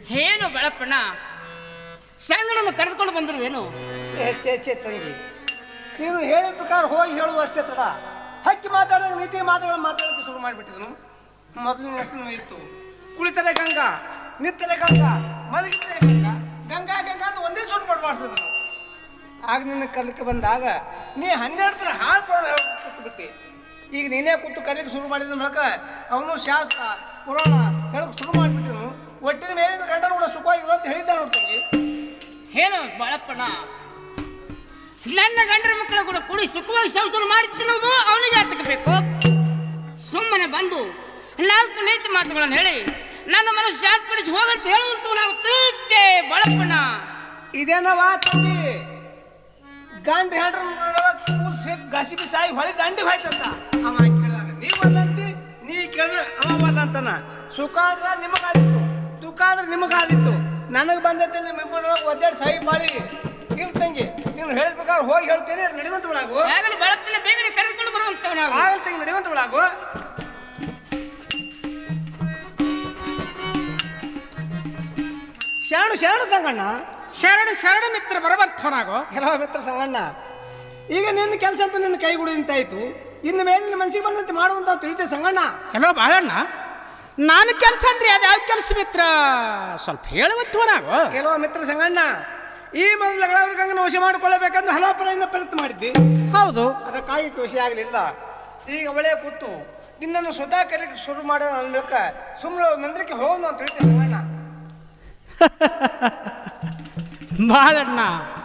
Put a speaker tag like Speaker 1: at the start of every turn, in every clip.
Speaker 1: ಏನು ಬೆಳಪ್ಪಣ್ಣ ಸಂಗಡನ್ನು ಕರೆದುಕೊಂಡು ಬಂದಿರುವೇನು
Speaker 2: ಹೆಚ್ಚೆ ಹೆಚ್ಚೆ ತಂಗಿ ನೀನು ಹೇಳಿದ ಪ್ರಕಾರ ಹೋಗಿ ಹೇಳುದು ಅಷ್ಟೇ ತಡ ಹಕ್ಕಿ ಮಾತಾಡಿದಾಗ ನೀತಿ ಮಾತಾಡೋದು ಮಾತಾಡೋಕೆ ಶುರು ಮಾಡಿಬಿಟ್ಟಿದನು ಮೊದಲಿನ ಹೆಸರು ಇತ್ತು ಕುಳಿತರೆ ಗಂಗಾ ನಿತ್ತರೆ ಗಂಗಾ ಮಲಗಿದ್ರೆ ಗಂಗಾ ಗಂಗಾ ಗಂಗಾ ಅಂತ ಒಂದೇ ಸುಟ್ಟು ಮಾಡ್ಬಾರ್ಸಿದ್ರು ಆಗ ನಿನ್ನ ಕಲಿಕೆ ಬಂದಾಗ ನೀ ಹನ್ನೆರಡು ತರ ಹಾಳು ಪುರಾಣ ಹೇಳಿ ಬಿಟ್ಟಿ ಈಗ ನೀನೇ ಕೂತು ಕಲಿಯಕ್ಕೆ ಶುರು ಮಾಡಿದ ಮೂಲಕ ಅವನು ಶಾಸ್ತ್ರ ಪುರಾಣ ಹೇಳಕ್ ಶುರು ಮಾಡಿಬಿಟ್ಟಿನು ಒಟ್ಟಿನ ಮೇಲಿನ ಗಂಡನ ಕೂಡ ಸುಖವಾಗಿರು ಅಂತ ಹೇಳಿದ್ದ ನೋಡ್ತೀನಿ
Speaker 1: ಏನು ಬಾಳಪ್ಪಣ್ಣ ನನ್ನ ಗಂಡರ ಮಕ್ಕಳ ಕೂಡ ಕೂಡಿ ಸುಖವಾಗಿ ಸಂಸಾರ ಮಾಡುತ್ತಿರುವುದು ಅವನಿಗೆ ಹತ್ತಬೇಕು ಸುಮ್ಮನೆ ಬಂದು ನಾಲ್ಕು ನೀತಿ ಮಾತುಗಳನ್ನು ಹೇಳಿ ನನ್ನ ಮನಸ್ಸು ಶಾಂತಪಡಿಸಿ ಹೋಗಂತ ಹೇಳುವಂತ ನಾವು ತಿಳಿಯುತ್ತೆ ಬಾಳಪ್ಪಣ್ಣ
Speaker 2: ಇದೇನವ ತಂಗಿ ಗಂಡ ಹೆಂಡ್ರ ಕೂರ್ಸಿ ಗಸಿಬಿ ಸಾಯಿ ಹೊಳಿ ದಂಡಿ ಹೋಯ್ತಂತ ಅವ ಕೇಳಿದಾಗ ನೀ ಒಂದಂತಿ ನೀ ಕೇಳಿದ್ರೆ ಅವ ಒಂದ್ ಅಂತಾನ ಸುಖ ಆದ್ರೆ ನಿಮಗಾದಿತ್ತು ದುಃಖ ಆದ್ರೆ ನಿಮಗಾದಿತ್ತು ನನಗೆ ಬಂದೈತೆ ನಿಮ್ಮಿಬ್ಬರು ಒದ್ದಾಡಿ ಸಾಯಿ ಬಾಳಿ ಇರ್ ತಂಗಿ ನೀನು ಹೇಳಿದ ಪ್ರಕಾರ ಹೋಗಿ ಹೇಳ್ತೇನೆ ನಡಿವಂತ ಬಿಡಾಗು
Speaker 1: ಆಗಲಿ ಬಾಳಪ್ಪಣ್ಣ ಬೇಗನೆ ಕರೆದುಕೊಂಡು ಬರುವಂತವ ನಾವು
Speaker 2: ಆಗಲ್ ತಂಗಿ ನಡಿವಂತ ಬಿಡಾಗು ಶರಣು ಶರಣು ಸಂಗಣ್ಣ
Speaker 3: ಶರಣ ಶರಣ ಮಿತ್ರ ಬರಬಂಥವನಾಗೋ
Speaker 2: ಕೆಲವ ಮಿತ್ರ ಸಂಗಣ್ಣ ಈಗ ನಿನ್ನ ಕೆಲಸ ಅಂತ ನಿನ್ನ ಕೈಗೂಡಿ ನಿಂತಾಯ್ತು ಇನ್ನು ಮೇಲೆ ನಿನ್ನ ಮನಸ್ಸಿಗೆ ಬಂದಂತೆ ಮಾಡುವಂತ ತಿಳಿತೆ ಸಂಗಣ್ಣ
Speaker 3: ಎಲ್ಲೋ ಬಾಳಣ್ಣ ನಾನು ಕೆಲಸ ಅಂದ್ರೆ ಅದು ಯಾವ ಕೆಲಸ ಮಿತ್ರ ಸ್ವಲ್ಪ ಹೇಳುವಂಥವನಾಗೋ
Speaker 2: ಕೆಲವ ಮಿತ್ರ ಸಂಗಣ್ಣ ಈ ಮೊದಲು ಗಂಗನ ವಶ ಮಾಡಿಕೊಳ್ಳಬೇಕಂದು ಹಲವು ಪಡೆಯಿಂದ ಪ್ರಯತ್ನ ಮಾಡಿದ್ದಿ
Speaker 3: ಹೌದು
Speaker 2: ಅದಕ್ಕಾಗಿ ವಿಷಯ ಆಗಲಿಲ್ಲ ಈಗ ಒಳ್ಳೆಯ ಕೂತು ನಿನ್ನನ್ನು ಸ್ವತಃ ಕರೆಗೆ ಶುರು ಮಾಡೋಣ ಅನ್ಬೇಕ ಸುಮ್ಮನೆ ಮಂದಿರಕ್ಕೆ ಹೋಗೋಣ ಅಂತ ತಿಳಿತೆ ಸಂಗಣ್ಣ
Speaker 3: ಬಾಳಣ್ಣ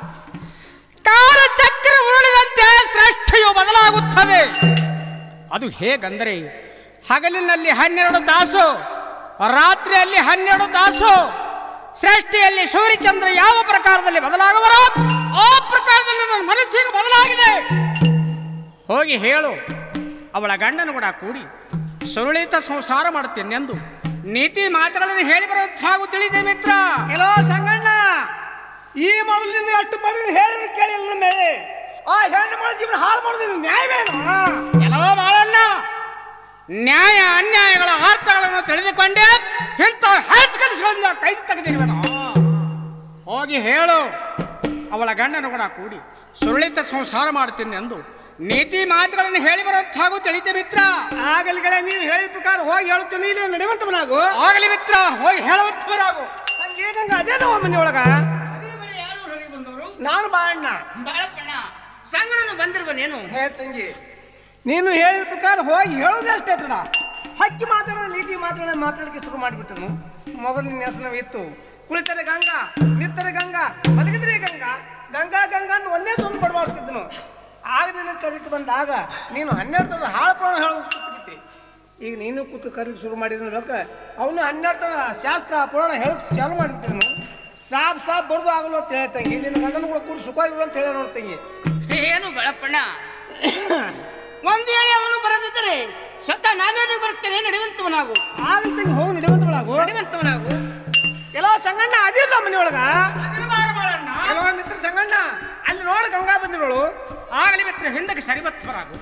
Speaker 3: ಕಾಲಚಕ್ರ ಉರುಳಿದಂತೆ ಸೃಷ್ಟಿಯು ಬದಲಾಗುತ್ತದೆ ಅದು ಹೇಗಂದರೆ ಹಗಲಿನಲ್ಲಿ ಹನ್ನೆರಡು ತಾಸು ರಾತ್ರಿಯಲ್ಲಿ ಹನ್ನೆರಡು ತಾಸು ಸೃಷ್ಟಿಯಲ್ಲಿ ಸೂರ್ಯಚಂದ್ರ ಯಾವ ಪ್ರಕಾರದಲ್ಲಿ ಬದಲಾಗುವರೋ ಆ ಪ್ರಕಾರದಲ್ಲಿ ನನ್ನ ಮನಸ್ಸಿಗೆ ಬದಲಾಗಿದೆ ಹೋಗಿ ಹೇಳು ಅವಳ ಗಂಡನು ಕೂಡ ಕೂಡಿ ಸುರುಳಿತ ಸಂಸಾರ ಮಾಡುತ್ತೇನೆಂದು ನೀತಿ ಮಾತುಗಳನ್ನು ಹೇಳಿ ಬರುತ್ತಾಗೂ ತಿಳಿದೆ ಮಿತ್ರ
Speaker 2: ಕೆಲೋ ಸಂಗಣ್ಣ ಈ ಮೊದಲು ನಿನ್ನ ಅಟ್ಟು ಬರೆದು ಹೇಳಿದ್ರು ಕೇಳಿಲ್ಲ ನನ್ನ ಮೇಲೆ ಆ ಹೆಣ್ಣು ಮಗಳ ಜೀವನ ಹಾಳು ಮಾಡೋದು ನ್ಯಾಯವೇನು
Speaker 3: ಎಲ್ಲವೋ ಬಾಳಣ್ಣ ನ್ಯಾಯ ಅನ್ಯಾಯಗಳ ಅರ್ಥಗಳನ್ನು ತಿಳಿದುಕೊಂಡೆ ಇಂಥ ಹೆಚ್ಚು ಕೆಲಸಗಳಿಂದ ಕೈ ತೆಗೆದಿರುವನು ಹೋಗಿ ಹೇಳು ಅವಳ ಗಂಡನು ಕೂಡ ಕೂಡಿ ಸುರುಳಿತ ಸಂಸಾರ ಮಾಡುತ್ತೇನೆ ಎಂದು ನೀತಿ ಮಾತುಗಳನ್ನು ಹೇಳಿ ಬರುತ್ತಾಗೂ ತಿಳಿತೆ ಮಿತ್ರ
Speaker 2: ಆಗಲಿಗಳ ನೀವು ಹೇಳಿದ ಪ್ರಕಾರ ಹೋಗಿ ಹೇಳ್ತೀನಿ ಇಲ್ಲಿ ನಡೆಯುವಂತವನಾಗು
Speaker 3: ಆಗಲಿ ಮಿತ್ರ ಹೋಗಿ ಹೇಳುವಂತವರಾಗು
Speaker 2: ಏನಂಗ ಅದೇನೋ ಮನೆಯೊಳಗ
Speaker 1: ಯಾರು ಹೊರಗೆ ಬಂದವರು
Speaker 2: ನಾನು ಬಾಳಣ್ಣ
Speaker 1: ಬಾಳಪ್ಪಣ್ಣ ಸಂಗಡನ್ನು ಬಂದಿರುವನೇನು
Speaker 2: ಹೇ ತಂಗಿ ನೀನು ಹೇಳಿದ ಪ್ರಕಾರ ಹೋಗಿ ಹೇಳೋದೇ ಅಷ್ಟೇ ತಡ ಹಕ್ಕಿ ಮಾತಾಡೋದು ನೀತಿ ಮಾತಾಡೋದು ಮಾತಾಡಲಿಕ್ಕೆ ಶುರು ಮಾಡಿಬಿಟ್ಟನು ಮೊದಲು ನಿನ್ನ ಹೆಸರು ಇತ್ತು ಕುಳಿತರೆ ಗಂಗಾ ನಿತ್ತರೆ ಗಂಗಾ ಮಲಗಿದ್ರೆ ಗಂಗಾ ಗಂಗಾ ಗಂಗಾ ಅಂತ ಒಂದೇ ಸೊಂದು ಬಡವಾಡ್ತಿದ್ದನು ಆಗ ನಿನ್ನ ಕರೆಗೆ ಬಂದಾಗ ನೀನು ಹನ್ನೆರಡು ಸಾವಿರ ಹಾಳು ಪ್ರಾಣ ಹೇಳೋದು ಈಗ ನೀನು ಕೂತು ಕರೆಗೆ ಶುರು ಮಾಡಿದ ಲೋಕ ಅವನು ಹನ್ನೆರಡು ತರ ಶಾಸ್ತ್ರ ಪುರಾಣ ಹೇಳಕ್ ಚಾಲು ಮಾಡಿಬಿಟ್ಟಿದ್ನು ಸಾಬ್ ಸಾಬ್ ಬರ್ದು ಆಗಲು ಅಂತ ಹೇಳ್ತಂಗಿ ನಿನ್ನ ಗಂಡನ ಕೂಡ ಕೂಡ ಸುಖವಾಗಿರು ಅಂತ ಹೇಳ ನೋಡ್ತಂಗಿ
Speaker 1: ಏನು ಬೆಳಪ್ಪಣ್ಣ ಒಂದು ಹೇಳಿ ಅವನು ಬರದಿದ್ದರೆ ಸ್ವತಃ ನಾನೇ ಬರುತ್ತೇನೆ ನಡೆಯುವಂತವನಾಗು
Speaker 2: ಆಗಲ್ತಂಗಿ ಹೋಗಿ ನಡೆಯುವಂತವಳಾಗು
Speaker 1: ನಡೆಯುವಂತವನಾಗು
Speaker 2: ಎಲ್ಲೋ ಸಂಗಣ್ಣ ಅದಿಲ್ಲ ಮನೆಯೊಳಗ ಎಲ್ಲೋ ಮಿತ್ರ ಸಂಗಣ್ಣ ಅಲ್ಲಿ ನೋಡು ಗಂಗಾ ಬಂದಿರೋಳು
Speaker 3: ಆಗಲಿ ಮಿತ್ರ ಹಿಂದಕ್ಕೆ ಸರಿಬತ್ತವರಾಗು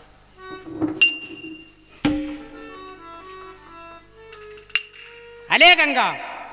Speaker 3: ಅಲೇ ಗಂಗಾ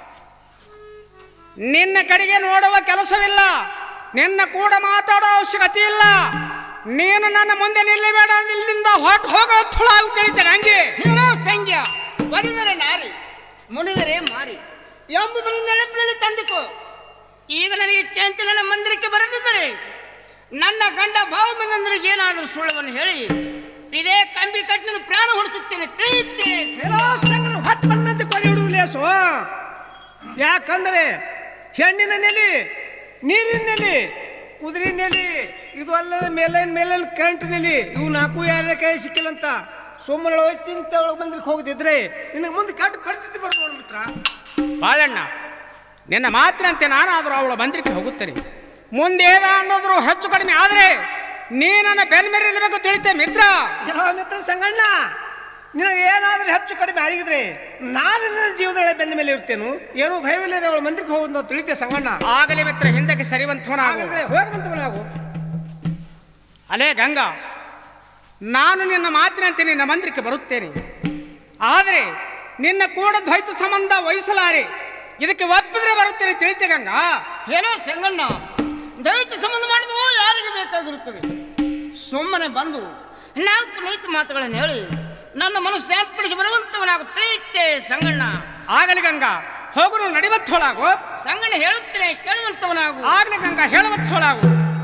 Speaker 3: ನಿನ್ನ ಕಡೆಗೆ ನೋಡುವ ಕೆಲಸವಿಲ್ಲ ನಿನ್ನ ಕೂಡ ಮಾತಾಡೋ ಅವಶ್ಯಕತೆ ಇಲ್ಲ ನೀನು ನನ್ನ ಮುಂದೆ ನಿಲ್ಲಬೇಡ ಇಲ್ಲಿಂದ ಹೊಟ್ಟು ಹೋಗೋ ಥುಳಾಗಿ ತಿಳಿತೇನೆ ಹಂಗೆ
Speaker 1: ಏನೋ ಸಂಖ್ಯ ಒಲಿದರೆ ನಾರಿ ಮುನಿದರೆ ಮಾರಿ ಎಂಬುದನ್ನು ನೆನಪಿನಲ್ಲಿ ತಂದಿಕೋ ಈಗ ನನಗೆ ಇಚ್ಛೆ ನನ್ನ ಮಂದಿರಕ್ಕೆ ಬರೆದಿದ್ದರೆ ನನ್ನ ಗಂಡ ಭಾವಮಂದರಿಗೆ ಏನಾದರೂ ಸುಳ್ಳವನ್ನು ಹೇಳಿ ಇದೇ ಕಂಬಿ ಕಟ್ಟಿನ ಪ್ರಾಣ ಹೊಡಿಸುತ್ತೇನೆ ತಿಳಿಯುತ್ತೆ
Speaker 2: ಎಲ್ಲೋ ಸಂಗಣ್ಣ ಹೊತ್ತು ಬಂದಂತೆ ಕೊಡಿ ಹಿಡಿದು ಲೇಸು ಯಾಕಂದ್ರೆ ಹೆಣ್ಣಿನ ನೆಲೆ ನೀರಿನ ನೆಲೆ ಕುದುರೆ ನೆಲೆ ಇದು ಅಲ್ಲದ ಮೇಲಿನ ಮೇಲಿನ ಕರೆಂಟ್ ನೆಲೆ ಇವು ನಾಲ್ಕು ಯಾರ ಕೈ ಸಿಕ್ಕಿಲ್ಲಂತ ಸುಮ್ಮನೆ ಚಿಂತೆ ಒಳಗೆ ಮಂದಿರಕ್ಕೆ ಹೋಗದಿದ್ರೆ ನಿನಗೆ ಮುಂದೆ ಕೆಟ್ಟ ಪರಿಸ್ಥಿತಿ ಬರ್ಬೋದು ಮಿತ್ರ
Speaker 3: ಬಾಳಣ್ಣ ನಿನ್ನ ಮಾತಿನಂತೆ ನಾನಾದರೂ ಅವಳ ಮಂದಿರಕ್ಕೆ ಹೋಗುತ್ತೇನೆ ಮುಂದೆ ಏನ ಅನ್ನೋದ್ರು ಹೆಚ್ಚು ಕಡಿಮೆ ಆದರೆ ನೀ ನನ್ನ ಬೆನ್ ಮೇಲೆ ನಿಲ್ಲಬೇಕು ತಿಳಿತೆ ಮಿತ್ರ
Speaker 2: ಕೆಲವ ಮಿತ್ರ ಸಂಗಣ್ಣ ನಿನಗೆ ಏನಾದರೂ ಹೆಚ್ಚು ಕಡಿಮೆ ಆಗಿದ್ರೆ ನಾನು ನನ್ನ ಜೀವದೊಳಗೆ ಬೆನ್ನ ಮೇಲೆ ಇರ್ತೇನು ಏನೂ ಭಯವಿಲ್ಲದೆ ಅವಳ ಮಂದಿರಕ್ಕೆ ಹೋಗೋದು ಅಂತ ತಿಳಿತೆ ಸಂಗಣ್ಣ
Speaker 3: ಆಗಲಿ ಮಿತ್ರ ಹಿಂದಕ್ಕೆ ಸರಿವಂತವನಾಗು
Speaker 2: ಆಗಲೇ ಹೋಗಿ ಬಂತವನಾಗು
Speaker 3: ಅಲೇ ಗಂಗಾ ನಾನು ನಿನ್ನ ಮಾತಿನಂತೆ ನಿನ್ನ ಮಂದಿರಕ್ಕೆ ಬರುತ್ತೇನೆ ಆದರೆ ನಿನ್ನ ಕೂಡ ದ್ವೈತ ಸಂಬಂಧ ವಹಿಸಲಾರೆ ಇದಕ್ಕೆ ಒಪ್ಪಿದ್ರೆ ಬರುತ್ತೇನೆ ತಿಳಿತೆ ಗಂಗಾ
Speaker 1: ಏನೋ ಸಂಗಣ್ಣ ದೈತ್ಯ ಸಂಬಂಧ ಮಾಡಿದ್ವು ಯಾರಿಗೆ ಬೇಕಾಗಿರುತ್ತದೆ ಸುಮ್ಮನೆ ಬಂದು ನಾಲ್ಕು ನೀತಿ ಮಾತುಗಳನ್ನು ಹೇಳಿ ನನ್ನ ಮನಸ್ಸು ಶಾಂತಪಡಿಸಿ ಬರುವಂತವನಾಗು ತಿಳಿಯುತ್ತೆ ಸಂಗಣ್ಣ
Speaker 3: ಆಗಲಿ ಗಂಗಾ ಹೋಗುನು ನಡಿವತ್ತೋಳಾಗು
Speaker 1: ಸಂಗಣ್ಣ ಹೇಳುತ್ತೇನೆ ಕೇಳುವಂತವನಾಗು
Speaker 3: ಆಗ್ಲಿ ಗಂಗಾ ಹೇಳುವತ್ತೋಳಾಗು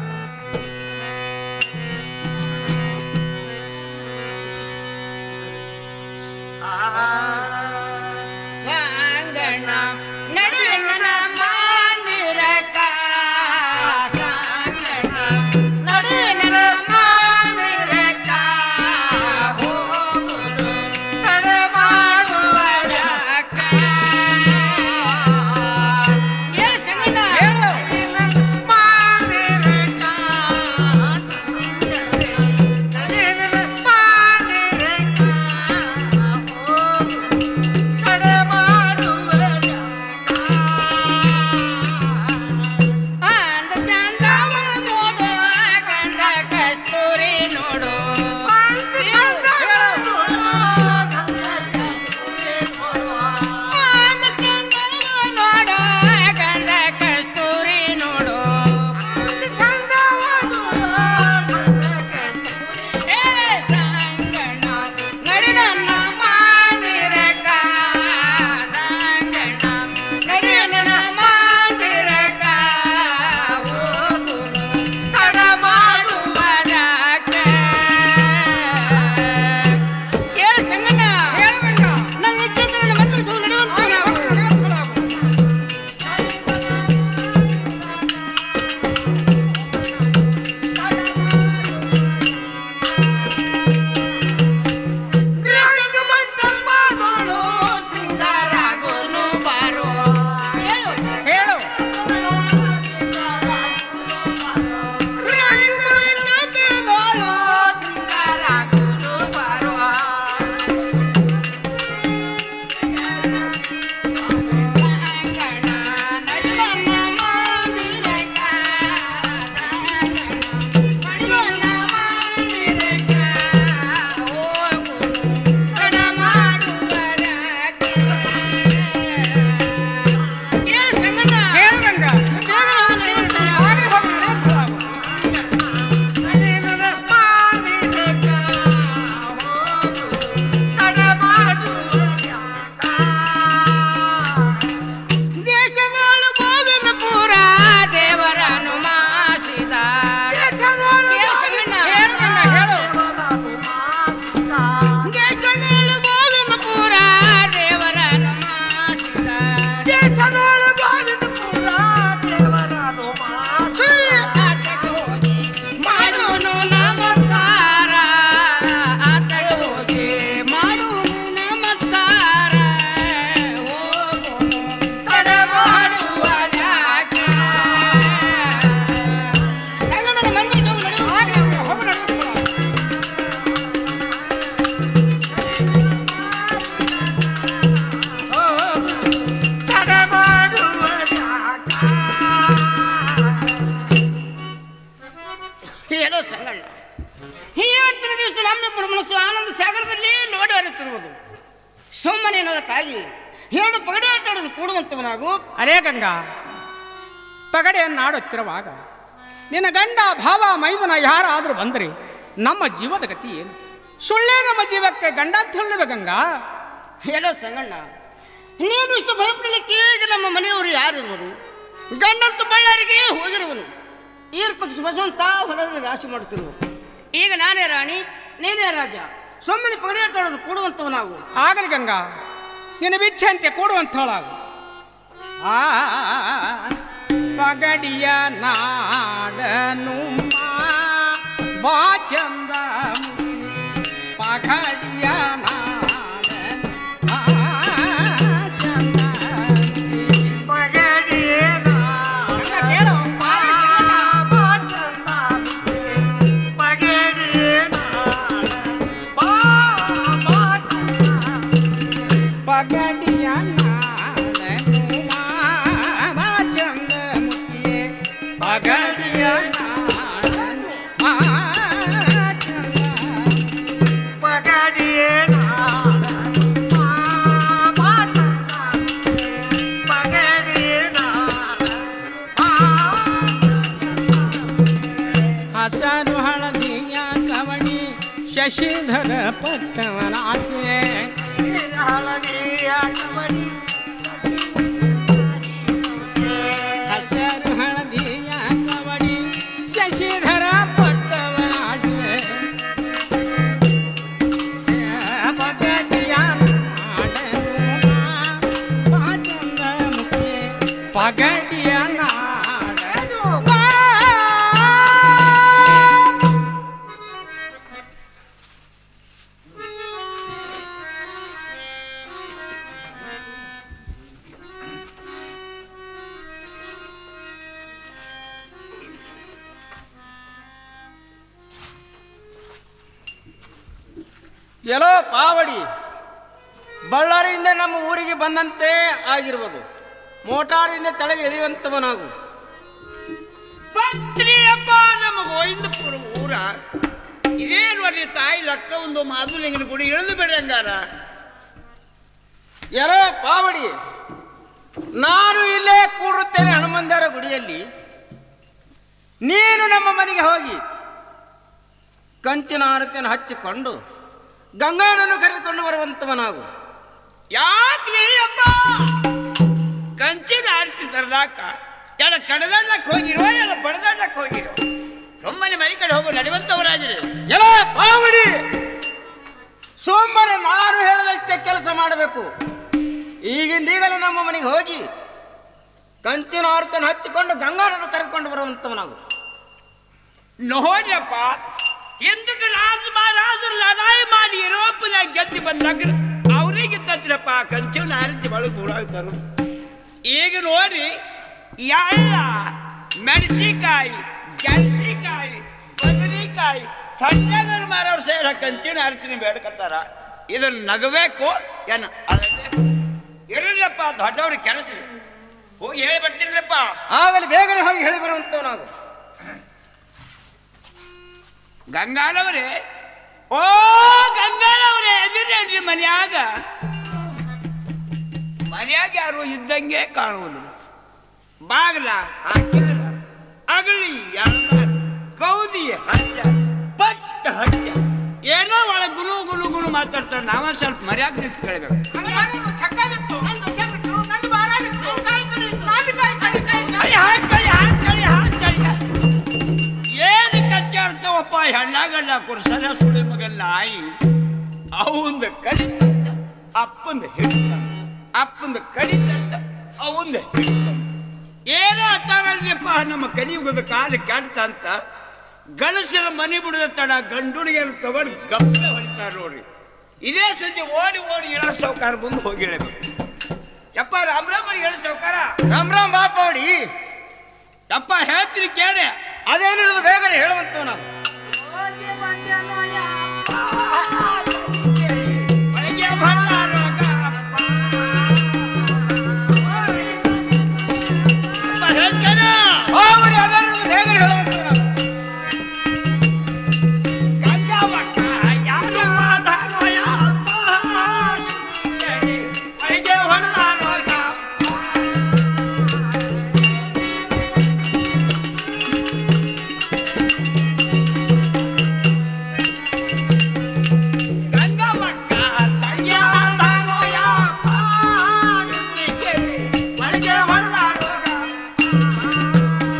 Speaker 1: ಸಂಗಣ್ಣ ನಡೆಯ ನನ್ನ ಮಂದಿರಕ್ಕ ಸಂಗಣ್ಣ ನಡೆಯ ನನ್ನ ಮಂದಿರಕ್ಕ ಹೋಗುಲು ತಡೆ ಮಾಡುವರಕ್ಕ ಏ ಸಂಗಣ್ಣ
Speaker 3: ಹೇಳು
Speaker 1: ಅಂದ ಚಂದವ ನೋಡು ಗಂಡ ಕಸ್ತೂರಿ ನೋಡು ಅಂದ ಚಂದವ ನೋಡು ಗಂಡ ಕಸ್ತೂರಿ ನೋಡು ಏ ಸಂಗಣ್ಣ ನಡಿ ನನ್ನ ಮಂದಿರಕ್ಕ ಸಂಗಣ್ಣ ನಡಿ ನನ್ನ ಮಂದಿರಕ್ಕ ಹೋಗುನು ತಡ ಮಾಡುವದಕ್ಕ ಕೇಳು ಸಂಗಣ್ಣ
Speaker 3: ಹೇಳು ಗಂಗಾ
Speaker 1: ನನ್ನ ಇಚ್ಛೆ ನನ್ನ ಮಂದಿರಕ್ಕೆ ನಡೆಯುವಂತ ನಾವು ಸಿಂಗಾರಾಗುನು ಬಾರೋ ಹೇಳು
Speaker 3: ಹೇಳು ಹೇಳು ಗಂಗಾ ಆಗಲಿ ಹೋಗು ನಡಿವತ್ತೋಳಾಗು
Speaker 1: ದೇಶದೋಳು ಗೋವಿಂದಪುರ ದೇವರನು ಮಾಸಿದ
Speaker 3: ಹೇಳು ಗಂಗಾ ಹೇಳು
Speaker 1: ದೇಶದೋಳು ಗೋವಿಂದಪುರ ದೇವರನು ಮಾಸಿದ ಆತಗೆ ಹೋಗಿ ಮಾಡುನು ನಮಸ್ಕಾರ ಆತಗೆ ಹೋಗಿ ಮಾಡುನು ನಮಸ್ಕಾರ ಹೋಗುನು ತಡ ಮಾಡುವ ಯಾಕೆ ಸಂಗಣ್ಣನ ಮಂದಿಗೆ ಹೋಗಿ ನಡೆಯುವ
Speaker 3: ಹೋಗು ನಡಿವತ್ತೋಳಾಗು
Speaker 1: ಏನೋ ಸಂಗಣ್ಣ ಇವತ್ತಿನ ದಿವಸ ನಮ್ಮಿಬ್ಬರ ಮನಸ್ಸು ಆನಂದ ಸಾಗರದಲ್ಲಿ ನೋಡಿ ಹರಿತಿರುವುದು ಸುಮ್ಮನೆ ಅನ್ನೋದಕ್ಕಾಗಿ ಎರಡು ಪಗಡೆ ಆಟ ಆಡಲು ಕೂಡುವಂತವನಾಗು
Speaker 3: ಅರೇ ಗಂಗಾ ಪಗಡೆಯನ್ನು ಆಡುತ್ತಿರುವಾಗ ನಿನ್ನ ಗಂಡ ಭಾವ ಮೈದನ ಯಾರಾದರೂ ಬಂದರೆ ನಮ್ಮ ಜೀವದ ಗತಿ ಏನು ಸುಳ್ಳೇ ನಮ್ಮ ಜೀವಕ್ಕೆ ಗಂಡ ಅಂತ ಹೇಳಿವೆ ಗಂಗಾ
Speaker 1: ಏನೋ ಸಂಗಣ್ಣ ನೀನು ಇಷ್ಟು ಭಯಪಡಲಿಕ್ಕೆ ಈಗ ನಮ್ಮ ಮನೆಯವರು ಯಾರಿರುವರು ಗಂಡಂತೂ ಬಳ್ಳಾರಿಗೆ ಹೋಗಿರುವನು ಈರ್ ಪಕ್ಷಿ ಬಸವಂತ ಹೊಲದಲ್ಲಿ ರಾಶಿ ಮಾಡುತ್ತಿರುವು ಈಗ ನಾನೇ ರಾಣಿ ನೀನೇ ರಾಜ ಸುಮ್ಮನೆ ಪಗಡೆ ಆಟ ಆಡಲು ಕೂಡುವಂತವನಾಗು
Speaker 3: ಆಗಲಿ ಗಂಗಾ ನಿನ್ನ ಬಿಚ್ಚಂತೆ ಕೊಡುವಂಥವಳಾಗು ಆ ಪಗಡಿಯ ನಾಡನು ಬಾ ಚಂದ ಪಗಡಿಯ ನಾಡನು ಬಾ ಚಂದ ಗಂಗಾ ಕೇಳು ಪಗಡಿಯ ನಾಡನು ಬಾ ಚಂದ ಮುಖಿಯೇ ಪಗಡಿಯ ನಾಡನು ಬಾ ಚಂದ ಶಶಿಧರ ಪಟ್ಟವನ ಆಸೆ
Speaker 2: ಹಳದಿಯ ಕಬಡಿ
Speaker 3: ಹಸರು ಹಳದಿಯ ಕವಡಿ ಶಶಿಧರ ಪಟ್ಟವನ ಆಸೆ ಪಗಟಿಯ ನಾಡನು ಪಾಚಂದ ಮುಖಿ ಪಗಟಿಯ ನಾಡನು
Speaker 4: ಎಲ್ಲೋ ಪಾವಡಿ ಬಳ್ಳಾರಿಯಿಂದ ನಮ್ಮ ಊರಿಗೆ ಬಂದಂತೆ ಆಗಿರ್ಬೋದು ಮೋಟಾರಿಂದ ತೆಳಗೆ ಇಳಿಯುವಂತವನಾಗು
Speaker 5: ಪತ್ರಿಯಪ್ಪ ನಮ್ಮ ಗೋವಿಂದಪುರ ಊರ ಇದೇನು ಅಲ್ಲಿ ತಾಯಿ ಲಕ್ಕ ಒಂದು ಮಾಧುಲಿಂಗನ ಗುಡಿ ಇಳಿದು ಬಿಡ್ರಿ ಹಂಗಾರ
Speaker 4: ಎಲ್ಲೋ ಪಾವಡಿ ನಾನು ಇಲ್ಲೇ ಕೂಡುತ್ತೇನೆ ಹನುಮಂದರ ಗುಡಿಯಲ್ಲಿ ನೀನು ನಮ್ಮ ಮನೆಗೆ ಹೋಗಿ ಕಂಚಿನ ಆರತಿಯನ್ನು ಹಚ್ಚಿಕೊಂಡು ಗಂಗಾನನ್ನು ಕರೆದುಕೊಂಡು ಬರುವಂತವನಾಗು
Speaker 5: ಯಾಕ್ಲಿ ಅಪ್ಪ ಕಂಚಿನ ಆರತಿ ತರ್ಲಾಕ ಎಲ್ಲ ಕಡದಾಡ್ಲಕ್ ಹೋಗಿರೋ ಎಲ್ಲ ಬಡದಾಡ್ಲಕ್ ಹೋಗಿರೋ ಸುಮ್ಮನೆ ಮನೆ ಕಡೆ ಹೋಗು ನಡೆಯುವಂತವರಾಗಿರಿ
Speaker 4: ಎಲ್ಲ ಪಾವಡಿ ಸೋಮವಾರ ನಾನು ಹೇಳಿದಷ್ಟೇ ಕೆಲಸ ಮಾಡಬೇಕು ಈಗಿಂದೀಗಲೇ ನಮ್ಮ ಮನೆಗೆ ಹೋಗಿ ಕಂಚಿನ ಆರತಿಯನ್ನು ಹಚ್ಚಿಕೊಂಡು ಗಂಗಾನನ್ನು ಕರೆದುಕೊಂಡು ಬರುವಂತವನಾಗು
Speaker 5: ನೋಡ್ರಪ್ಪ ಹಿಂದಕ್ಕೆ ರಾಜ ಮಹಾರಾಜರು ಲಡಾಯಿ ಮಾಡಿ ಯುರೋಪ್ನ ಗೆದ್ದು ಬಂದಾಗ ಅವರಿಗೆ ತತ್ರಪ್ಪ ಕಂಚಿನ ಆರತಿ ಒಳಗೆ ಊರಾಗ್ತಾರು ಈಗ ನೋಡ್ರಿ ಎಲ್ಲ ಮೆಣಸಿಕಾಯಿ ಗೆಣಸಿಕಾಯಿ ಬದನೆಕಾಯಿ ಸಣ್ಣಗರು ಮಾರೋರು ಸೇರ ಕಂಚಿನ ಆರತಿನ ಬೇಡ್ಕತ್ತಾರ ಇದನ್ನ ನಗಬೇಕು ಏನ ಅಳಬೇಕು ಇರಲಿಲ್ಲಪ್ಪ ದೊಡ್ಡವ್ರಿಗೆ ಕೆಲಸ ಹೋಗಿ ಹೇಳಿ ಬರ್ತೀರಪ್ಪ
Speaker 4: ಆಗಲಿ ಬೇಗನೆ ಹೋಗಿ ಹೇಳಿ ಬರುವಂತವನಾಗು
Speaker 5: ಗಂಗಾರವರೇ ಓ ಗಂಗಾರವರೇ ಎದಿರೇನ್ರಿ ಮನ್ಯಾಗ ಮನ್ಯಾಗ ಯಾರು ಇದ್ದಂಗೆ ಕಾಣುವುದು ಬಾಗ್ಲ ಹಾಕ್ಯಾರ ಅಗಳಿ ಎಲ್ಲ ಕೌದಿ ಹಚ್ಚ ಪಟ್ಟ ಹಚ್ಚ ಏನೋ ಒಳಗೆ ಗುನು ಗುನು ಗುನು ಮಾತಾಡ್ತಾರೆ ನಾವ ಸ್ವಲ್ಪ ಮರ್ಯಾದ ನಿಂತು ಕೇಳಬೇಕು ಅಯ್ಯ, ಹಾಕ್ಕೊಳ್ಳಿ, ಹಾಕ್ಕೊಳ್ಳಿ, ಹಾಕ್ಕೊಳ್ಳಿ. ಏನು ಕಚ್ಚಾಡ್ತಾವಪ್ಪ ಹೆಣ್ಣಾಗಲ್ಲ ಕುರ್ಸಲ ಸುಳಿ ಮಗಲ್ಲ ಆಯಿ ಅವಂದ ಕಲಿತಂತ ಅಪ್ಪಂದ ಹಿಡಿತ ಅಪ್ಪಂದ ಕಲಿತಂತ ಅವಂದ ಹಿಡಿತ ಏನೋ ಅಂತಾರಲ್ರಿಪ್ಪ ನಮ್ಮ ಕಲಿಯುಗದ ಕಾಲ ಕೆಡ್ತಂತ ಗಣಸರ ಮನೆ ಬಿಡದ ತಡ ಗಂಡುಣಿಗೆಲ್ಲ ತಗೊಂಡು ಗಪ್ಪ ಹೊಡಿತಾರ ನೋಡ್ರಿ ಇದೇ ಸುದ್ದಿ ಓಡಿ ಓಡಿ ಹೇಳೋ ಸೌಕಾರ ಬಂದು ಹೋಗಿ ಹೇಳಬೇಕು ಯಪ್ಪ ರಾಮರಾಮಣಿ ಹೇಳೋ ಸೌಕಾರ
Speaker 4: ರಾಮ್ ರಾಮ್ ಬಾಪಾವಡಿ
Speaker 5: ಯಪ್ಪ ಹೇಳ್ತೀರಿ ಕೇಳಿ
Speaker 4: ಅದೇನಿರೋದು ಬೇಗನೆ ಹೇಳುವಂತವನಾಗು
Speaker 5: ಒಳಗೆ ಬಂದಾರೋಗ ಅಪ್ಪ. ಅಪ್ಪ ಹೇಳ್ತಾನೆ.
Speaker 4: ಪಾವಡಿ ಅದೇನಿರೋದು ಬೇಗನೆ ಹೇಳುವಂತವನಾಗು
Speaker 5: ಗಂಗಾವಕ್ಕ ಯಾರು ಮಾತಾಡೋ ಯಪ್ಪ. ಕೇಳಿ, ಒಳಗೆ ಬಂದಾರೋಗ ಅಪ್ಪ. ಗಂಗಮ್ಮಕ್ಕ ಸರಿಯಾದಾರೋ ಯಪ್ಪ. ಕೇಳಿ, ಒಳಗೆ ಬಂದಾರೋಗ ಅಪ್ಪ.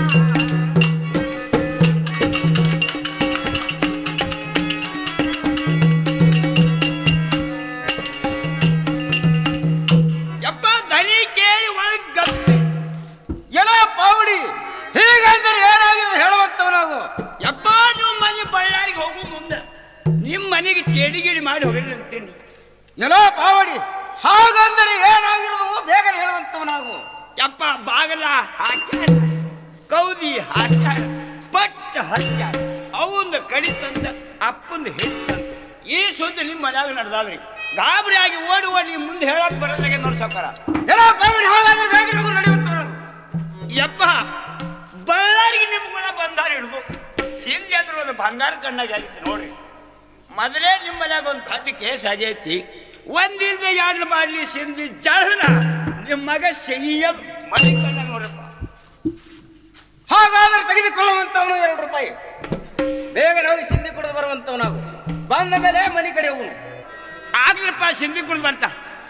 Speaker 5: ಯಪ್ಪ ದನಿ ಕೇಳಿ ಒಳಗ್ ಗಪ್ಪೆ
Speaker 4: ಎಲ್ಲ ಪಾವಡಿ ಹೀಗಂದ್ರೆ ಏನಾಗಿರೋದು ಹೇಳುವಂತವನಾಗು
Speaker 5: ಯಪ್ಪ ನೀವು ಮನೆ ಬಳ್ಳಾರಿಗೆ ಹೋಗು ಮುಂದೆ ನಿಮ್ಮ ಮನೆಗೆ ಚೇಡಿಗಿಡಿ ಮಾಡಿ ಹೋಗಿರಿ ಅಂತೀನಿ
Speaker 4: ಎಲ್ಲ ಪಾವಡಿ ಹಾಗಂದರೆ ಏನಾಗಿರೋದು ಬೇಗನೆ ಹೇಳುವಂತವನಾಗು
Speaker 5: ಯಪ್ಪ ಬಾಗಲ ಹಾಕ್ಯಾರ ಕೌದಿ ಹಾಕ್ಯಾರ ಪಟ್ಟ ಹಚ್ಚಾರ ಅವಂದ ಕಡಿತಂತ ಅಪ್ಪಂದ ಹಿಡಿತಂತ ಈ ಸುದ್ದಿ ನಿಮ್ಮ ಮನ್ಯಾಗ ನಡೆದಾದ್ರಿ ಗಾಬರಿ ಆಗಿ ಓಡಿ ಓಡಿ ಮುಂದೆ ಹೇಳಕ್ ಬರೋದಾಗೆ ನೋಡಿ ಸಾಕಾರ
Speaker 4: ಎಲ್ಲ ಪಾವಡಿ ಹಾಗಾದ್ರೆ ಬೇಗನೆ ಹೋಗಿ ನಡೆಯುವಂತವನಾಗು
Speaker 5: ಯಪ್ಪ ಬಳ್ಳಾರಿಗೆ ನಿಮ್ಗಳ ಬಂದಾರ ಹಿಡಿದು ಸಿಂಧಿ ಅಂದ್ರೆ ಒಂದು ಬಂಗಾರ ಕಣ್ಣಾಗ ಆಗಿತ್ತು ನೋಡ್ರಿ ಮೊದಲೇ ನಿಮ್ಮ ಮನ್ಯಾಗ ಒಂದು ದೊಡ್ಡ ಕೇಸ್ ಆಗೈತಿ ಒಂದಿಲ್ದ ಎರಡು ಮಾಡ್ಲಿ ಸಿಂಧಿ ಜಳನ ನಿಮ್ಮ ಮಗ ಸೈಯದ್ ಮನೆ ಕಣ್ಣಾಗ ನೋಡಪ್ಪ
Speaker 4: ಹಾಗಾದ್ರೆ ತೆಗೆದುಕೊಳ್ಳುವಂತವನು ಎರಡು ರೂಪಾಯಿ ಬೇಗನೆ ಹೋಗಿ ಸಿಂಧಿ ಕುಡಿದು ಬರುವಂತವ್ ನಾವು ಬಂದ ಮೇಲೆ ಮನೆ ಕಡೆ ಹೋಗುನು
Speaker 5: ಆಗ್ಲಪ್ಪ ಸಿಂಧಿ ಕುಡಿದು ಬರ್ತಾ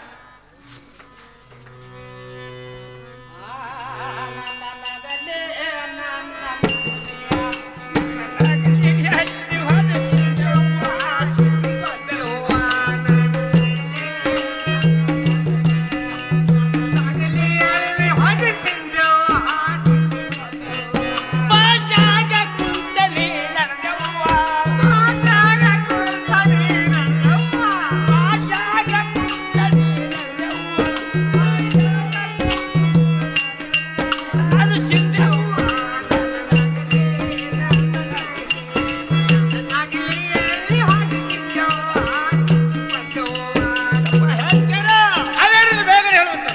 Speaker 4: ಅದೇನಿಲ್ಲ ಬೇಗನೆ ಹೇಳುವಂತ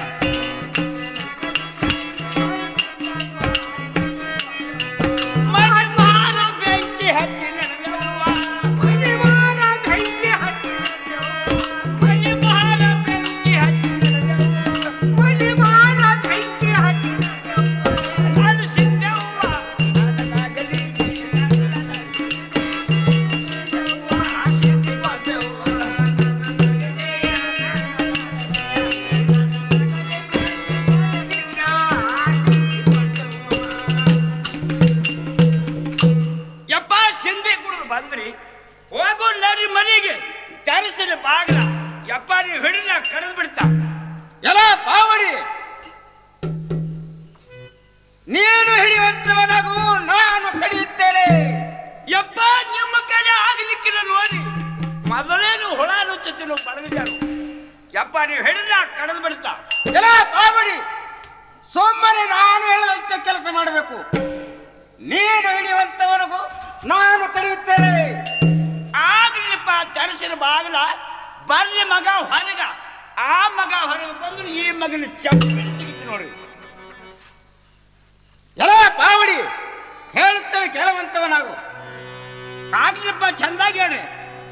Speaker 5: ಯಪ್ಪ ಸಿಂಧಿ ಕುಡಿದು ಬಂದ್ರಿ ಹೋಗು ನಡ್ರಿ ಮನೆಗೆ ತರಿಸಿದ ಬಾಗ್ಲ ಯಪ್ಪ ನೀವು ಹಿಡಿದ ಕಡಿದು ಬಿಡ್ತಾ
Speaker 4: ಎಲ್ಲ ಪಾವಡಿ ನೀನು ಹಿಡಿಯುವಂತವನಾಗು ನಾನು ಕಡಿಯುತ್ತೇನೆ
Speaker 5: ಯಪ್ಪ ನಿಮ್ಮ ಕೈಲಿ ಆಗ್ಲಿಕ್ಕಿಲ್ಲ ನೋಡಿ ಮೊದಲೇನು ಹುಳ ನುಚ್ಚುತ್ತಿನ ಬಡಗಿದರು ಯಪ್ಪ ನೀವು ಹಿಡಿದ ಕಡಿದು ಬಿಡ್ತಾ
Speaker 4: ಎಲ್ಲ ಪಾವಡಿ ಸೋಮವಾರ ನಾನು ಹೇಳಿದಂತೆ ಕೆಲಸ ಮಾಡಬೇಕು ನೀನು ಹಿಡಿಯುವಂತವನಿಗೂ ನಾನು ಕಡಿಯುತ್ತೇನೆ
Speaker 5: ಆಗ್ಲಿಪ್ಪ ತರಿಸಿದ ಬಾಗ್ಲ ಬರ್ಲಿ ಮಗ ಹೊರಗ ಆ ಮಗ ಹೊರಗೆ ಬಂದ್ರೆ ಈ ಮಗನ ಚಪ್ಪಲಿ ತೆಗಿತು ನೋಡಿ
Speaker 4: ಎಲ್ಲ ಪಾವಡಿ ಹೇಳುತ್ತೇನೆ ಕೇಳುವಂತವನಾಗು
Speaker 5: ಆಗ್ಲಿಪ್ಪ ಚಂದಾಗಿ ಹೇಳ್ರಿ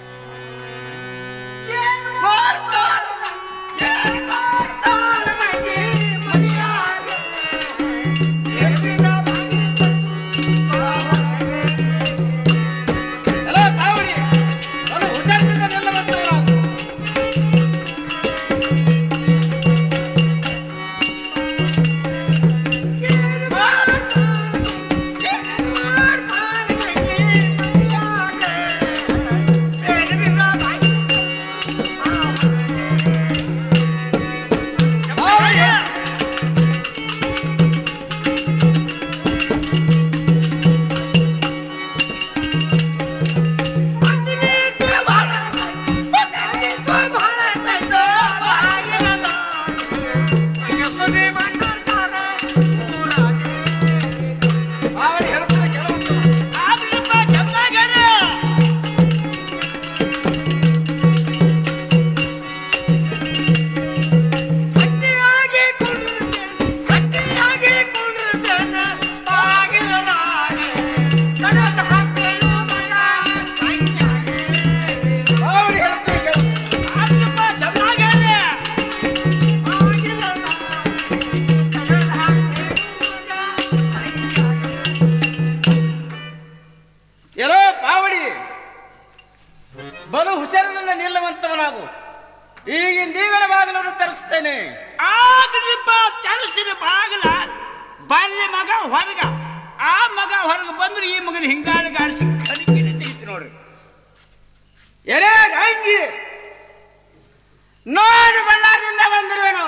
Speaker 4: ಎಲ್ಲ ಪಾವಡಿ ನಾನು ಹುಷಾರಿಂದ ನಿಲ್ಲುವಂತವನಾಗು ಪಾವಡಿ ಹೇಳುತ್ತೇನೆ ಕೇಳುವಂತವನು
Speaker 5: ಆಗ್ಲಿಪ್ಪ ಚಂದಾಗಿ ಹೇಳ್ರಿ
Speaker 4: ಪಾವಡಿ ಹೇಳುತ್ತೇನೆ ಕೇಳು
Speaker 5: ಆಗ್ಲಿಪ್ಪ ಚಂದಾಗಿ ಹೇಳ್ರಿ
Speaker 4: ಎಲ್ಲೋ ಪಾವಡಿ ಬಲು ಹುಷಾರಿನಿಂದ ನಿಲ್ಲುವಂತವನಾಗು ಈಗಿಂದೀಗಲ ಬಾಗಿಲನ್ನು ತರಿಸ್ತೇನೆ
Speaker 5: ಆಗ್ಲಿಪ್ಪ ತರಿಸಿದ ಬಾಗಿಲ ಬರ್ಲಿ ಮಗ ಹೊರಗ ಆ ಮಗ ಹೊರಗೆ ಬಂದ್ರೆ ಈ ಮಗನ ಹಿಂಗಾಳಿ ಗಾಡಿಸಿ ಕಡಿಕಿನ ತೆಗಿತು ನೋಡ್ರಿ
Speaker 4: ಎಲೆ ಅಂಗಿ ನಾನು ಬಳ್ಳಾರಿಯಿಂದ ಬಂದಿರುವೆನು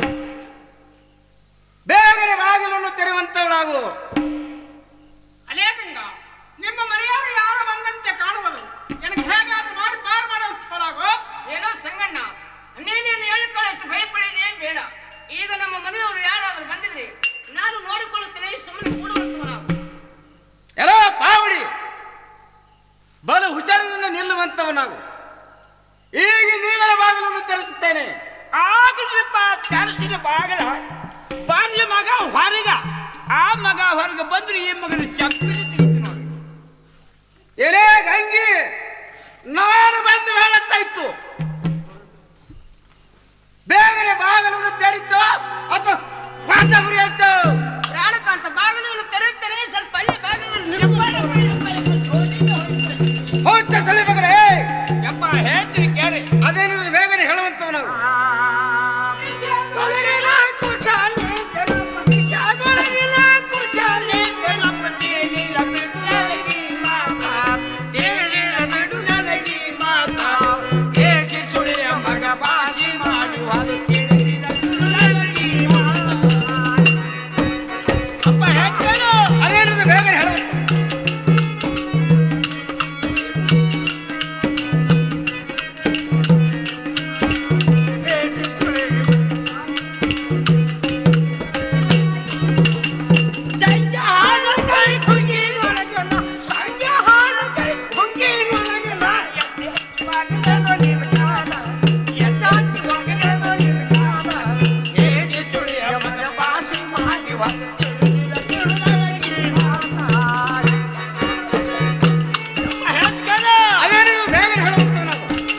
Speaker 4: ಬೇಗನೆ ಬಾಗಿಲನ್ನು ತೆರೆಯುವಂತವಳಾಗು
Speaker 3: ಅಲೇ ಗಂಗ ನಿಮ್ಮ ಮನೆಯವರು ಯಾರು ಬಂದಂತೆ ಕಾಣುವುದು ನನಗೆ ಹೇಗಾದ್ರೂ ಮಾಡಿ ಪಾರು ಮಾಡೋ ಹೇಳಾಗೋ
Speaker 1: ಏನೋ ಸಂಗಣ್ಣ ನೀನೇನು ಹೇಳಿಕೊಳ್ಳಷ್ಟು ಭಯಪಡಿದೆ ಬೇಡ ಈಗ ನಮ್ಮ ಮನೆಯವರು ಯಾರಾದರೂ ಬಂದಿದ್ರೆ ನಾನು ನೋಡಿಕೊಳ್ಳುತ್ತೇನೆ ಸುಮ್ಮನೆ ಕೂಡುವಂತ ನಾವು
Speaker 4: ಎಲ್ಲೋ ಪಾವಡಿ ಬಲು ಹುಷಾರಿನಿಂದ ನಿಲ್ಲುವಂತವನಾಗು ಈಗಿಂದೀಗಲ ಬಾಗಿಲನ್ನು ತೆರೆಸುತ್ತೇನೆ
Speaker 5: ಆಗ್ಲಿಪ್ಪ ತರಿಸಿದ ಬಾಗಿಲ ಬರ್ಲಿ ಮಗ ಹೊರಗ ಆ ಮಗ ಹೊರಗೆ ಬಂದ್ರೆ ಈ ಮಗನ ಚಪ್ಪಲಿ ತೆಗಿತು ನೋಡ್ರಿ
Speaker 4: ಎಲೆ ಗಂಗಿ ನಾನು ಬಂದು ಹೇಳುತ್ತಾ ಇತ್ತು ಬೇಗನೆ ಬಾಗಿಲನ್ನು ತೆರೀತು ಅಥವಾ ಪಾಠ ಮುರಿಯಿತು
Speaker 1: ಪ್ರಾಣಕಾಂತ ಬಾಗಿಲನ್ನು ತೆರೆಯುತ್ತೇನೆ ಸ್ವಲ್ಪ ಅಲ್ಲಿ ಬಾಗಿಲನ್ನು ನಿಲ್ಲು.
Speaker 5: ಹೇಳ್ತೀನಿ ಕೇಳಿ
Speaker 4: ಅದೇನಿರೋದು ಬೇಗನೆ ಹೇಳುವಂತವ ನಾವು
Speaker 2: ಒಳಗಿನ ಕುಶಾಲಿ ವಿಷಾದೊಳಗಿನ ಕುಶಾಲಿ
Speaker 5: ಗಣಪತಿ ನೀಲ ಬಿಡು ನನಗೆ ಮಾತಾ, ತಿಳಿಲಿಲ್ಲ ಬಿಡು ನನಗೆ ಮಾತಾ. ಏಸಿ ಸುಳಿಯ ಮಗ ಬಾಸಿ ಮಾಡುವ ಅದು ತಿಳಿಲಿಲ್ಲ ಬಿಡು ನನಗೆ ಮಾತಾ. ಅಪ್ಪ ಹೇಳ್ತೇನು
Speaker 4: ಅದೇನಿರೋದು ಬೇಗನೆ ಹೇಳುವಂತ
Speaker 5: ಸಂಜೆ ಹಾಲು ಕೈ ಕುಂಗಿ
Speaker 2: ಒಳಗನ ಸಂಜೆ ಹಾಲು ಕೈ ಹೊಂಗಿನೊಳಗನ ಎತ್ತಿ ಮಗನೋ ನಿನ್ನ ಕಾಲ ಎತ್ತಾಟಿ ಮಗನೋ ನಿನ್ನ ಕಾಲ
Speaker 5: ಏಸಿ ಸುಳಿಯ ಮಗ ಬಾಸಿ ಮಾಡುವ ಅದು ತಿಳಿಲಿಲ್ಲ ಬಿಡು ನನಗೆ ಮಾತಾ. ಅಪ್ಪ ಹೇಳ್ತೇನು
Speaker 4: ಅದೇನಿರೋದು ಬೇಗನೆ ಹೇಳುವಂತವ ನಾವು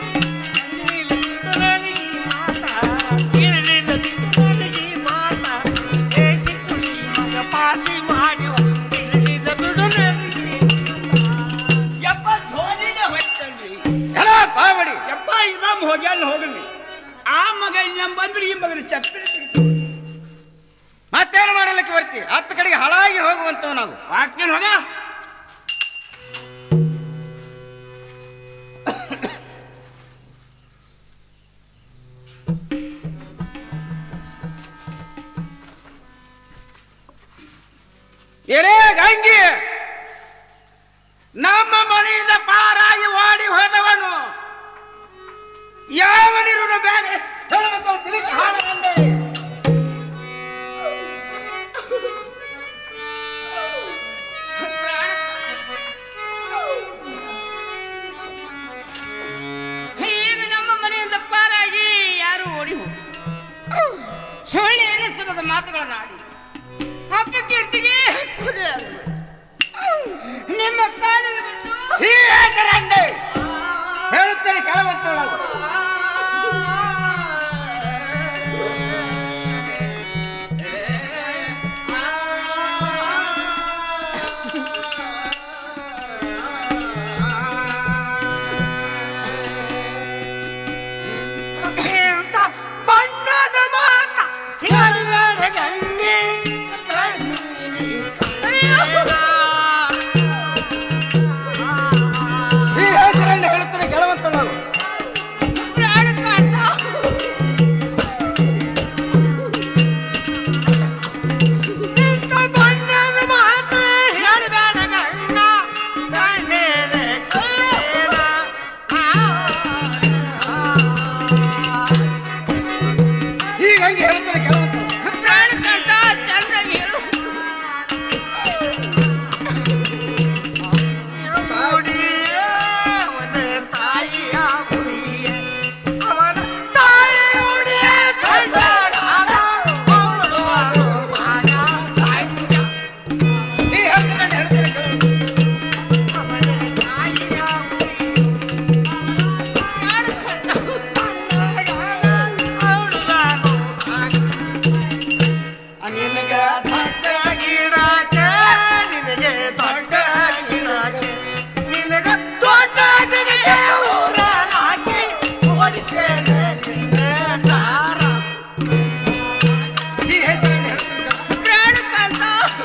Speaker 5: ಯಪ್ಪ ಧೋನಿನೇ ಹೋಯ್ತಲ್ರಿ
Speaker 4: ಎಲ್ಲ ಬಾವಡಿ
Speaker 5: ಯಪ್ಪ ಇದಮ್ ಹೋಗಿ ಅಲ್ಲಿ ಹೋಗಲಿ ಆ ಮಗ ಇಲ್ಲಿ ನಮ್ಮ ಬಂದ್ರೆ ಈ ಮಗನ ಚಪ್ಪಲಿ ತೆಗಿತು
Speaker 4: ಮತ್ತೇನು ಮಾಡಲಿಕ್ಕೆ ಬರ್ತಿ ಹತ್ತು ಕಡೆಗೆ ಹಾಳಾಗಿ ಹೋಗುವಂತವ ನಾವು
Speaker 5: ವಾಕ್ಯನ್ ಹೋಗ
Speaker 4: ಎಲೇ ಗಂಗಿ ನಮ್ಮ ಮನೆಯಿಂದ ಪಾರಾಗಿ ಓಡಿ ಹೋದವನು ಯಾವನಿರು ಬೇಗ ಹೇಳುವಂತವ ತಿಳಿಸಿ ಹಾಡಬಂದೆ
Speaker 1: ಈಗ ನಮ್ಮ ಮನೆಯಿಂದ ಪಾರಾಗಿ ಯಾರು ಓಡಿ ಹೋಗಿ ಸುಳ್ಳು ಎನಿಸಿದ ಮಾತುಗಳನ್ನ ಆಡಿ ಹಬ್ಬ ಕೀರ್ತಿಗೆ ಕುರಿಯಾದರು. ನಿಮ್ಮ ಕಾಲಿಗೆ ಬಿದ್ದು
Speaker 4: ಶ್ರೀವೇಂಕರಂಡೆ ಹೇಳುತ್ತೇನೆ ಕೇಳುವಂತವಳು
Speaker 2: ಬಣ್ಣದ ಮಾತ ಕೇಳಬೇಡ ಗಂಗೆ ಕಣ್ಣೀರಿ
Speaker 4: ಶ್ರೀವೇಂಕರಂಡೆ ಹೇಳುತ್ತೇನೆ ಕೇಳುವಂತವಳು
Speaker 1: ಪ್ರಾಣಕಾಂತ
Speaker 2: ಇಂಥ ಬಣ್ಣದ ಮಾತ ಹೇಳಬೇಡ ಗಂಗ ಕಣ್ಣೀರಿ ಕಣ್ಣೀರ
Speaker 4: ಈಗ ಹಂಗೆ ಹೇಳುತ್ತೇನೆ ಕೇಳುವಂತವಳು
Speaker 1: ಪ್ರಾಣಕಾಂತ ಚಂದಾಗಿ ಹೇಳು
Speaker 2: ಗುಡಿಯೇ ಅವನ ತಾಯಿಯ ಗುಡಿಯೇ ಅವನ ತಾಯಿ ಗುಡಿಯೇ ಕಂಡಾಗ ಅವಳು ಅದು ಮಗ ಸಾಯ್ತ
Speaker 4: ಶ್ರೀವೇಂಕರಂಡೆ ಹೇಳುತ್ತೇನೆ ಕೇಳುವಂತವಳು
Speaker 2: ಅವನ ತಾಯಿಯ ನಿನಗ ದೊಡ್ಡ ಗಿಡಕ್ಕೆ ನಿನಗೆ ದೊಡ್ಡ ಗಿಡಕ್ಕೆ ನಿನಗ ದೊಡ್ಡ ಗಿಡಕ್ಕೆ ಊರ ಹಾಕಿ ಹೊಡಿತೇನೆ ನಿನ್ನ ದಾರ
Speaker 4: ಶ್ರೀವೇಂಕರಂಡೆ ಹೇಳುತ್ತೇನೆ
Speaker 1: ಪ್ರಾಣಕಾಂತ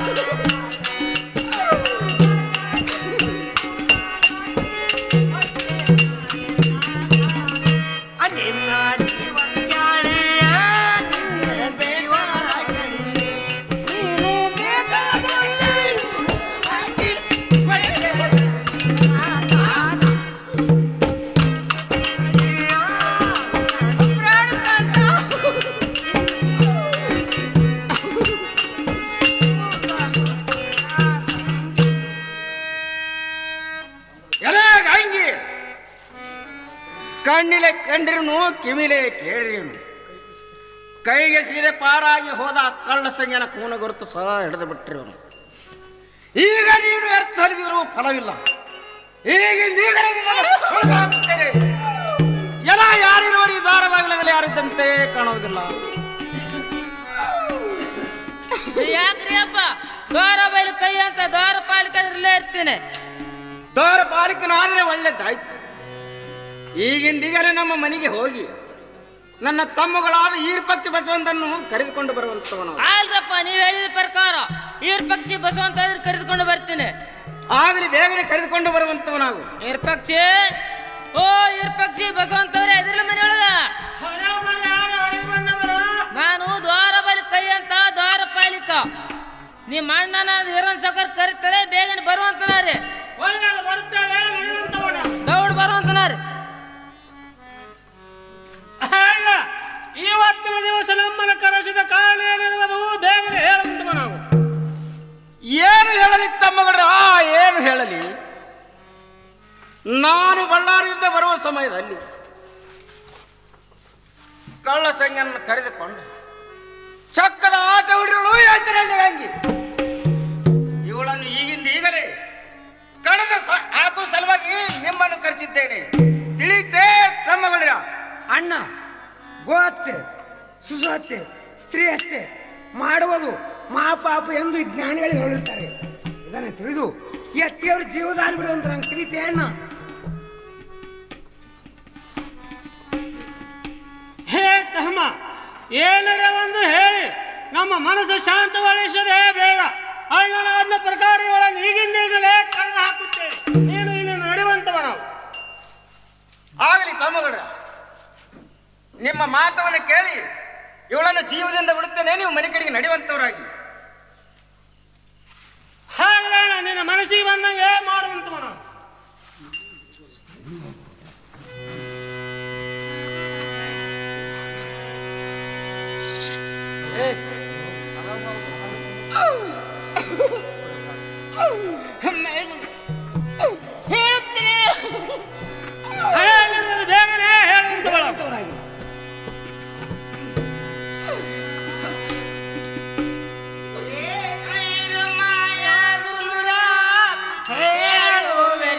Speaker 2: ನಿನ್ನ ಜೀವನ ಗಾಳಿಯ ನಿನ್ನ ಜೀವನ ಗಳಿಯ ನೀನು ಬೇಕಾದಲ್ಲಿ ಹಾಕಿ ಹೊಡಿತೇನೆ ನಿನ್ನ ದಾರ.
Speaker 1: ಪ್ರಾಣಕಾಂತ
Speaker 4: ಎಲೇ ಗಂಗಿ ಕಣ್ಣಿಲೆ ಕಂಡ್ರಿನು ಕಿವಿಲೆ ಕೇಳಿರಿನು ಕೈಗೆ ಸೀರೆ ಪಾರಾಗಿ ಹೋದ ಆ ಕಳ್ಳ ಸಂಜನ ಕೂನ ಗುರುತು ಸಹ ಹಿಡಿದು ಬಿಟ್ಟಿರುವನು ಈಗ ನೀನು ವ್ಯರ್ಥ ಹರಿದಿರೂ ಫಲವಿಲ್ಲ ಈಗಿಂದೀಗ ಎಲ್ಲ ಯಾರಿರುವರು ಈ ದ್ವಾರ ಬಾಗಿಲಲ್ಲಿ ಯಾರಿದ್ದಂತೆ ಕಾಣುವುದಿಲ್ಲ
Speaker 6: ಯಾಕ್ರಿ ಅಪ್ಪ ದ್ವಾರ ಬೈಲು ಕೈ ಅಂತ ದ್ವಾರ ಪಾಲಿಕೆ ಇಲ್ಲೇ ಇರ್ತೀನಿ
Speaker 4: ದ್ವಾರ ಪಾಲಿಕನಾದ್ರೆ ಒಳ್ಳೇದಾಯ್ತು ಈಗಿಂದೀಗಲೇ ನಮ್ಮ ಮನೆಗೆ ಹೋಗಿ ನನ್ನ ತಮ್ಮಗಳಾದ ಈರ್ಪಕ್ಷಿ ಬಸವಂತನ್ನು ಕರೆದುಕೊಂಡು ಬರುವಂತವನು
Speaker 6: ಆಲ್ರಪ್ಪ ನೀವ್ ಹೇಳಿದ ಪ್ರಕಾರ ಈರ್ ಪಕ್ಷಿ ಬಸವಂತ ಇದ್ರೆ ಕರೆದುಕೊಂಡು ಬರ್ತೀನಿ
Speaker 4: ಆಗಲಿ ಬೇಗನೆ ಕರೆದುಕೊಂಡು ಬರುವಂತವನಾಗು
Speaker 6: ಈರ್ ಪಕ್ಷಿ ಓ ಈರ್ ಪಕ್ಷಿ ಬಸವಂತ ಅವ್ರೆ ಎದಿರ್ಲ ಮನೆಯೊಳಗ ನಾನು ದ್ವಾರ ಬಲಿ ಕೈ ಅಂತ ದ್ವಾರ ಪಾಲಿಕ ನಿಮ್ಮ ಅಣ್ಣನ ವೀರನ್ ಸಕರ್ ಕರೀತಾರೆ ಬೇಗನೆ ಬರುವಂತನಾರಿ
Speaker 3: ಬರುತ್ತೇವೆ ನಡೆಯುವಂತವನ
Speaker 6: ದೌಡ್ ಬರುವಂತನಾರಿ
Speaker 3: ಅಲ್ಲ ಇವತ್ತಿನ ದಿವಸ ನಮ್ಮನ್ನು ಕರೆಸಿದ ಕಾರಣ ಏನಿರುವುದು ಬೇಗನೆ ಹೇಳುವಂತವ ನಾವು
Speaker 4: ಏನು ಹೇಳಲಿ ತಮ್ಮಗಳ ಏನು ಹೇಳಲಿ ನಾನು ಬಳ್ಳಾರಿಯಿಂದ ಬರುವ ಸಮಯದಲ್ಲಿ ಕಳ್ಳ ಸಂಗನ್ನು ಕರೆದುಕೊಂಡು ಚಕ್ಕದ ಆಟ ಹುಡುಗರು ಹೆಸರಲ್ಲಿ ಹಂಗಿ ಇವುಗಳನ್ನು ಈಗಿಂದ ಈಗಲೇ ಕಳೆದ ಸ- ಹಾಕುವ ಸಲುವಾಗಿ ನಿಮ್ಮನ್ನು ಕರೆಸಿದ್ದೇನೆ ತಿಳಿಯುತ್ತೆ ತಮ್ಮಗಳ
Speaker 2: ಅಣ್ಣ ಗೋ ಹತ್ಯೆ ಶಿಶು ಹತ್ಯೆ ಸ್ತ್ರೀ ಹತ್ಯೆ ಮಾಡುವುದು ಮಹಾಪಾಪ ಎಂದು ಈ ಜ್ಞಾನಿಗಳು ಹೇಳಿರ್ತಾರೆ ಇದನ್ನು ತಿಳಿದು ಈ ಹತ್ಯೆಯವರು ಜೀವದಾನ ಬಿಡುವಂತ ನಂಗೆ ತಿಳಿತೆ ಅಣ್ಣ
Speaker 3: ಹೇ ತಮ್ಮ ಏನರ ಒಂದು ಹೇಳಿ ನಮ್ಮ ಮನಸ್ಸು ಶಾಂತಗೊಳಿಸದೆ ಬೇಡ ಅಣ್ಣನಾದ ಪ್ರಕಾರ ಇವಳನ್ನು ಈಗಿಂದ ಈಗಲೇ ಕಳೆದು ಹಾಕುತ್ತೇವೆ ನೀನು ಇಲ್ಲಿ ನಡೆಯುವಂತವ ನಾವು
Speaker 4: ಆಗಲಿ ತಮ್ಮಗಳ ನಿಮ್ಮ ಮಾತವನ್ನು ಕೇಳಿ ಇವಳನ್ನು ಜೀವದಿಂದ ಬಿಡುತ್ತೇನೆ ನೀವು ಮನೆ ಕಡೆಗೆ ನಡೆಯುವಂತವರಾಗಿ
Speaker 3: ಹಾಗಾದ್ರೆ ಅಣ್ಣ ನಿನ್ನ ಮನಸ್ಸಿಗೆ ಬಂದಂಗೆ ಮಾಡುವಂತವ ನಾವು
Speaker 1: ಹೇಳುತ್ತೇನೆ
Speaker 3: ಹಳೆಯಲ್ಲಿರುವುದು ಬೇಗನೆ ಹೇಳುವಂತವಳ
Speaker 1: ಮಾಯಾದುರ ಹೇಳುವೆ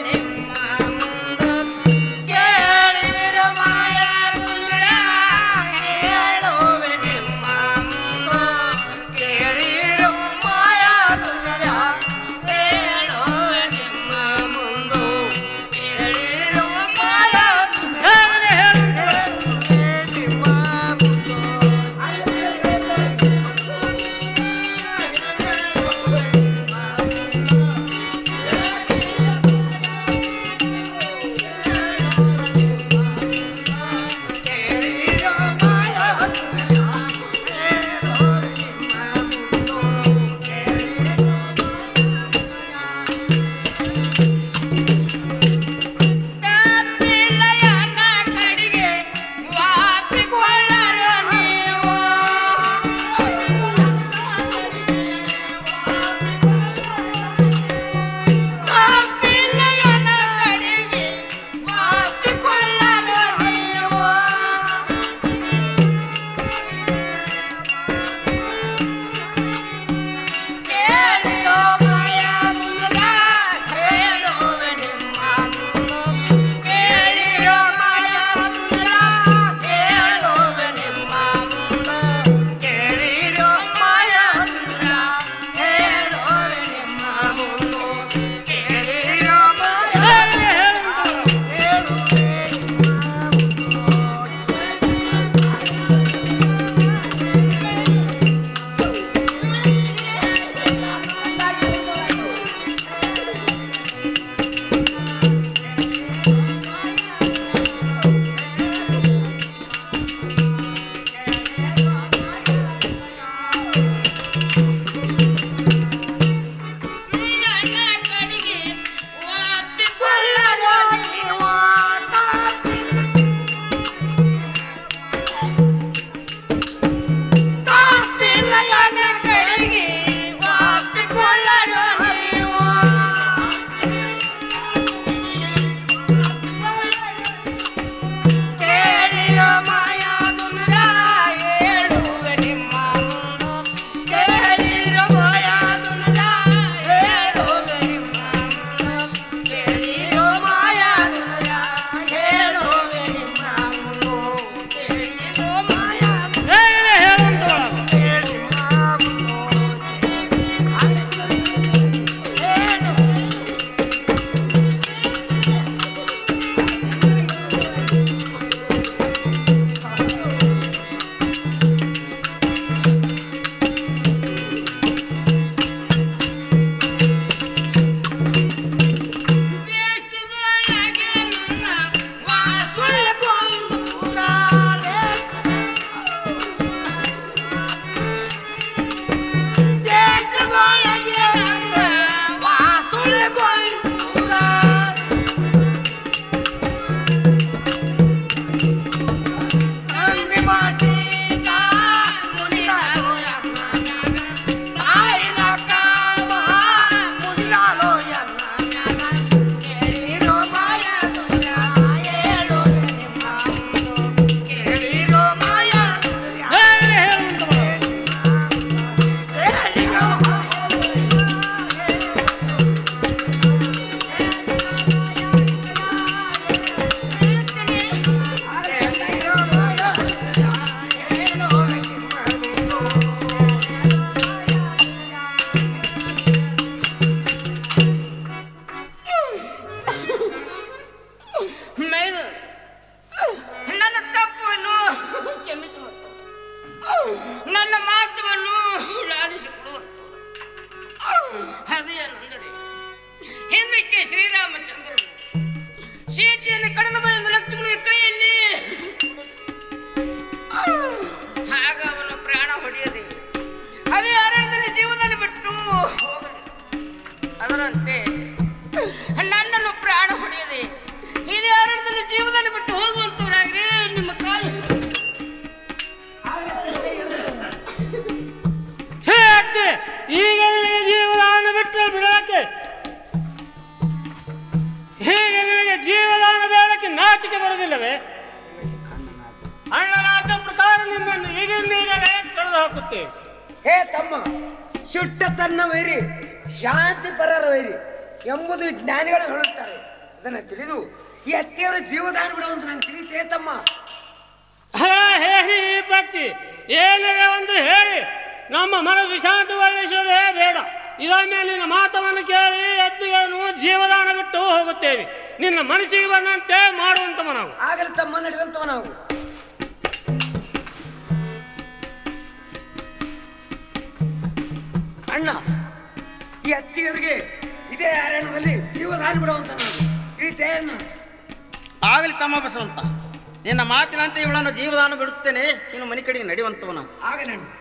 Speaker 1: ಹೋದರಂತೆ ನನ್ನನ್ನು ಪ್ರಾಣ ಹೊಡೆಯದೆ ಇದೇ ಅರಣ್ಯದಲ್ಲಿ ಜೀವದಲ್ಲಿ ಬಿಟ್ಟು ಹೋಗುವಂತವರಾಗ್ರಿ ನಿಮ್ಮ ಕಾಲ
Speaker 3: ಹೇ ಅತ್ತೆ ಈಗ ನಿನಗೆ ಜೀವದಾನ ಬಿಟ್ಟು ಬಿಡೋಕೆ ಹೀಗೆ ನಿನಗೆ ಜೀವದಾನ ಬೇಡಕ್ಕೆ ನಾಚಿಕೆ ಬರುವುದಿಲ್ಲವೇ ಅಣ್ಣನಾದ ಪ್ರಕಾರ ನಿನ್ನನ್ನು ಈಗಿಂದ ಈಗಲೇ ಕಳೆದು ಹಾಕುತ್ತೇವೆ
Speaker 7: ಹೇ ತಮ್ಮ ಶುಟ್ಟ ತನ್ನ ವೈರಿ ಶಾಂತಿ ಪರರ ವೈರಿ ಎಂಬುದು ಜ್ಞಾನಿಗಳು ಹೇಳುತ್ತಾರೆ ಅದನ್ನು ತಿಳಿದು ಈ ಅತ್ತೆಯವರ ಜೀವದಾನ ಬಿಡುವಂತ ನಂಗೆ ತಿಳಿತೇ ತಮ್ಮ
Speaker 3: ಹಾ, ಹೇಳಿ ಈ ಪಕ್ಷಿ ಏನಾರ ಒಂದು ಹೇಳಿ ನಮ್ಮ ಮನಸ್ಸು ಶಾಂತಿಗೊಳಿಸುವುದೇ ಬೇಡ ಇದೊಮ್ಮೆ ನಿನ್ನ ಮಾತವನ್ನು ಕೇಳಿ ಎತ್ತಿಗೆನು ಜೀವದಾನ ಬಿಟ್ಟು ಹೋಗುತ್ತೇವೆ ನಿನ್ನ ಮನಸ್ಸಿಗೆ ಬಂದಂತೆ ಮಾಡುವಂತವ ನಾವು
Speaker 7: ಆಗಲಿ ತಮ್ಮ ನಡೆಯುವಂತವ ನಾವು ಅಣ್ಣ ಈ ಅತ್ತಿಯವರಿಗೆ ಇದೇ ಅರಣ್ಯದಲ್ಲಿ ಜೀವದಾನ ಬಿಡುವಂತ ನಾವು ತಿಳಿತೇ ಅಣ್ಣ
Speaker 4: ಆಗಲಿ ತಮ್ಮ ಬಸವಂತ ನಿನ್ನ ಮಾತಿನಂತೆ ಇವಳನ್ನು ಜೀವದಾನ ಬಿಡುತ್ತೇನೆ ಇನ್ನು ಮನೆ ಕಡೆಗೆ ನಡೆಯುವಂತವ ನಾವು
Speaker 7: ಆಗಲಿ ಅಣ್ಣ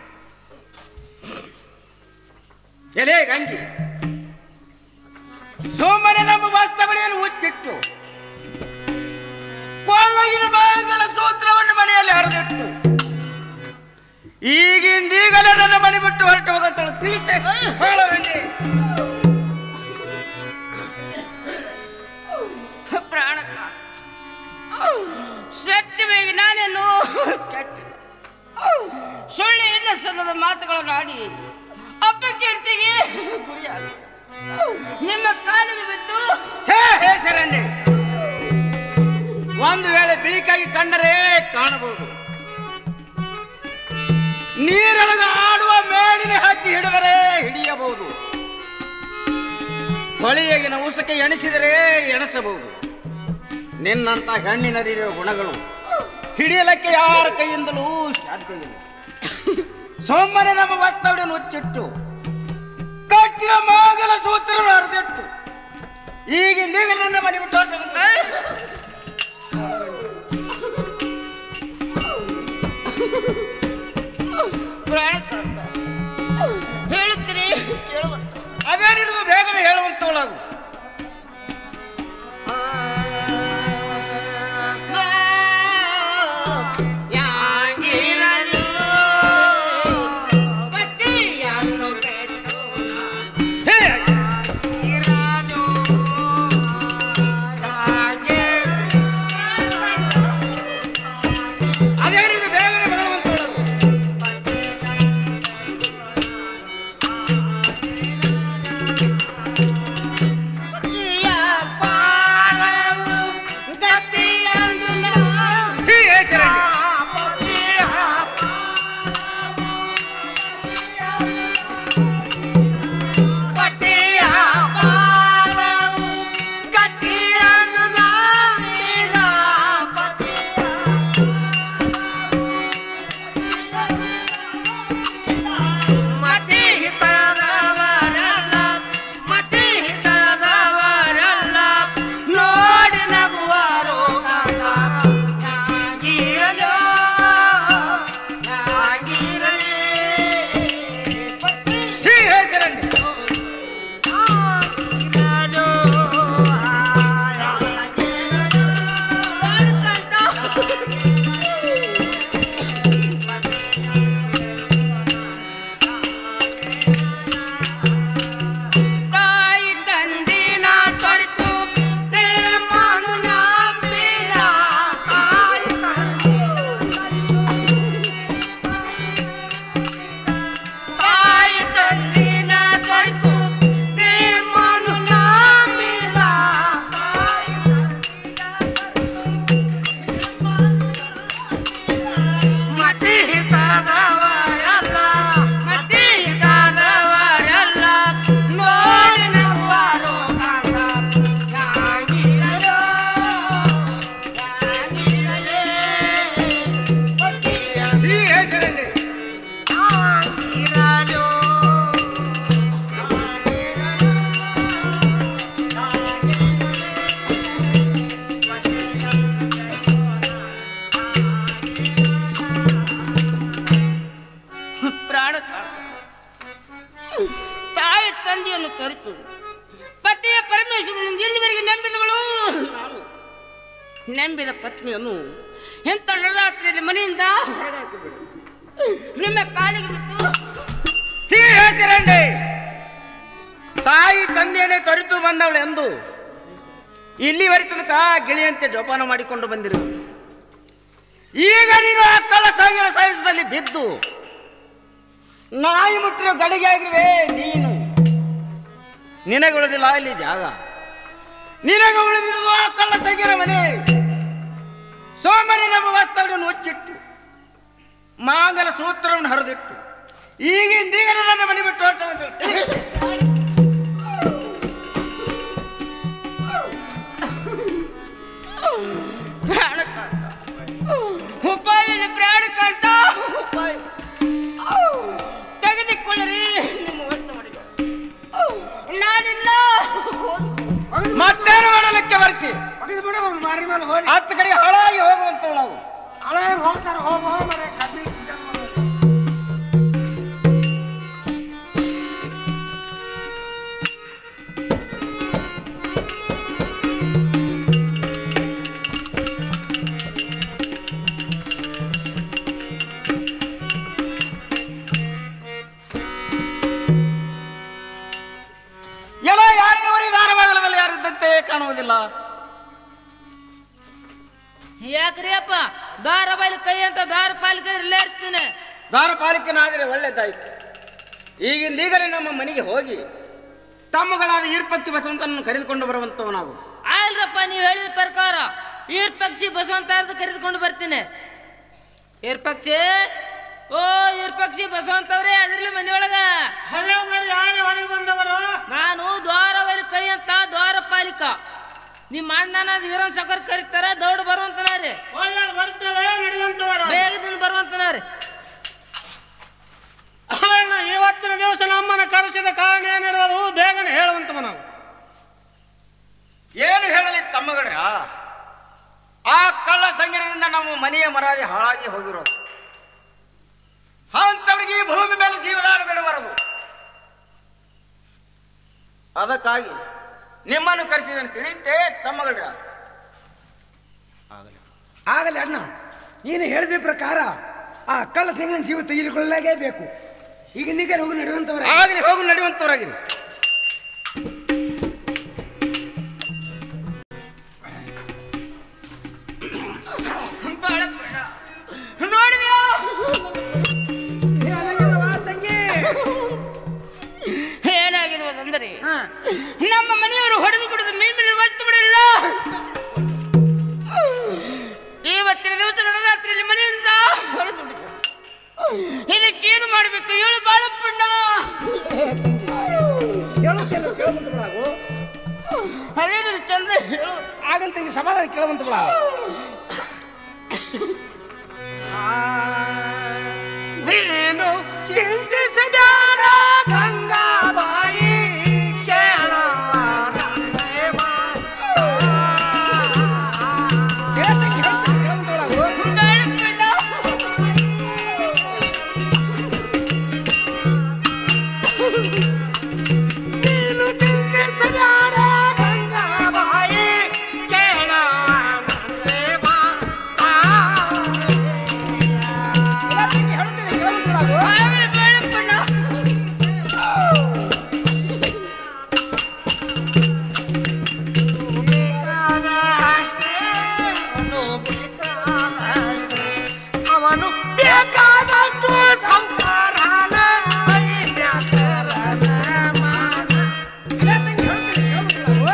Speaker 4: ಎಲೆ ಗಂಜಿ ಸೋಮನೆ ನಮ್ಮ ವಾಸ್ತವನೆಯನ್ನು ಮುಚ್ಚಿಟ್ಟು ಕೊಳ್ಳಗಿನ ಬಾಯಿಗಳ ಸೂತ್ರವನ್ನು ಮನೆಯಲ್ಲಿ ಹರಿದಿಟ್ಟು ಈಗಿಂದೀಗಲೇ ನನ್ನ ಮನೆ ಬಿಟ್ಟು ಹೊರಟು ಹೋಗಂತಳು ತಿಳಿತೆ ಹೇಳಬೇಡಿ
Speaker 1: ಪ್ರಾಣಕ್ಕ ಸತ್ಯವಾಗಿ ನಾನೇನು ಕೆಟ್ಟ ಸುಳ್ಳು ಇಲ್ಲ ಸಲ್ಲದ ಮಾತುಗಳನ್ನು ಆಡಿ ಅಪ್ಪ ಕೀರ್ತಿಗೆ ಗುರಿಯಾಗಿ ನಿಮ್ಮ ಕಾಲಿಗೆ ಬಿದ್ದು
Speaker 4: ಹೇ ಹೇ ಶರಣೆ ಒಂದು ವೇಳೆ ಬಿಳಿಕಾಗಿ ಕಂಡರೆ ಕಾಣಬಹುದು ನೀರೊಳಗೆ ಆಡುವ ಮೇಡಿನ ಹಚ್ಚಿ ಹಿಡಿದರೆ ಹಿಡಿಯಬಹುದು ಹೊಳೆಯಗಿನ ಉಸಕೆ ಎಣಿಸಿದರೆ ಎಣಿಸಬಹುದು ನಿನ್ನಂತ ಹೆಣ್ಣಿನರಿರುವ ಗುಣಗಳು ಹಿಡಿಯಲಕ್ಕೆ ಯಾರ ಕೈಯಿಂದಲೂ ಸಾಧ್ಯವಿಲ್ಲ ಸೋಮನೆ ನಮ್ಮ ವಸ್ತವಡಿಯನ್ನು ಮುಚ್ಚಿಟ್ಟು ಕಟ್ಟಿದ ಮಾಗಲ ಸೂತ್ರ ಹರಿದಿಟ್ಟು ಈಗ ನೀವು ನನ್ನ ಮನೆ ಬಿಟ್ಟು ಹೊರಟು
Speaker 1: ಪ್ರಾಣಕ್ಕ ಹೇಳುತ್ತೀರಿ ಕೇಳುವಂತ
Speaker 4: ಅದೇ ನಿನಗೂ ಬೇಗನೆ ಹೇಳುವಂತವಳಾಗು
Speaker 1: ಯಾಗಿರಲು ಪತಿಯನ್ನು ಬಿಟ್ಟು
Speaker 4: ಹೇ
Speaker 1: ಇರಲು ಹಾಗೆ
Speaker 4: ಅದೇ ನಿನಗೂ ಬೇಗನೆ ಹೇಳುವಂತವಳಾಗು
Speaker 1: ಪತಿಯ ಪಾಲವು ಗತಿಯನ್ನು ನಾ
Speaker 4: ಹೇ ಹೇ ಶರಣೆ.
Speaker 1: ಪತಿಯ ಪತಿಯ ಪಾಲವು ಗತಿಯನ್ನು ನಂಬಿದ ಪತಿಯ ಮತಿ ಹಿತದವರಲ್ಲ ಮತಿ ಹಿತದವರಲ್ಲ ನೋಡಿ ನಗುವರು ಕಾಲ ನಾಗಿರಲು ನಾಗಿರಲಿ ಪತಿ
Speaker 4: ಹೇ ಹೇ ಶರಣೆ.
Speaker 1: ನಾಗಿರಲು ತಾಯಿ ತಂದಿನ ತೊರೆತು ಪ್ರೇಮನು ನಂಬಿದ ತಾಯಿ ತಾಯಿ ತಂದಿನ ತೊರೆತು ಪ್ರೇಮನು ನಂಬಿದ ತಾಯಿ ಮತಿ ಹಿತದವರಲ್ಲ ಮತಿ ಹಿತದವರಲ್ಲ ನೋಡಿ ನಗುವರು ಕಂದ ಯಾಗಿರಲು ಯಾಗಿರಲೇ ಪತಿಯ
Speaker 4: ಹೇ ಹೇ ಶರಣೆ.
Speaker 1: ಯಾಗಿರಲು ಪ್ರಾಣ ತಾಯಿ ತಂದೆಯನ್ನು ತೊರೆತು ಕಾಲಿಗೆ ನೆಂಬಿದವಳು ನಾನು ನೆಂಬಿದ ಪತ್ನಿಯನ್ನು ಎಂತ ನಡರಾತ್ರಿಯಲ್ಲಿ ಮನೆಯಿಂದ ಹೊರಗಾಕಿಬಿಡು ನಿಮ್ಮ ಕಾಲಿಗೆ ಬಿದ್ದು
Speaker 4: ಶ್ರೀಹಸಿರಂಡೆ ತಾಯಿ ತಂದೆಯನ್ನೇ ತೊರೆತು ಬಂದವಳು ಎಂದು ಇಲ್ಲಿವರೆ ತನಕ ಗಿಳಿಯಂತೆ ಜೋಪಾನ ಮಾಡಿಕೊಂಡು ಬಂದಿರು ಈಗ ನೀನು ಆ ಕಳ್ಳ ಸಾವಿರ ಸಾಯಿಸದಲ್ಲಿ ಬಿದ್ದು ನಾಯಿ ಮುಟ್ಟಿರೋ ಗಡಿಗೆ ಆಗಿರುವೆ ನೀನು ನಿನಗೆ ಉಳಿದಿಲ್ಲ ಇಲ್ಲಿ ಜಾಗ ನಿನಗೆ ಉಳಿದಿರುವುದು ಆ ಕಳ್ಳ ಸಂಗಿರ ಮನೆ ಸೋಮರಿ ನಮ್ಮ ವಸ್ತುಗಳನ್ನು ಮುಚ್ಚಿಟ್ಟು ಮಾಂಗಲ ಸೂತ್ರವನ್ನು ಹರಿದಿಟ್ಟು ಈಗಿಂದೀಗ ನನ್ನ ಮನೆ ಬಿಟ್ಟು ಹೊರಟು
Speaker 1: ಪ್ರಾಣಕಾಂತ ಉಪಾಯದಲ್ಲಿ ಪ್ರಾಣಕಾಂತ ಉಪಾಯ ತೆಗೆದುಕೊಳ್ಳರಿ ನಿಮ್ಮ ವರ್ತ ಮಾಡಿದ ನಾನಿನ್ನ
Speaker 4: ಮತ್ತೇನು ಮಾಡಲಿಕ್ಕೆ ಬರ್ತಿ
Speaker 2: ಒಗೆದು ಬಿಡು ಅವ್ನು ಮಾರಿ ಮೇಲೆ ಹೋಗಿ
Speaker 4: ಹತ್ತು ಕಡೆ ಹಾಳಾಗಿ ಹೋಗುವಂತವಳು ನಾವು
Speaker 2: ಹಳೆ ಹೋಗ್ತಾರೆ ಹೋಗೋ ಮರೆ ಕಮ್ಮಿ ಸೀಸನ್ ಮಗ.
Speaker 4: ಎಲ್ಲ ಯಾರಿನವರಿ ಧಾರವಾಗಲದಲ್ಲಿ ಯಾರಿದ್ದಂತೆ ಕಾಣುವುದಿಲ್ಲ
Speaker 6: ಯಾಕ್ರಿ ಅಪ್ಪ ದಾರ ಬಾಲಿ ಕೈ ಅಂತ ದಾರ ಪಾಲಿಕೆ ಇಲ್ಲೇ ಇರ್ತೀನಿ
Speaker 4: ದಾರ ಪಾಲಿಕೆನಾದರೆ ಒಳ್ಳೆದಾಯಿತು ಈಗಿಂದೀಗಲೇ ನಮ್ಮ ಮನೆಗೆ ಹೋಗಿ ತಮ್ಮಗಳಾದ ಈರ್ಪತ್ತಿ ಬಸವಂತನನ್ನು ಕರೆದುಕೊಂಡು ಬರುವಂತವ ನಾವು
Speaker 6: ಆಯ್ಲ್ರಪ್ಪ ನೀವು ಹೇಳಿದ ಪ್ರಕಾರ ಈರ್ ಪಕ್ಷಿ ಬಸವಂತ ಅಂತ ಕರೆದುಕೊಂಡು ಬರ್ತೀನಿ ಈರ್ ಪಕ್ಷಿ ಓ ಈರ್ ಪಕ್ಷಿ ಬಸವಂತ ಅವ್ರೆ ಅದ್ರಲ್ಲಿ ಮನೆಯೊಳಗ
Speaker 3: ಯಾರು ಹೊರಗೆ ಬಂದವರು
Speaker 6: ನಾನು ದ್ವಾರ ಬಲಿ ಕೈ ಅಂತ ದ್ವಾರ ಪಾಲಿಕ ನಿಮ್ಮ ಅಣ್ಣನ ಹೀರೋನ್ ಸಕರ್ ಕರೀತಾರ ದೌಡ್ ಬರುವಂತನಾರಿ
Speaker 3: ಒಳ್ಳೆದು ಬರ್ತೇವೆ ನಡೆಯುವಂತವರು
Speaker 6: ಬೇಗದಿಂದ ಬರುವಂತನಾರಿ
Speaker 3: ಅಣ್ಣ, ಇವತ್ತಿನ ದಿವಸ ನಮ್ಮನ್ನ ಕರೆಸಿದ ಕಾರಣ ಏನಿರೋದು ಬೇಗನೆ ಹೇಳುವಂತವ ನಾವು
Speaker 4: ಏನು ಹೇಳಲಿ ತಮ್ಮಗಳ್ರ ಆ ಕಳ್ಳ ಸಂಗನದಿಂದ ನಮ್ಮ ಮನೆಯ ಮರಾದಿ ಹಾಳಾಗಿ ಹೋಗಿರೋದು ಅಂತವರಿಗೆ ಈ ಭೂಮಿ ಮೇಲೆ ಜೀವದಾನ ಬಿಡಬಾರದು ಅದಕ್ಕಾಗಿ ನಿಮ್ಮನ್ನು ಕರೆಸಿದನು ತಿಳಿಯುತ್ತೆ ತಮ್ಮಗಳ್ರ
Speaker 7: ಆಗಲಿ ಅಣ್ಣ ನೀನು ಹೇಳಿದ ಪ್ರಕಾರ ಆ ಕಳ್ಳ ಸಿಂಗನ ಜೀವ ತೆಗೆದುಕೊಳ್ಳಲೇಬೇಕು ಈಗ ನಿಗರ್ ಹೋಗಿ ನಡೆಯುವಂತವ್ರೆ
Speaker 4: ಆಗಲಿ ಹೋಗು ನಡೆಯುವಂತವರಾಗಿರಿ
Speaker 1: ಬಾಳ ಬೇಡ ನೋಡಿದ್ಯಾ
Speaker 2: ಏನಾಗ್ಯದವ್ವ ತಂಗಿ
Speaker 1: ಏನಾಗಿರುವುದಂದರೆ ನಮ್ಮ ಮನೆಯವರು ಹೊಡೆದು ಬಿಡುದು ಮೀ ಮೇಲೆ ಒತ್ತು ಬಿಡಲಿಲ್ಲ ಇವತ್ತಿನ ದಿವಸ ನಡರಾತ್ರಿಯಲ್ಲಿ ಮನೆಯಿಂದ ಹೊರದು ಬಿಡಿತು ಇದಕ್ಕೇನು ಮಾಡಬೇಕು ಹೇಳು ಬಾಳಪ್ಪಣ್ಣ
Speaker 2: ಹೇಳುತ್ತೇನೆ ಕೇಳುವಂತ ಬಿಡಾಗು
Speaker 1: ಅದೇನು ಚಂದ ಹೇಳು
Speaker 2: ಆಗಲ್ ತಂಗಿ ಸಮಾಧಾನ ಕೇಳುವಂತ ಬಿಡಾಗು ನೀನು ಚಿಂತಿಸಬೇಡ ಗಂಗಾಬಾಯಿ ಕೇಳ
Speaker 1: ಬಾಳಪ್ಪಣ್ಣ
Speaker 2: ನೀನು ಚಿಂತಿಸಬೇಡ ಗಂಗಾಬಾಯಿ ಕೇಳ ಹೇಳ್ತೀನಿ ಕೇಳುವಂತ ಬಿಡಾಗು
Speaker 1: ಆಗಲಿ ಬಾಳಪ್ಪಣ್ಣ
Speaker 2: ಅವನು ಬೇಕಾದಷ್ಟು ಸಂಸಾರನ ಐದ್ಯಾಕರನ ಮಾನ. ಇಲ್ಲ ತಂಗಿ, ಹೇಳ್ತೀನಿ, ಹೇಳ್ಬಿಟ್ರಲ್ವ?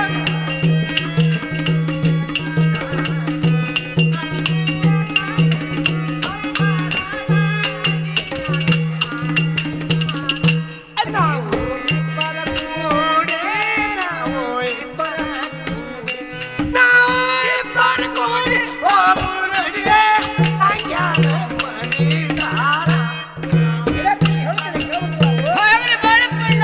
Speaker 2: ನಾವು ಇಬ್ಬರ ಕೂಡೆ, ನಾವು ಇಬ್ಬರ ಕೂಡೆ, ನಾವು ಇಬ್ಬರ ಕೂಡಿ ಹೋಗುವ ನಡಿಗೆ ಸಾಯಂಕಾಲ ಮನೆದಾರ. ಇಲ್ಲ ತಂಗಿ, ಹೇಳ್ತೀನಿ, ಕೇಳ್ಬಿಟ್ರಲ್ವ?
Speaker 1: ಆಗಲಿ ಬಾಳಪ್ಪಣ್ಣ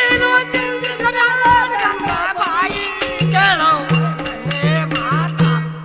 Speaker 2: ನೀನು ಚಿಂತಿಸಬೇಡ ಗಂಗಾಬಾಯಿ ಕೇಳೋ ಮಾತಾ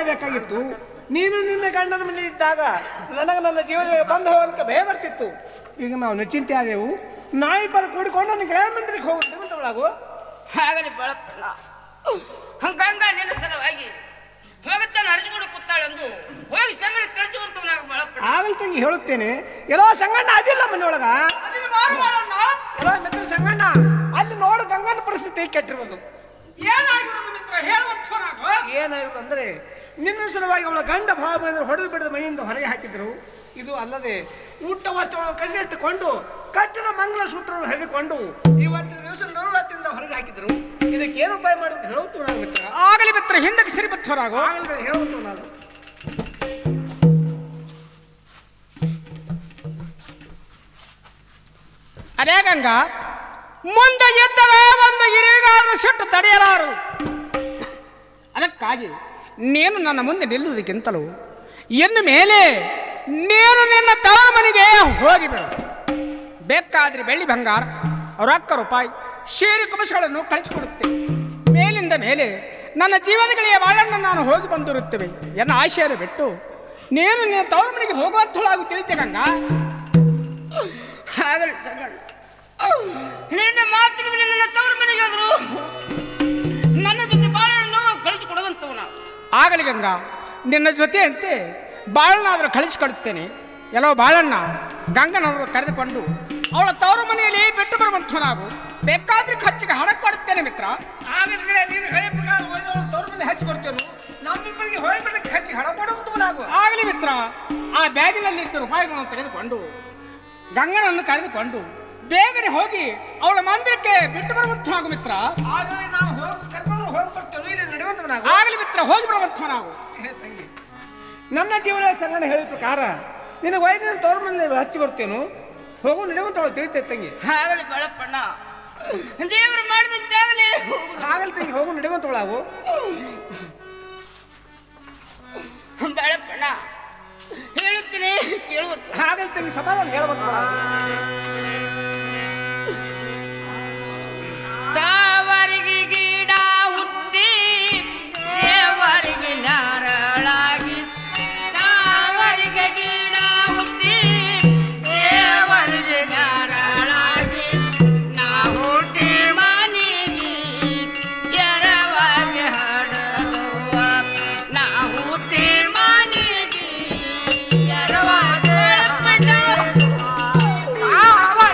Speaker 2: ಮಾಡಬೇಕಾಗಿತ್ತು ನೀನು ನಿನ್ನ ಗಂಡನ ಮನೆ ಇದ್ದಾಗ ನನಗೆ ನನ್ನ ಜೀವನ ಬಂದು ಹೋಗಲಿಕ್ಕೆ ಭಯ ಬರ್ತಿತ್ತು ಈಗ ನಾವು ನಿಶ್ಚಿಂತೆ ಆದೆವು ನಾಯಿಕರು ಕೂಡಿಕೊಂಡು ನನ್ನ ಗೃಹ ಮಂದಿರಕ್ಕೆ ಹೋಗುತ್ತೇವಂತವಳಾಗು
Speaker 1: ಹಾಗಲಿ ಬಳಪಣ್ಣ ಹಂಗಂಗ ನಿನ್ನ ಸಲುವಾಗಿ ಹೋಗುತ್ತಾನೆ ಅರ್ಜಿಕೊಂಡು ಕೂತಾಳೆಂದು ಹೋಗಿ ಸಂಗಡಿ ತಿಳಿಸುವಂತವನಾಗ ಬಳಪಣ್ಣ
Speaker 2: ಆಗಲ್ ತಂಗಿ ಹೇಳುತ್ತೇನೆ ಎಲ್ಲೋ ಸಂಗಣ್ಣ ಅದಿಲ್ಲ ಮನೆಯೊಳಗ ಎಲ್ಲೋ ಮಿತ್ರ ಸಂಗಣ್ಣ ಅಲ್ಲಿ ನೋಡು ಗಂಗನ ಪರಿಸ್ಥಿತಿ ಕೆಟ್ಟಿರುವುದು
Speaker 3: ಏನಾಗಿರೋದು ಮಿತ್ರ ಹೇಳುವಂಥವನಾಗು
Speaker 2: ಏನಾಯ್ತು ಅಂದ್ರೆ ನಿನ್ನ ಸಲುವಾಗಿ ಅವಳ ಗಂಡ ಭಾವ ಬಂದ್ರೆ ಹೊಡೆದು ಬಿಡದ ಮನೆಯಿಂದ ಹೊರಗೆ ಹಾಕಿದ್ರು ಇದು ಅಲ್ಲದೆ ಊಟ ವಸ್ತುಗಳನ್ನು ಕೈಗೆಟ್ಟುಕೊಂಡು ಕಟ್ಟಿದ ಮಂಗಲ ಸೂತ್ರವನ್ನು ಹಿಡಿದುಕೊಂಡು ಇವತ್ತಿನ ದಿವಸ ನರುಳತ್ತಿಂದ ಹೊರಗೆ ಹಾಕಿದ್ರು ಇದಕ್ಕೆ ಏನು ಉಪಾಯ ಮಾಡೋದು ಹೇಳುತ್ತು ನಾನು ಮಿತ್ರ
Speaker 3: ಆಗಲಿ ಮಿತ್ರ ಹಿಂದಕ್ಕೆ ಸಿರಿಬತ್ತವರಾಗು
Speaker 2: ಆಗಲೇ ಹೇಳುತ್ತು ನಾನು
Speaker 3: ಅದೇ ಗಂಗಾ ಮುಂದೆ ಎದ್ದರೆ ಒಂದು ಇರುವಿಗಾದ್ರೂ ಸಿಟ್ಟು ತಡೆಯಲಾರು ಅದಕ್ಕಾಗಿ ನೀನು ನನ್ನ ಮುಂದೆ ನಿಲ್ಲುವುದಕ್ಕಿಂತಲೂ ಇನ್ನು ಮೇಲೆ ನೀನು ನಿನ್ನ ತವರ ಮನೆಗೆ ಹೋಗಿಬಿಡು ಬೇಕಾದ್ರೆ ಬೆಳ್ಳಿ ಬಂಗಾರ ರೊಕ್ಕ ರೂಪಾಯಿ ಶೇರಿ ಕುಮಸಗಳನ್ನು ಕಳಿಸಿಕೊಡುತ್ತೇವೆ ಮೇಲಿಂದ ಮೇಲೆ ನನ್ನ ಜೀವನಗಳಿಗೆ ಬಾಳನ್ನು ನಾನು ಹೋಗಿ ಬಂದಿರುತ್ತೇವೆ ಎನ್ನ ಆಶೆಯನ್ನು ಬಿಟ್ಟು ನೀನು ನಿನ್ನ ತವರ ಮನೆಗೆ ಹೋಗುವಂಥಳಾಗು ತಿಳಿತೆ ಗಂಗಾ
Speaker 1: ಹಾಗಲಿ ಸಂಗಣ್ಣ ನಿನ್ನ ಮಾತಿನ ಮೇಲೆ ನನ್ನ ತವರು ಮನೆಗಾದ್ರು ನನ್ನ ಜೊತೆ ಬಾಳನ್ನು ಕಳಿಸಿಕೊಡುವಂತವ ನಾವು
Speaker 3: ಆಗಲಿ ಗಂಗಾ ನಿನ್ನ ಜೊತೆಯಂತೆ ಬಾಳನಾದರೂ ಕಳಿಸಿಕೊಡುತ್ತೇನೆ ಎಲ್ಲೋ ಬಾಳಣ್ಣ ಗಂಗನವರು ಕರೆದುಕೊಂಡು ಅವಳ ತವರು ಮನೆಯಲ್ಲಿ ಬಿಟ್ಟು ಬರುವಂಥ ನಾವು ಬೇಕಾದ್ರೆ ಖರ್ಚಿಗೆ ಹಣ ಕೊಡುತ್ತೇನೆ ಮಿತ್ರ
Speaker 2: ಆಗಲೇ ನೀನು ಹೇಳಿ ಪ್ರಕಾರ ಹೋದವಳು ತವ್ರ ಮೇಲೆ ಹಚ್ಚಿ ಬರ್ತೇನೆ ನಮ್ಮಿಬ್ಬರಿಗೆ ಹೋಗಿ ಬರ್ಲಿಕ್ಕೆ ಹಚ್ಚಿ ಹಣ ಕೊಡುವಂತ ನಾವು
Speaker 3: ಆಗಲಿ ಮಿತ್ರ ಆ ಬ್ಯಾಗಿನಲ್ಲಿ ಇದ್ದ ರೂಪಾಯಿಗಳನ್ನು ತೆಗೆದುಕೊಂಡು ಗಂಗನನ್ನು ಕರೆದುಕೊಂಡು ಬೇಗನೆ ಹೋಗಿ ಅವಳ ಮಂದಿರಕ್ಕೆ ಬಿಟ್ಟು ಬರುವಂಥ ನಾವು ಮಿತ್ರ
Speaker 2: ಆಗಲೇ ನಾವು ಹೋಗಿ ಕರ್ಕೊಂಡು ಹೋಗಿ ಬರ್ತೇವೆ ಇಲ್ಲಿ ನಡೆಯುವಂತ ನಾವು
Speaker 3: ಆಗಲಿ ಮಿತ್ರ ಹೋಗಿ ಬರುವಂಥ ನಾವು
Speaker 2: ಹೇ ತಂಗಿ ನನ್ನ ಜೀವನ ಸಂಗಡ ಹೇಳಿದ ಪ್ರಕಾರ ನಿನಗೆ ವೈದ್ಯನ ತವ್ರ ಮನೇಲಿ ಹಚ್ಚಿ ಬರ್ತೇನು ಹೋಗು ನಡೆಯುವಂತ ತಿಳಿತೈತೆ ತಂಗಿ
Speaker 1: ಹಾಗಲಿ ಬಾಳಪ್ಪಣ್ಣ ದೇವರು ಮಾಡಿದಂತಾಗಲಿ
Speaker 2: ಆಗಲ್ ತಂಗಿ ಹೋಗು ನಡೆಯುವಂತವಳಾಗು
Speaker 1: ಬಾಳಪ್ಪಣ್ಣ ಹೇಳುತ್ತೇನೆ ಕೇಳುವಂತ
Speaker 2: ಆಗಲ್ ತಂಗಿ ಸಮಾಧಾನ ಹೇಳುವಂತವಳಾಗು
Speaker 1: ತಾವರಿಗೆ ಗಿಡ ಹುಟ್ಟಿ ದೇವರಿಗೆ ನಾರಳಾಗಿ ತಾವರಿಗೆ ಗಿಡ ಹುಟ್ಟಿ ದೇವರಿಗೆ ನಾರಳಾಗಿ ನಾ ಹುಟ್ಟಿ ಮನೆಗೆ ಎರವಾಗಿ ಹಡಗುವ ನಾ ಹುಟ್ಟಿ ಮನೆಗೆ ಎರವಾಗಿ ಹಡಗುವ.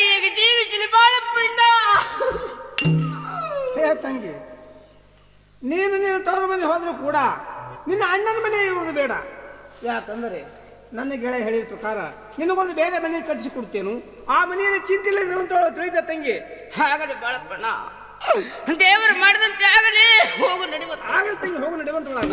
Speaker 1: ಈಗ ಜೀವಿಸಲಿ ಬಾಳ ಪಿಂಡ
Speaker 2: ಹೇ ತಂಗಿ ನೀನು ನೀನು ತವರು ಮನೆ ಹೋದರೂ ಕೂಡ ನಿನ್ನ ಅಣ್ಣನ ಮನೆ ಇರುವುದು ಬೇಡ ಯಾಕಂದರೆ ನನ್ನ ಗೆಳೆಯ ಹೇಳಿದ ಪ್ರಕಾರ ನಿನಗೊಂದು ಬೇರೆ ಮನೆ ಕಟ್ಟಿಸಿ ಕೊಡ್ತೇನು ಆ ಮನೆಯಲ್ಲಿ ಚಿಂತಿಲ್ಲ ಅಂತ ತಿಳಿದ ತಂಗಿ
Speaker 1: ಆಗಲಿ ಬಾಳಪ್ಪಣ್ಣ ದೇವರು ಮಾಡಿದಂತೆ ಆಗಲಿ ಹೋಗು ನಡಿವತ್ತ
Speaker 2: ಆಗಲಿ ತಂಗಿ ಹೋಗು ನಡೆಯುವಂತಳಾಗ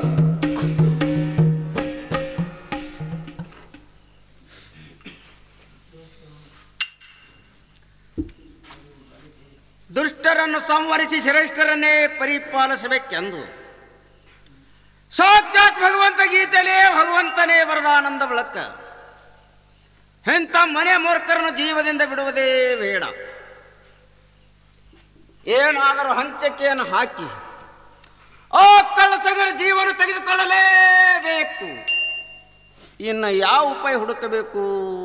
Speaker 4: ದುಷ್ಟರನ್ನು ಸಂವರಿಸಿ ಶ್ರೇಷ್ಠರನ್ನೇ ಪರಿಪಾಲಿಸಬೇಕೆಂದು ಸಾಕ್ಷಾತ್ ಭಗವಂತ ಗೀತೆಯಲ್ಲೇ ಭಗವಂತನೇ ಬರದಾನಂದ ಬೆಳಕ ಇಂಥ ಮನೆ ಮೂರ್ಖರನ್ನು ಜೀವದಿಂದ ಬಿಡುವುದೇ ಬೇಡ ಏನಾದರೂ ಹಂಚಕೆಯನ್ನು ಹಾಕಿ ಆ ಕಳ್ಳಸಗರ ಜೀವನ ತೆಗೆದುಕೊಳ್ಳಲೇಬೇಕು ಇನ್ನು ಯಾವ ಉಪಾಯ ಹುಡುಕಬೇಕು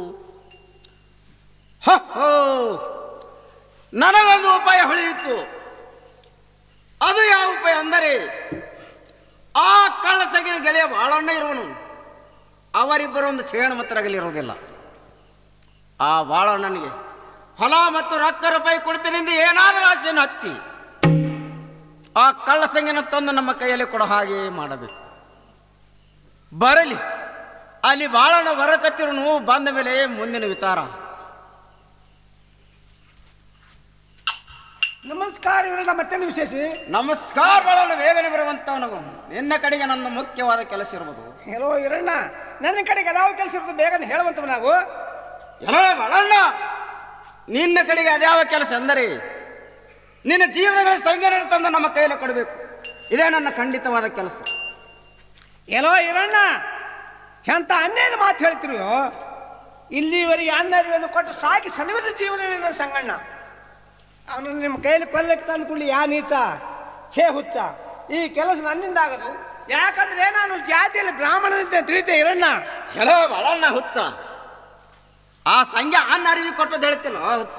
Speaker 4: ಹೋ ನನಗೊಂದು ಉಪಾಯ ಹೊಳೆಯಿತು ಅದು ಯಾವ ಉಪಾಯ ಅಂದರೆ ಆ ಕಳ್ಳಸಗಿನ ಗೆಳೆಯ ಬಾಳಣ್ಣ ಇರುವನು ಅವರಿಬ್ಬರು ಒಂದು ಛೇಣ ಮತ್ತರಗಲಿರುವುದಿಲ್ಲ ಆ ಬಾಳಣ್ಣನಿಗೆ ಹೊಲ ಮತ್ತು ರೊಕ್ಕ ರೂಪಾಯಿ ಕೊಡ್ತೀನಿ ಎಂದು ಏನಾದರೂ ಆಸೆಯನ್ನು ಹತ್ತಿ ಆ ಕಳ್ಳಸಂಗಿನ ತಂದು ನಮ್ಮ ಕೈಯಲ್ಲಿ ಕೊಡೋ ಹಾಗೆ ಮಾಡಬೇಕು ಬರಲಿ ಅಲ್ಲಿ ಬಾಳಣ್ಣ ಬರಕತ್ತಿರೋನು ಬಂದ ಮೇಲೆ ಮುಂದಿನ ವಿಚಾರ
Speaker 2: ನಮಸ್ಕಾರ ಇವರೆಲ್ಲ ಮತ್ತೇನು ವಿಶೇಷ
Speaker 4: ನಮಸ್ಕಾರ ಬಾಳಣ್ಣ ಬೇಗನೆ ಬರುವಂತವನಗು ನಿನ್ನ ಕಡೆಗೆ ನನ್ನ ಮುಖ್ಯವಾದ ಕೆಲಸ ಇರುವುದು
Speaker 2: ಎಲ್ಲೋ ಇರಣ್ಣ ನನ್ನ ಕಡೆಗೆ ಅದಾವ ಕೆಲಸ ಇರೋದು ಬೇಗನೆ ಹೇಳುವಂತವ ನಾವು
Speaker 4: ಎಲ್ಲ ಬಾಳಣ್ಣ ನಿನ್ನ ಕಡೆಗೆ ಅದ್ಯಾವ ಕೆಲಸ ಅಂದರೆ ನಿನ್ನ ಜೀವನಗಳ ಸಂಘಟನೆ ತಂದು ನಮ್ಮ ಕೈಯಲ್ಲಿ ಕೊಡಬೇಕು ಇದೇ ನನ್ನ ಖಂಡಿತವಾದ ಕೆಲಸ
Speaker 2: ಎಲ್ಲೋ ಇರಣ್ಣ ಎಂತ ಅನ್ಯಾಯದ ಮಾತು ಹೇಳ್ತಿರೋ ಇಲ್ಲಿವರೆಗೆ ಅನ್ನರಿಯನ್ನು ಕೊಟ್ಟು ಸಾಕಿ ಸಲುವಿದ ಜೀವನ ಸಂಗಣ್ಣ ಅವನು ನಿಮ್ಮ ಕೈಯಲ್ಲಿ ಕೊಲ್ಲಕ್ಕೆ ತಂದ್ಕೊಳ್ಳಿ ಯಾ ನೀಚ ಛೇ ಹುಚ್ಚ ಈ ಕೆಲಸ ನನ್ನಿಂದ ಆಗದು ಯಾಕಂದ್ರೆ ನಾನು ಜಾತಿಯಲ್ಲಿ ಬ್ರಾಹ್ಮಣನಿದ್ದ ತಿಳಿತೆ ಇರಣ್ಣ
Speaker 4: ಎಲ್ಲ ಬಾಳಣ್ಣ ಹುಚ್ಚ ಆ ಸಂಖ್ಯೆ ಅನ್ನ ಅರಿವಿ ಕೊಟ್ಟದ್ದು ಹೇಳ್ತಿಲ್ಲ ಹುಚ್ಚ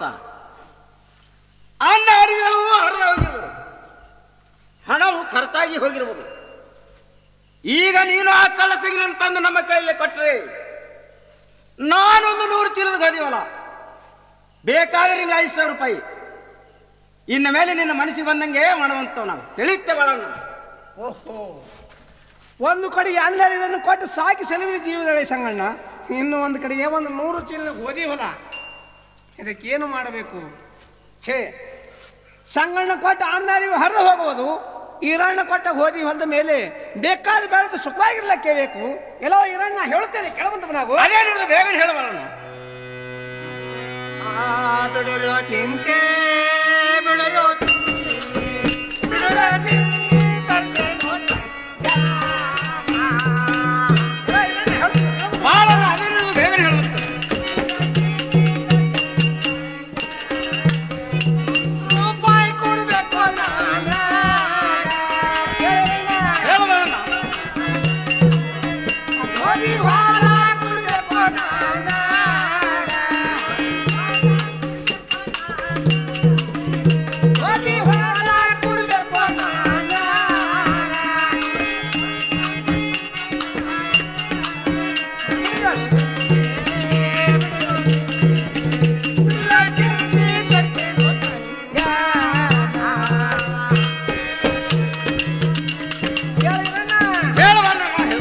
Speaker 4: ಅನ್ನ ಅರಿವಿಗಳು ಹರಿದು ಹೋಗಿರುವುದು ಹಣವು ಖರ್ಚಾಗಿ ಹೋಗಿರುವುದು ಈಗ ನೀನು ಆ ಕಳಸಗಿನ ತಂದು ನಮ್ಮ ಕೈಯಲ್ಲಿ ಕೊಟ್ಟರೆ ನಾನೊಂದು ನೂರು ಚೀಲದ ಗೋಧಿವಲ್ಲ ಬೇಕಾದ್ರೆ ನಿಂಗೆ ಐದು ಸಾವಿರ ರೂಪಾಯಿ ಇನ್ನು ಮೇಲೆ ನಿನ್ನ ಮನಸ್ಸಿಗೆ ಬಂದಂಗೆ ಮಾಡುವಂತವ್ ನಾವು ತಿಳಿಯುತ್ತೆ ಬಾಳಣ್ಣ
Speaker 2: ಓಹೋ ಒಂದು ಕಡೆಗೆ ಅನ್ನರಿವನ್ನು ಕೊಟ್ಟು ಸಾಕಿ ಸಲುವಿದ ಜೀವದಳೆ ಸಂಗಣ್ಣ ಇನ್ನು ಒಂದು ಕಡೆಗೆ ಒಂದು ನೂರು ಚೀಲ ಗೋಧಿ ಹೊಲ ಇದಕ್ಕೇನು ಮಾಡಬೇಕು ಛೇ ಸಂಗಣ್ಣ ಕೊಟ್ಟ ಅನ್ನರಿವು ಹರಿದು ಹೋಗುವುದು ಈರಣ್ಣ ಕೊಟ್ಟ ಗೋಧಿ ಹೊಲದ ಮೇಲೆ ಬೇಕಾದ ಬೆಳೆದು ಸುಖವಾಗಿರ್ಲಕ್ಕೆ ಬೇಕು ಎಲ್ಲೋ ಈರಣ್ಣ ಹೇಳುತ್ತೇನೆ ಕೆಲವಂತ ನಾವು
Speaker 4: ಅದೇನಿಲ್ಲ ಬೇಗನೆ ಹೇಳ ಬಾಳಣ್ಣ
Speaker 2: ಬಿಡರೋ ಚಿಂತೆ ಬಿಡರೋ ಬಿಡರೋ ಚಿಂತೆ ತರ್ತೇನೋ
Speaker 4: ಬಾಳಣ್ಣ ಅದೇನಿಲ್ಲ ಬೇಗನೆ ಹೇಳುವಂತ
Speaker 2: ರೂಪಾಯಿ ಕೊಡ್ಬೇಕು ನಾನು
Speaker 4: ಹೇಳ ಬಾಳಣ್ಣ
Speaker 2: ಗೋಧಿ ಹೊಲ ಕೊಡ್ಬೇಕು ನಾನು ಗೋಧಿ ಹೊಲ ಕೊಡ್ಬೇಕು ನಾನು
Speaker 4: ಹೇಳ ಬಾಳಣ್ಣ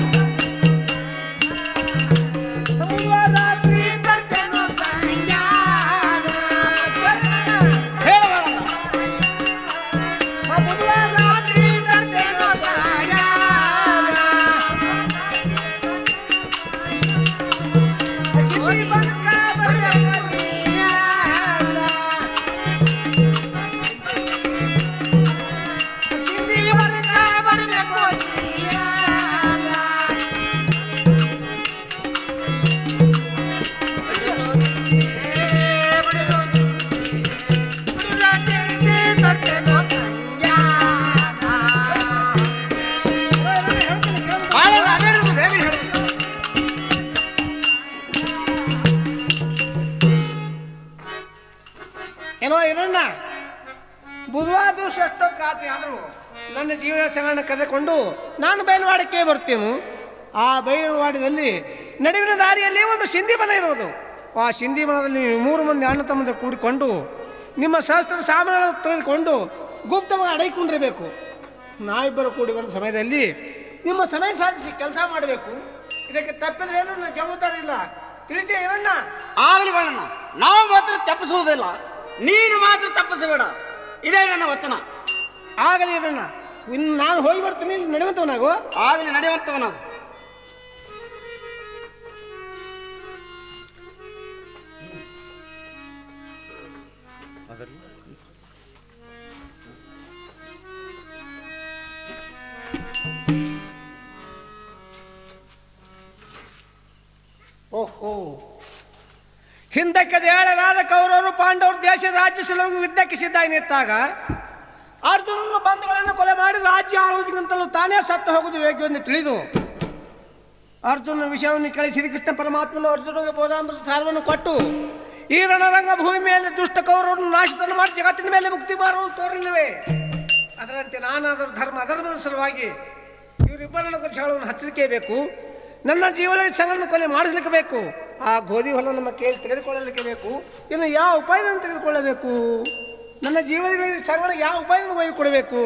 Speaker 4: ಹೇಳ ಬಾಳಣ್ಣ ಬಾಳಣ್ಣ ಅದೇನಿಲ್ಲ ಬೇಗನೆ ಹೇಳು
Speaker 2: ಏನೋ ಇರೋಣ ಬುಧವಾರ ದಿವಸ ಎಷ್ಟೊತ್ತು ರಾತ್ರಿ ಆದರೂ ನನ್ನ ಜೀವನ ಸಂಗಡ ಕರೆದುಕೊಂಡು ನಾನು ಬಯಲುವಾಡಕ್ಕೆ ಬರ್ತೇನು ಆ ಬಯಲುವಾಡದಲ್ಲಿ ನಡುವಿನ ದಾರಿಯಲ್ಲಿ ಒಂದು ಸಿಂಧಿ ಮನೆ ಇರುವುದು ಆ ಸಿಂಧಿ ವನದಲ್ಲಿ ನೀವು ಮೂರು ಮಂದಿ ಅಣ್ಣ ತಮ್ಮಂದಿರು ಕೂಡಿಕೊಂಡು ನಿಮ್ಮ ಶಸ್ತ್ರ ಸಾಮಾನುಗಳನ್ನು ತೆಗೆದುಕೊಂಡು ಗುಪ್ತವಾಗಿ ಅಡಗಿಕೊಂಡಿರಬೇಕು ನಾವಿಬ್ಬರು ಕೂಡಿ ಬಂದ ಸಮಯದಲ್ಲಿ ನಿಮ್ಮ ಸಮಯ ಸಾಧಿಸಿ ಕೆಲಸ ಮಾಡಬೇಕು ಇದಕ್ಕೆ ತಪ್ಪಿದ್ರೆ ಏನು ನನ್ನ ಜವಾಬ್ದಾರಿ ಇಲ್ಲ ತಿಳಿತೇ ಏನಣ್ಣ
Speaker 4: ಆಗಲಿ ಬೇಡಣ್ಣ ನಾವು ಮಾತ್ರ ತಪ್ಪಿಸುವುದಿಲ್ಲ ನೀನು ಮಾತ್ರ ತಪ್ಪಿಸಬೇಡ ಇದೇ ನನ್ನ ವಚನ
Speaker 2: ಆಗಲಿ ಏನಣ್ಣ ಇನ್ನು ನಾನು ಹೋಗಿ ಬರ್ತೀನಿ ಇಲ್ಲಿ ನಡೆಯುವಂತವನಾಗು
Speaker 4: ಆಗಲಿ ನಡೆಯುವಂತವ ನಾವು
Speaker 2: ಓಹೋ ಹಿಂದಕ್ಕೆ ದೇಳರಾದ ಕೌರವರು ಪಾಂಡವರು ದೇಶದ ರಾಜ್ಯ ಸಲುವಾಗಿ ಯುದ್ಧಕ್ಕೆ ಸಿದ್ಧಾಗಿ ನಿಂತಾಗ ಅರ್ಜುನನ ಬಂಧುಗಳನ್ನು ಕೊಲೆ ಮಾಡಿ ರಾಜ್ಯ ಆಳುವುದಕ್ಕಿಂತಲೂ ತಾನೇ ಸತ್ತು ಹೋಗುವುದು ಯೋಗ್ಯವೆಂದು ತಿಳಿದು ಅರ್ಜುನ ವಿಷಯವನ್ನು ಕೇಳಿ ಶ್ರೀಕೃಷ್ಣ ಪರಮಾತ್ಮನು ಅರ್ಜುನಿಗೆ ಬೋಧಾಮೃತ ಸಾರವನ್ನು ಕೊಟ್ಟು ಈ ರಣರಂಗ ಭೂಮಿ ಮೇಲೆ ದುಷ್ಟ ಕೌರವರನ್ನು ನಾಶತನ ಮಾಡಿ ಜಗತ್ತಿನ ಮೇಲೆ ಮುಕ್ತಿ ಮಾರುವುದು ತೋರಲಿವೆ ಅದರಂತೆ ನಾನಾದರೂ ಧರ್ಮ ಅಧರ್ಮದ ಸಲುವಾಗಿ ಇವರಿಬ್ಬರನ್ನು ಶಾಳವನ್ನು ಹಚ್ಚಲಿಕ್ಕೆ ಬೇಕು ನನ್ನ ಜೀವನ ಸಂಗನ ಕೊಲೆ ಮಾಡಿಸ್ಲಿಕ್ಕೆ ಬೇಕು ಆ ಗೋಧಿ ಹೊಲ ನಮ್ಮ ಕೇಳಿ ತೆಗೆದುಕೊಳ್ಳಲಿಕ್ಕೆ ಬೇಕು ಇನ್ನು ಯಾವ ಉಪಾಯದಿಂದ ತೆಗೆದುಕೊಳ್ಳಬೇಕು ನನ್ನ ಜೀವನ ಸಂಗಡ ಯಾವ ಉಪಾಯದಿಂದ ಒಯ್ದು ಕೊಡಬೇಕು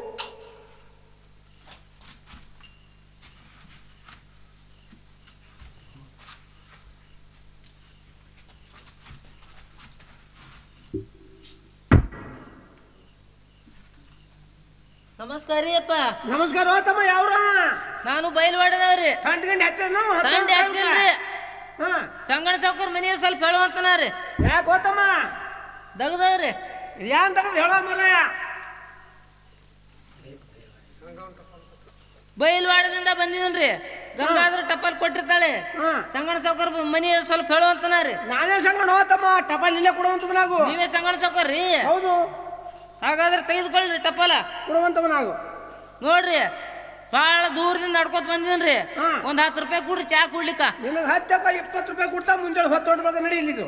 Speaker 6: ನಮಸ್ಕಾರ ರೀ ಅಪ್ಪ
Speaker 2: ನಮಸ್ಕಾರ ಓ ತಮ್ಮ ಯಾವ್ರವ
Speaker 6: ನಾನು ಬಯಲ್ವಾಡದವ್ರಿ
Speaker 2: ತಂಡ್ಗಂಡು ಹತ್ತೇನು
Speaker 6: ತಂಡ ಎತ್ತಿಲ್ರಿ
Speaker 2: ಹಾ
Speaker 6: ಸಂಗಣ ಸೌಕರ್ ಮನೆಯ ಸ್ವಲ್ಪ ಹೇಳುವಂತನಾರಿ
Speaker 2: ಯಾಕೆ ಓತಮ್ಮ
Speaker 6: ದಗದವ್ರಿ
Speaker 2: ಯಾನ್ ತಗದ್ ಹೇಳೋ ಮರಯ
Speaker 6: ಬಯಲ್ವಾಡದಿಂದ ಬಂದಿದನ್ರಿ ಗಂಗಾದ್ರ ಟಪಾಲ್ ಕೊಟ್ಟಿರ್ತಾಳೆ
Speaker 2: ಹಾ
Speaker 6: ಸಂಗಣ ಸೌಕರ್ ಮನೆಯ ಸ್ವಲ್ಪ ಹೇಳುವಂತನಾರಿ
Speaker 2: ನಾನೇ ಸಂಗಣ ಹೋತಮ್ಮ ಟಪಾಲ್ ಇಲ್ಲೇ ಕೊಡುವಂತವ ನಾವು
Speaker 6: ನೀವೇ ಸಂಗಣ ಸೌಕರ್ ರೀ
Speaker 2: ಹೌದು
Speaker 6: ಹಾಗಾದ್ರೆ ತೆಗೆದುಕೊಳ್ಳ್ರಿ ಟಪಾಲ
Speaker 2: ಕೊಡುವಂತವ ನಾವು
Speaker 6: ನೋಡ್ರಿ ಭಾಳ ದೂರದಿಂದ ನಡ್ಕೋತ ಬಂದಿದನ್ರಿ
Speaker 2: ಹಾ.
Speaker 6: ಒಂದ್ ಹತ್ತು ರೂಪಾಯಿ ಕೊಡ್ರಿ ಚಾ ಕುಡ್ಲಿಕ್ಕ
Speaker 2: ನಿನಗೆ ಹತ್ತಕ್ಕ ಇಪ್ಪತ್ತು ರೂಪಾಯಿ ಕೊಡ್ತಾ ಮುಂಜಾನೆ ಹೊತ್ತು ಬಂದ ನಡಿ ಇಲ್ಲಿದು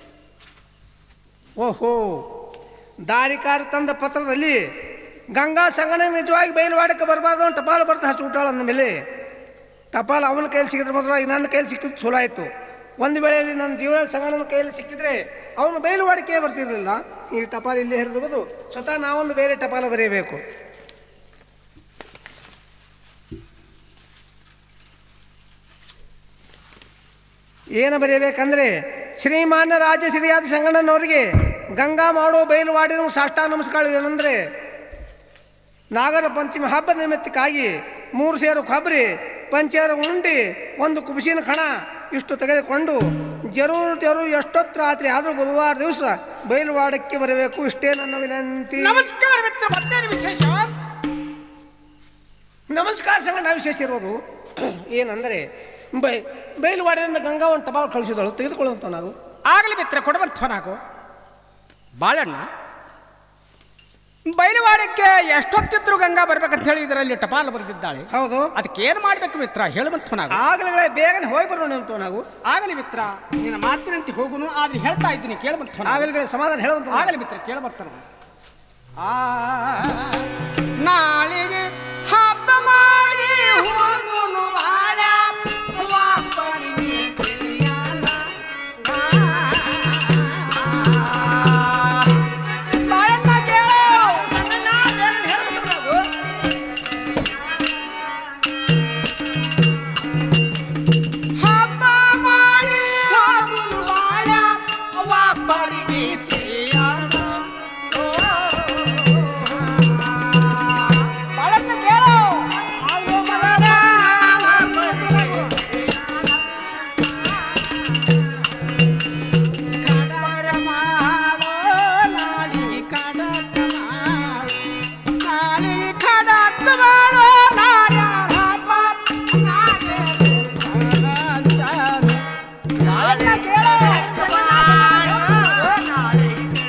Speaker 2: ಓಹೋ ದಾರಿಕಾರ ತಂದ ಪತ್ರದಲ್ಲಿ ಗಂಗಾ ಸಂಗಣ ನಿಜವಾಗಿ ಬಯಲುವಾಡಕ್ಕೆ ಬರಬಾರ್ದು ಅಂತ ಟಪಾಲು ಬರ್ತಾ ಹಚ್ಚಿಬಿಟ್ಟಾಳ ಅಂದ ಮೇಲೆ ಟಪಾಲು ಅವನ ಕೈಯಲ್ಲಿ ಸಿಕ್ಕಿದ್ರೆ ಮೊದಲು ನನ್ನ ಕೈಯಲ್ಲಿ ಸಿಕ್ಕಿದ್ದು ಚಲೋ ಆಯಿತು ಒಂದು ವೇಳೆಯಲ್ಲಿ ನನ್ನ ಜೀವನ ಸಂಗಣನ ಕೈಯಲ್ಲಿ ಸಿಕ್ಕಿದ್ರೆ ಅವನು ಬಯಲುವಾಡಿಕೆ ಬರ್ತಿರ್ಲಿಲ್ಲ ಈ ಟಪಾಲು ಇಲ್ಲಿ ಹರಿದುವುದು ಸ್ವತಃ ನಾವೊಂದು ಬೇರೆ ಟಪಾಲು ಬರೆಯಬೇಕು ಏನು ಬರೆಯಬೇಕಂದ್ರೆ ಶ್ರೀಮಾನ್ಯ ರಾಜ್ಯ ಶ್ರೀಯಾದ ಸಂಗಣ್ಣನವರಿಗೆ ಗಂಗಾ ಮಾಡೋ ಬಯಲುವಾಡಿನ ಸಾಷ್ಟಾ ನಮಸ್ಕಾರ ಏನಂದರೆ ನಾಗರ ಪಂಚಮಿ ಹಬ್ಬದ ನಿಮಿತ್ತಕ್ಕಾಗಿ ಮೂರು ಸೇರು ಕೊಬ್ಬರಿ ಪಂಚೇರು ಉಂಡಿ ಒಂದು ಕುಬಿಸಿನ ಕಣ ಇಷ್ಟು ತೆಗೆದುಕೊಂಡು ಜರೂರು ಜರೂರು ಎಷ್ಟೊತ್ತು ರಾತ್ರಿ ಆದರೂ ಬುಧವಾರ ದಿವಸ ಬಯಲುವಾಡಕ್ಕೆ ಬರಬೇಕು ಇಷ್ಟೇ ನನ್ನ ವಿನಂತಿ
Speaker 3: ನಮಸ್ಕಾರ ಮಿತ್ರ ಮತ್ತೇನು ವಿಶೇಷ
Speaker 2: ನಮಸ್ಕಾರ ಸಂಗಣ್ಣ ವಿಶೇಷ ಇರೋದು ಏನಂದರೆ ಬೈ ಬಯಲುವಾಡಿನಿಂದ ಗಂಗಾ ಒಂದು ಟಪಾಲು ಕಳಿಸಿದಳು ತೆಗೆದುಕೊಳ್ಳುವಂಥ ನಾವು
Speaker 3: ಆಗಲಿ ಮಿತ್ರ ಕೊಡುವಂಥವನಾಗು ಬಾಳಣ್ಣ ಬಯಲುವಾಡಕ್ಕೆ ಎಷ್ಟೊತ್ತಿದ್ರು ಗಂಗಾ ಬರ್ಬೇಕಂತ ಹೇಳಿ ಇದರಲ್ಲಿ ಟಪಾಲು ಬರೆದಿದ್ದಾಳೆ
Speaker 2: ಹೌದು
Speaker 3: ಅದಕ್ಕೆ ಏನು ಮಾಡ್ಬೇಕು ಮಿತ್ರ ಹೇಳುವಂಥವನಾಗು
Speaker 2: ಆಗಲೇ ಬೇಗನೆ ಹೋಗಿ ಬರೋಣ ಅಂತ ನಾವು
Speaker 3: ಆಗಲಿ ಮಿತ್ರ ನಿನ್ನ ಮಾತಿನಂತೆ ಹೋಗುನು ಆದ್ರೆ ಹೇಳ್ತಾ ಇದ್ದೀನಿ ಕೇಳುವಂಥವನ
Speaker 2: ಆಗಲೇ ಸಮಾಧಾನ ಹೇಳುವಂತ
Speaker 3: ಆಗಲಿ ಮಿತ್ರ ಕೇಳಬರ್ತಾನ ಆ ನಾಳೆಗೆ ಹಬ್ಬ ಮಾಡಿ ಹೋಗುನು ಬಾಳ ವಾಪರಿಗೆ ತಿಳಿಯಾನ. ಬಾಳಣ್ಣ ಕೇಳು. ಹಬ್ಬ ಮಾಡಿ ಹೋಗುನು ಬಾಳ ವಾಪರಿಗೆ ತಿಳಿಯಾನ. ಬಾಳಣ್ಣ ಕೇಳು. ಆಳು ಮರಣ ವಾಪರಿಗೆ ಕಡರ ಮಾವೋ ನಾಳಿ ಕಡಕ ಮಾಡು. ನಾಳಿ ಕಡಕ ಮಾಡು, ನಾಡ್ಯಾರ ಪಾಪ ನಾನೇ ಕಡಚಾನು. ಬಾಳಣ್ಣ ಕೇಳು. ನಾಳಿ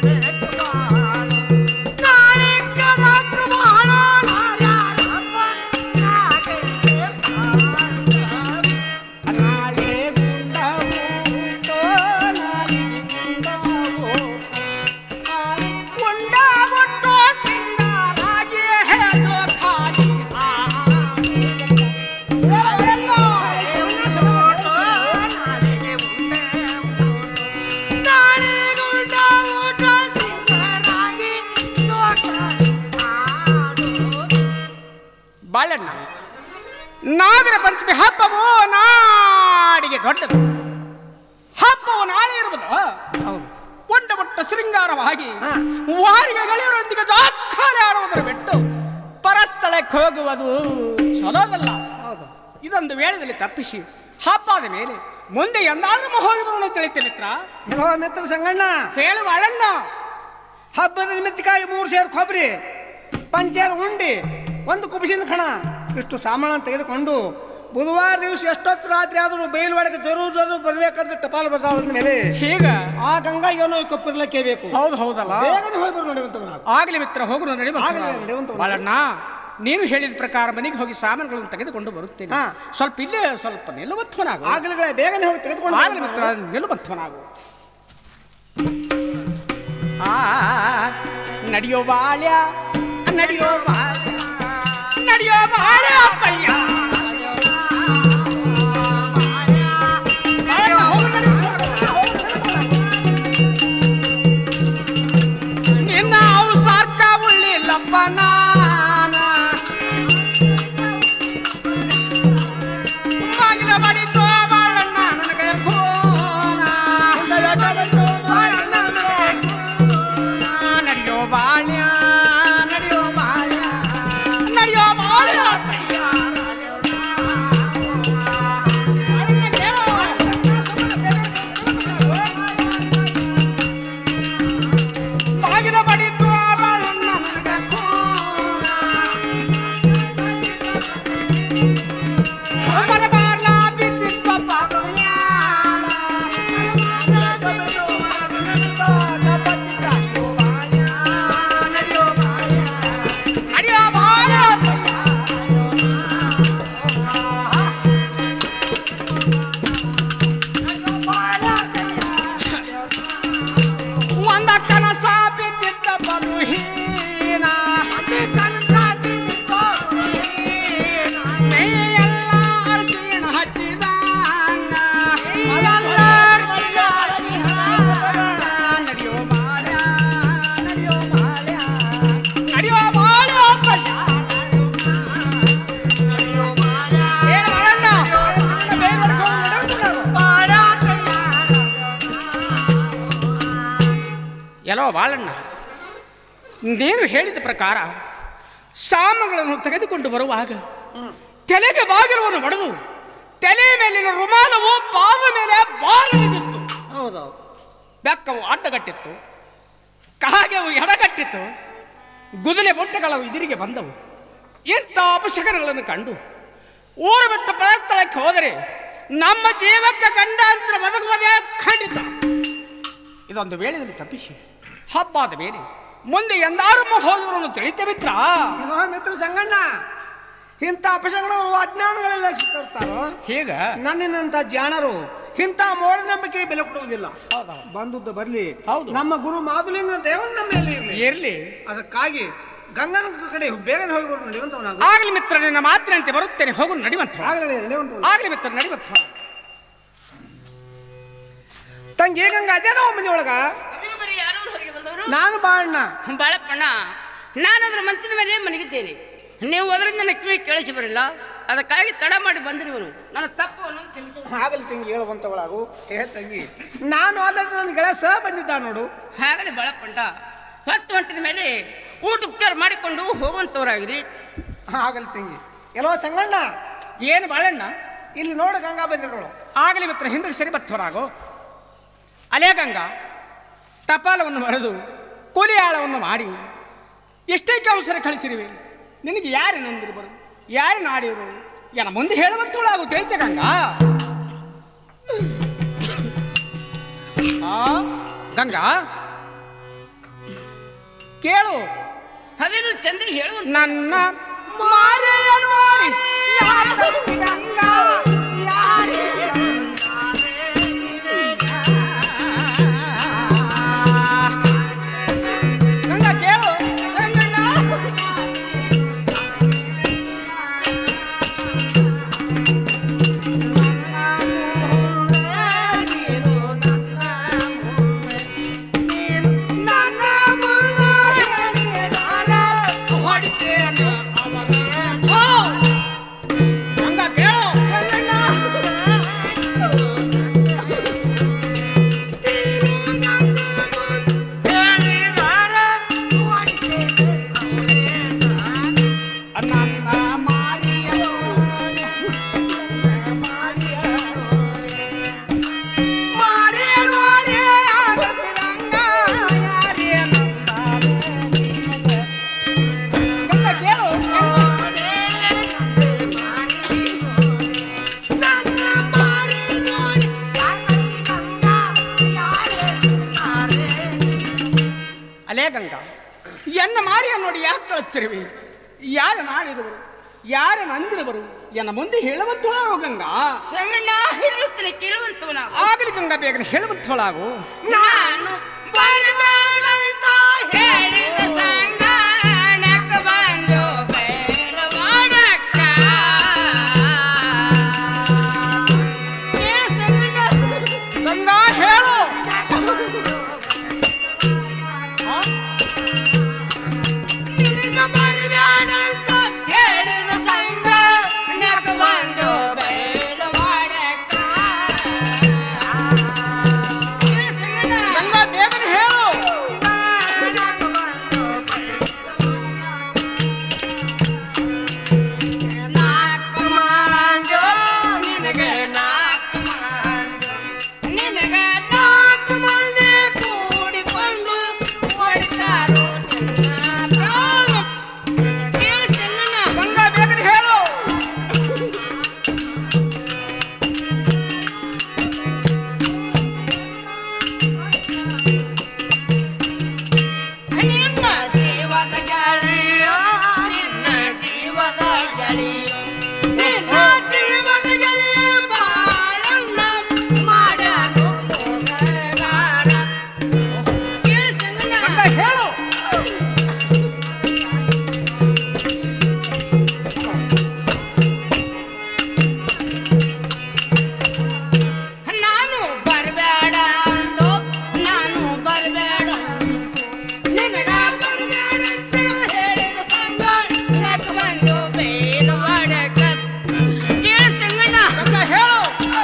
Speaker 3: ಬಾಳಣ್ಣ ನಾಗರ ಪಂಚಮಿ ಹಬ್ಬವು ನಾಡಿಗೆ ದೊಡ್ಡದು ಹಬ್ಬವು ನಾಳೆ ಇರುವುದು
Speaker 2: ಹೌದು
Speaker 3: ಒಂಡ ಪುಟ್ಟ ಶೃಂಗಾರವಾಗಿ ವಾರಿಗೆ ಗೆಳೆಯರೊಂದಿಗೆ ಜಾತ್ರೆ ಆಡುವುದರ ಬಿಟ್ಟು ಪರಸ್ಥಳಕ್ಕೆ ಹೋಗುವುದು ಚಲೋದಲ್ಲ
Speaker 2: ಹೌದು
Speaker 3: ಇದೊಂದು ವೇಳೆಯಲ್ಲಿ ತಪ್ಪಿಸಿ ಹಬ್ಬದ ಮೇಲೆ ಮುಂದೆ ಎಂದಾದ್ರೂ ಮಹೋದರವನ್ನು ತಿಳಿತೆ ಮಿತ್ರ
Speaker 2: ಎಲ್ಲೋ ಮಿತ್ರ ಸಂಗಣ್ಣ
Speaker 3: ಹೇಳುವ ಅಳಣ್ಣ
Speaker 2: ಹಬ್ಬದ ನಿಮಿತ್ತಕ್ಕಾಗಿ ಮೂರು ಸೇರು ಕೊಬ್ಬರಿ ಪಂಚೇರು ಉಂಡಿ ಒಂದು ಕುಬಿಸಿನ ಕಣ ಇಷ್ಟು ಸಾಮಾನು ತೆಗೆದುಕೊಂಡು ಬುಧವಾರ ದಿವಸ ಎಷ್ಟೊತ್ತು ರಾತ್ರಿ ಆದರೂ ಬಯಲು ಒಳಗೆ ಜರೂರು ಜರೂರು ಬರ್ಬೇಕಂತ ಟಪಾಲು ಬರ್ತಾಳ ಮೇಲೆ
Speaker 3: ಹೀಗ
Speaker 2: ಆ ಗಂಗಾ ಏನೋ ಕೊಪ್ಪಿರ್ಲಿಕ್ಕೆ ಬೇಕು
Speaker 3: ಹೌದು ಹೌದಲ್ಲ
Speaker 2: ಬೇಗನೆ ಹೋಗಿ ಬರು ನಡೆಯುವಂತ
Speaker 3: ಆಗಲಿ ಮಿತ್ರ ಹೋಗುನು ನಡಿ
Speaker 2: ಆಗಲಿ, ನಡೆಯುವಂತ
Speaker 3: ಬಾಳಣ್ಣ ನೀನು ಹೇಳಿದ ಪ್ರಕಾರ ಮನೆಗೆ ಹೋಗಿ ಸಾಮಾನುಗಳನ್ನು ತೆಗೆದುಕೊಂಡು ಬರುತ್ತೇನೆ
Speaker 2: ಹಾ.
Speaker 3: ಸ್ವಲ್ಪ ಇಲ್ಲೇ ಸ್ವಲ್ಪ ನಿಲ್ಲುವಂಥವನಾಗು
Speaker 2: ಆಗಲೇ ಬೇಗನೆ ಹೋಗಿ ತೆಗೆದುಕೊಂಡು
Speaker 3: ಆಗಲಿ ಮಿತ್ರ ನಿಲ್ಲುವಂಥವನಾಗು ಆ ನಡೆಯೋ ಬಾಳ್ಯ ನಡೆಯೋ ಬಾಳ್ಯ ನಡೆಯೋ ಬಾಳ್ಯ ಅಪ್ಪಯ್ಯ ನಿನ್ನ ಅವು ಸಾರ್ಕ ಉಳ್ಳಿಲ್ಲಪ್ಪ ನಾನ ಬಾಗಿಲ ಬಡಿತೋ ಬಾಳಣ್ಣ ನನ್ನ ಕೈಯ ಕೋನ ಬಾಳಣ್ಣ ನನ್ನ ಕೈಯ ಕೋನ. ನಡೆಯೋ ಬಾಳ್ಯ ನಡೆಯೋ ಬಾಳ್ಯ ನಡೆಯೋ ಬಾಳ್ಯ ಅಪ್ಪಯ್ಯ. ಬಾಳಣ್ಣ ಕೇಳೋ. ಬಾಗಿಲ ಬಡಿತು ಬಾಳಣ್ಣ ನನಗ ಕೋನ. ಮರ ಬಾರ್ಲ ಬಿದ್ದಿದ್ದ ಪಾದದ ಮ್ಯಾಲ. ನಡೆಯೋ ಬಾಳ್ಯ, ನಡೆಯೋ ಬಾಳ್ಯ ಒಂದ ಕನಸ ಬಿದ್ದಿದ್ದ ಬಲುಹೀನ ಕನಸ ಬಿದ್ದಿದ್ದ ಎಲ್ಲ ಅರಿಶಿಣ ಹಚ್ಚಿದಂಗ ಎಲ್ಲ ಅರಿಶಿಣ ಹಚ್ಚಿದಂಗ. ನಡೆಯೋ ಬಾಳ್ಯ, ನಡೆಯೋ ಬಾಳ್ಯ, ನಡೆಯೋ ಬಾಳ್ಯ ಅಪ್ಪಯ್ಯ. ಏನ್ ಮಾಡಣ್ಣ? ಬೇಗ ಮಾಡ್ಕೊಂಡು ನಡೆಯುತ್ತಿಲ್ಲ. ಬಾಳ್ಯ ಎಲ್ಲೋ ಬಾಳಣ್ಣ ನೀನು ಹೇಳಿದ ಪ್ರಕಾರ ಸಾಮಗಳನ್ನು ತೆಗೆದುಕೊಂಡು ಬರುವಾಗ ತಲೆಗೆ ಬಾಗಿಲವನ್ನು ಒಡೆದು ತಲೆ ಮೇಲಿನ ರುಮಾಲವು ಪಾದ ಮೇಲೆ ಬಾಗಿಲಿತ್ತು
Speaker 2: ಹೌದೌದು
Speaker 3: ಬೆಕ್ಕವು ಅಡ್ಡಗಟ್ಟಿತ್ತು ಕಾಗೆವು ಎಡಗಟ್ಟಿತ್ತು ಗುದಲೆ ಬೊಟ್ಟೆಗಳವು ಎದುರಿಗೆ ಬಂದವು ಇಂಥ ಅಪಶಕನಗಳನ್ನು ಕಂಡು ಊರು ಬಿಟ್ಟು ಪರಸ್ಥಳಕ್ಕೆ ಹೋದರೆ ನಮ್ಮ ಜೀವಕ್ಕೆ ಗಂಡಾಂತರ ಬದುಕುವುದೇ ಖಂಡಿತ ಇದೊಂದು ವೇಳೆಯಲ್ಲಿ ತಪ್ಪಿಸಿ ಹಬ್ಬದ ಮೇಲೆ ಮುಂದೆ ಎಂದಾರು ಹೋದವರನ್ನು ತಿಳಿತೆ ಮಿತ್ರ
Speaker 2: ಏನೋ ಮಿತ್ರ ಸಂಗಣ್ಣ ಇಂಥ ಅಪಶಕನಗಳು ಅಜ್ಞಾನಗಳೆಲ್ಲ ಸಿಕ್ಕಿರ್ತಾರೋ
Speaker 3: ಹೀಗ
Speaker 2: ನನ್ನಿನಂತ ಜಾಣರು ಇಂಥ ಮೂಢನಂಬಿಕೆ ಬೆಲೆ ಕೊಡುವುದಿಲ್ಲ ಬಂದದ್ದು ಬರ್ಲಿ
Speaker 3: ಹೌದು.
Speaker 2: ನಮ್ಮ ಗುರು ಮಾಧುಲಿಂಗ ದೇವನ ನಮ್ಮ ಮೇಲೆ ಇರಲಿ
Speaker 3: ಇರ್ಲಿ
Speaker 2: ಅದಕ್ಕಾಗಿ ಗಂಗನ ಕಡೆ ಬೇಗನೆ ಹೋಗಿ ಬರೋಣ ನಡೆಯುವಂತವನಾಗ
Speaker 3: ಆಗ್ಲಿ ಮಿತ್ರ ನಿನ್ನ ಮಾತಿನಂತೆ ಬರುತ್ತೇನೆ ಹೋಗು ನಡಿವಂತ
Speaker 2: ಆಗಲೇ ನಡೆಯುವಂತವನು
Speaker 3: ಆಗ್ಲಿ ಮಿತ್ರ ನಡಿವಂತ
Speaker 2: ತಂಗಿ ಗಂಗ ಅದೇನೋ ಮನೆ ಒಳಗ
Speaker 1: ಅದೇ ಬರೀ ಯಾರೋ ಹೊರಗೆ ಬಂದವರು
Speaker 2: ನಾನು ಬಾಳಣ್ಣ
Speaker 1: ಬಾಳಪ್ಪಣ್ಣ ನಾನು ಅದ್ರ ಮಂಚದ ಮೇಲೆ ಮಲಗಿದ್ದೇನೆ ನೀವು ಅದರಿಂದ ನನ್ನ ಕಿವಿ ಕೇಳಿಸಿ ಬರಲಿಲ್ಲ ಅದಕ್ಕಾಗಿ ತಡ ಮಾಡಿ ಬಂದಿರುವನು ನನ್ನ ತಪ್ಪನ್ನು ಕ್ಷಮಿಸು
Speaker 2: ಆಗಲಿ ತಂಗಿ ಹೇಳುವಂತವಳಾಗು ಹೇ ತಂಗಿ ನಾನು ಅಲ್ಲದ ನನ್ನ ಗೆಳೆಯ ಸಹ ಬಂದಿದ್ದ ನೋಡು
Speaker 1: ಹಾಗಲೇ ಬಾಳಪ್ಪಂಟ ಹೊತ್ತು ಹೊಂಟಿದ ಮೇಲೆ ಊಟ ಉಪಚಾರ ಮಾಡಿಕೊಂಡು ಹೋಗುವಂಥವರಾಗಿರಿ
Speaker 2: ಆಗಲಿ ತಂಗಿ ಎಲ್ಲೋ ಸಂಗಣ್ಣ
Speaker 3: ಏನು ಬಾಳಣ್ಣ
Speaker 2: ಇಲ್ಲಿ ನೋಡು ಗಂಗಾ ಬಂದಿರೋಳು
Speaker 3: ಆಗಲಿ ಮಿತ್ರ ಹಿಂದಕ್ಕೆ ಸರಿ ಬತ್ತವರಾಗೋ ಅಲೇ ಗಂಗಾ ಟಪಾಲವನ್ನು ಬರೆದು ಕೂಲಿ ಆಳವನ್ನು ಮಾಡಿ ಎಷ್ಟೇ ಕೆಲಸರ ಕಳಿಸಿರುವೆ ನಿನಗೆ ಯಾರು ನಂದಿರು ಬರು ಯಾರು ನಾಡಿರು ಏನ ಮುಂದೆ ಹೇಳುವಂತವಳಾಗು ತಿಳಿತೆ ಗಂಗಾ ಆ ಗಂಗಾ ಕೇಳು
Speaker 1: ಅದೇನು ಚಂದ ಹೇಳುವಂತ
Speaker 3: ನನ್ನ ಮಾರೆಯ ನೋಡಿ ಯಾರಿಗೆ ಗಂಗಾ ಯಾರಿಗೆ ಗಂಗಾ ಕೇಳು ಹೊಡಿತೇನೆ ಅವನ ಅಲೇ ಗಂಗಾ ಎನ್ನ ಮಾರಿಯ ನೋಡಿ ಯಾಕೆ ಕಳುತ್ತಿರುವಿ ಯಾರು ನಾಡಿರುವರು ಯಾರು ನಂದಿರುವರು ಎನ್ನ ಮುಂದೆ ಹೇಳುವಂತೋಳಾಗು ಗಂಗಾ
Speaker 1: ಸಂಗಣ್ಣ ಹೇಳುತ್ತೇನೆ ಕೇಳುವಂತವನ
Speaker 3: ಆಗಲಿ ಗಂಗಾ ಬೇಗನೆ ಹೇಳುವಂತೋಳಾಗು
Speaker 1: ನಾನು ಬರಬೇಡಂತ ಹೇಳಿದ ಸಂಗಣಕ್ಕೆ ಬಂದು ಬೇಡವಾಡಕ್ಕ. ಕೇಳು ಸಂಗಣ್ಣ.
Speaker 3: ಗಂಗಾ ಹೇಳು
Speaker 1: ನಿನಗ ಬರಬೇಡಂತ ಹೇಳಿದ ಸಂಗಣಕ್ಕೆ ಬಂದು ಬೇಡವಾಡಕ್ಕ. ಕೇಳು ಸಂಗಣ್ಣ.
Speaker 3: ಗಂಗಾ ಬೇಗನೆ ಹೇಳು
Speaker 1: ನಾಲ್ಕು ಮಾಂಜೋ ನಿನಗೆ ನಾಲ್ಕು ಮಾಂಜೋ ನಿನಗೆ ನಾಲ್ಕು ಮಂದಿ ಕೂಡಿಕೊಂಡು ಹೊಡಿತಾರೋ ನಿನ್ನ ಪ್ರಾಣ ಕೇಳು ಚೆನ್ನಣ್ಣ
Speaker 3: ಗಂಗಾ ಬೇಗನೆ ಹೇಳು
Speaker 1: ನಿನ್ನ ಜೀವದ ಗೆಳೆಯೋ ನಿನ್ನ ಜೀವದ ಗೆಳೆಯೋ ನಿನ್ನ ಜೀವದ ಗೆಳೆಯ ಬಾಳನ್ನ ಮಾಡಲು ಮೋಸಗಾರ ಕೇಳು ಚೆನ್ನಣ್ಣ
Speaker 3: ಗಂಗಾ ಹೇಳು
Speaker 1: ನಾನು ಬರಬೇಡ ಅಂದು ನಾನು ಬರಬೇಡ ನಿನಗ ಬರಬೇಡ ಅಂತ ಹೇಳಿದ ಸಂಗ ನಕ್ ಬಂದು ಬೇಲು ಮಾಡಕ ಕೇಳು ಸಂಗಣ್ಣ
Speaker 3: ಗಂಗಾ ಹೇಳು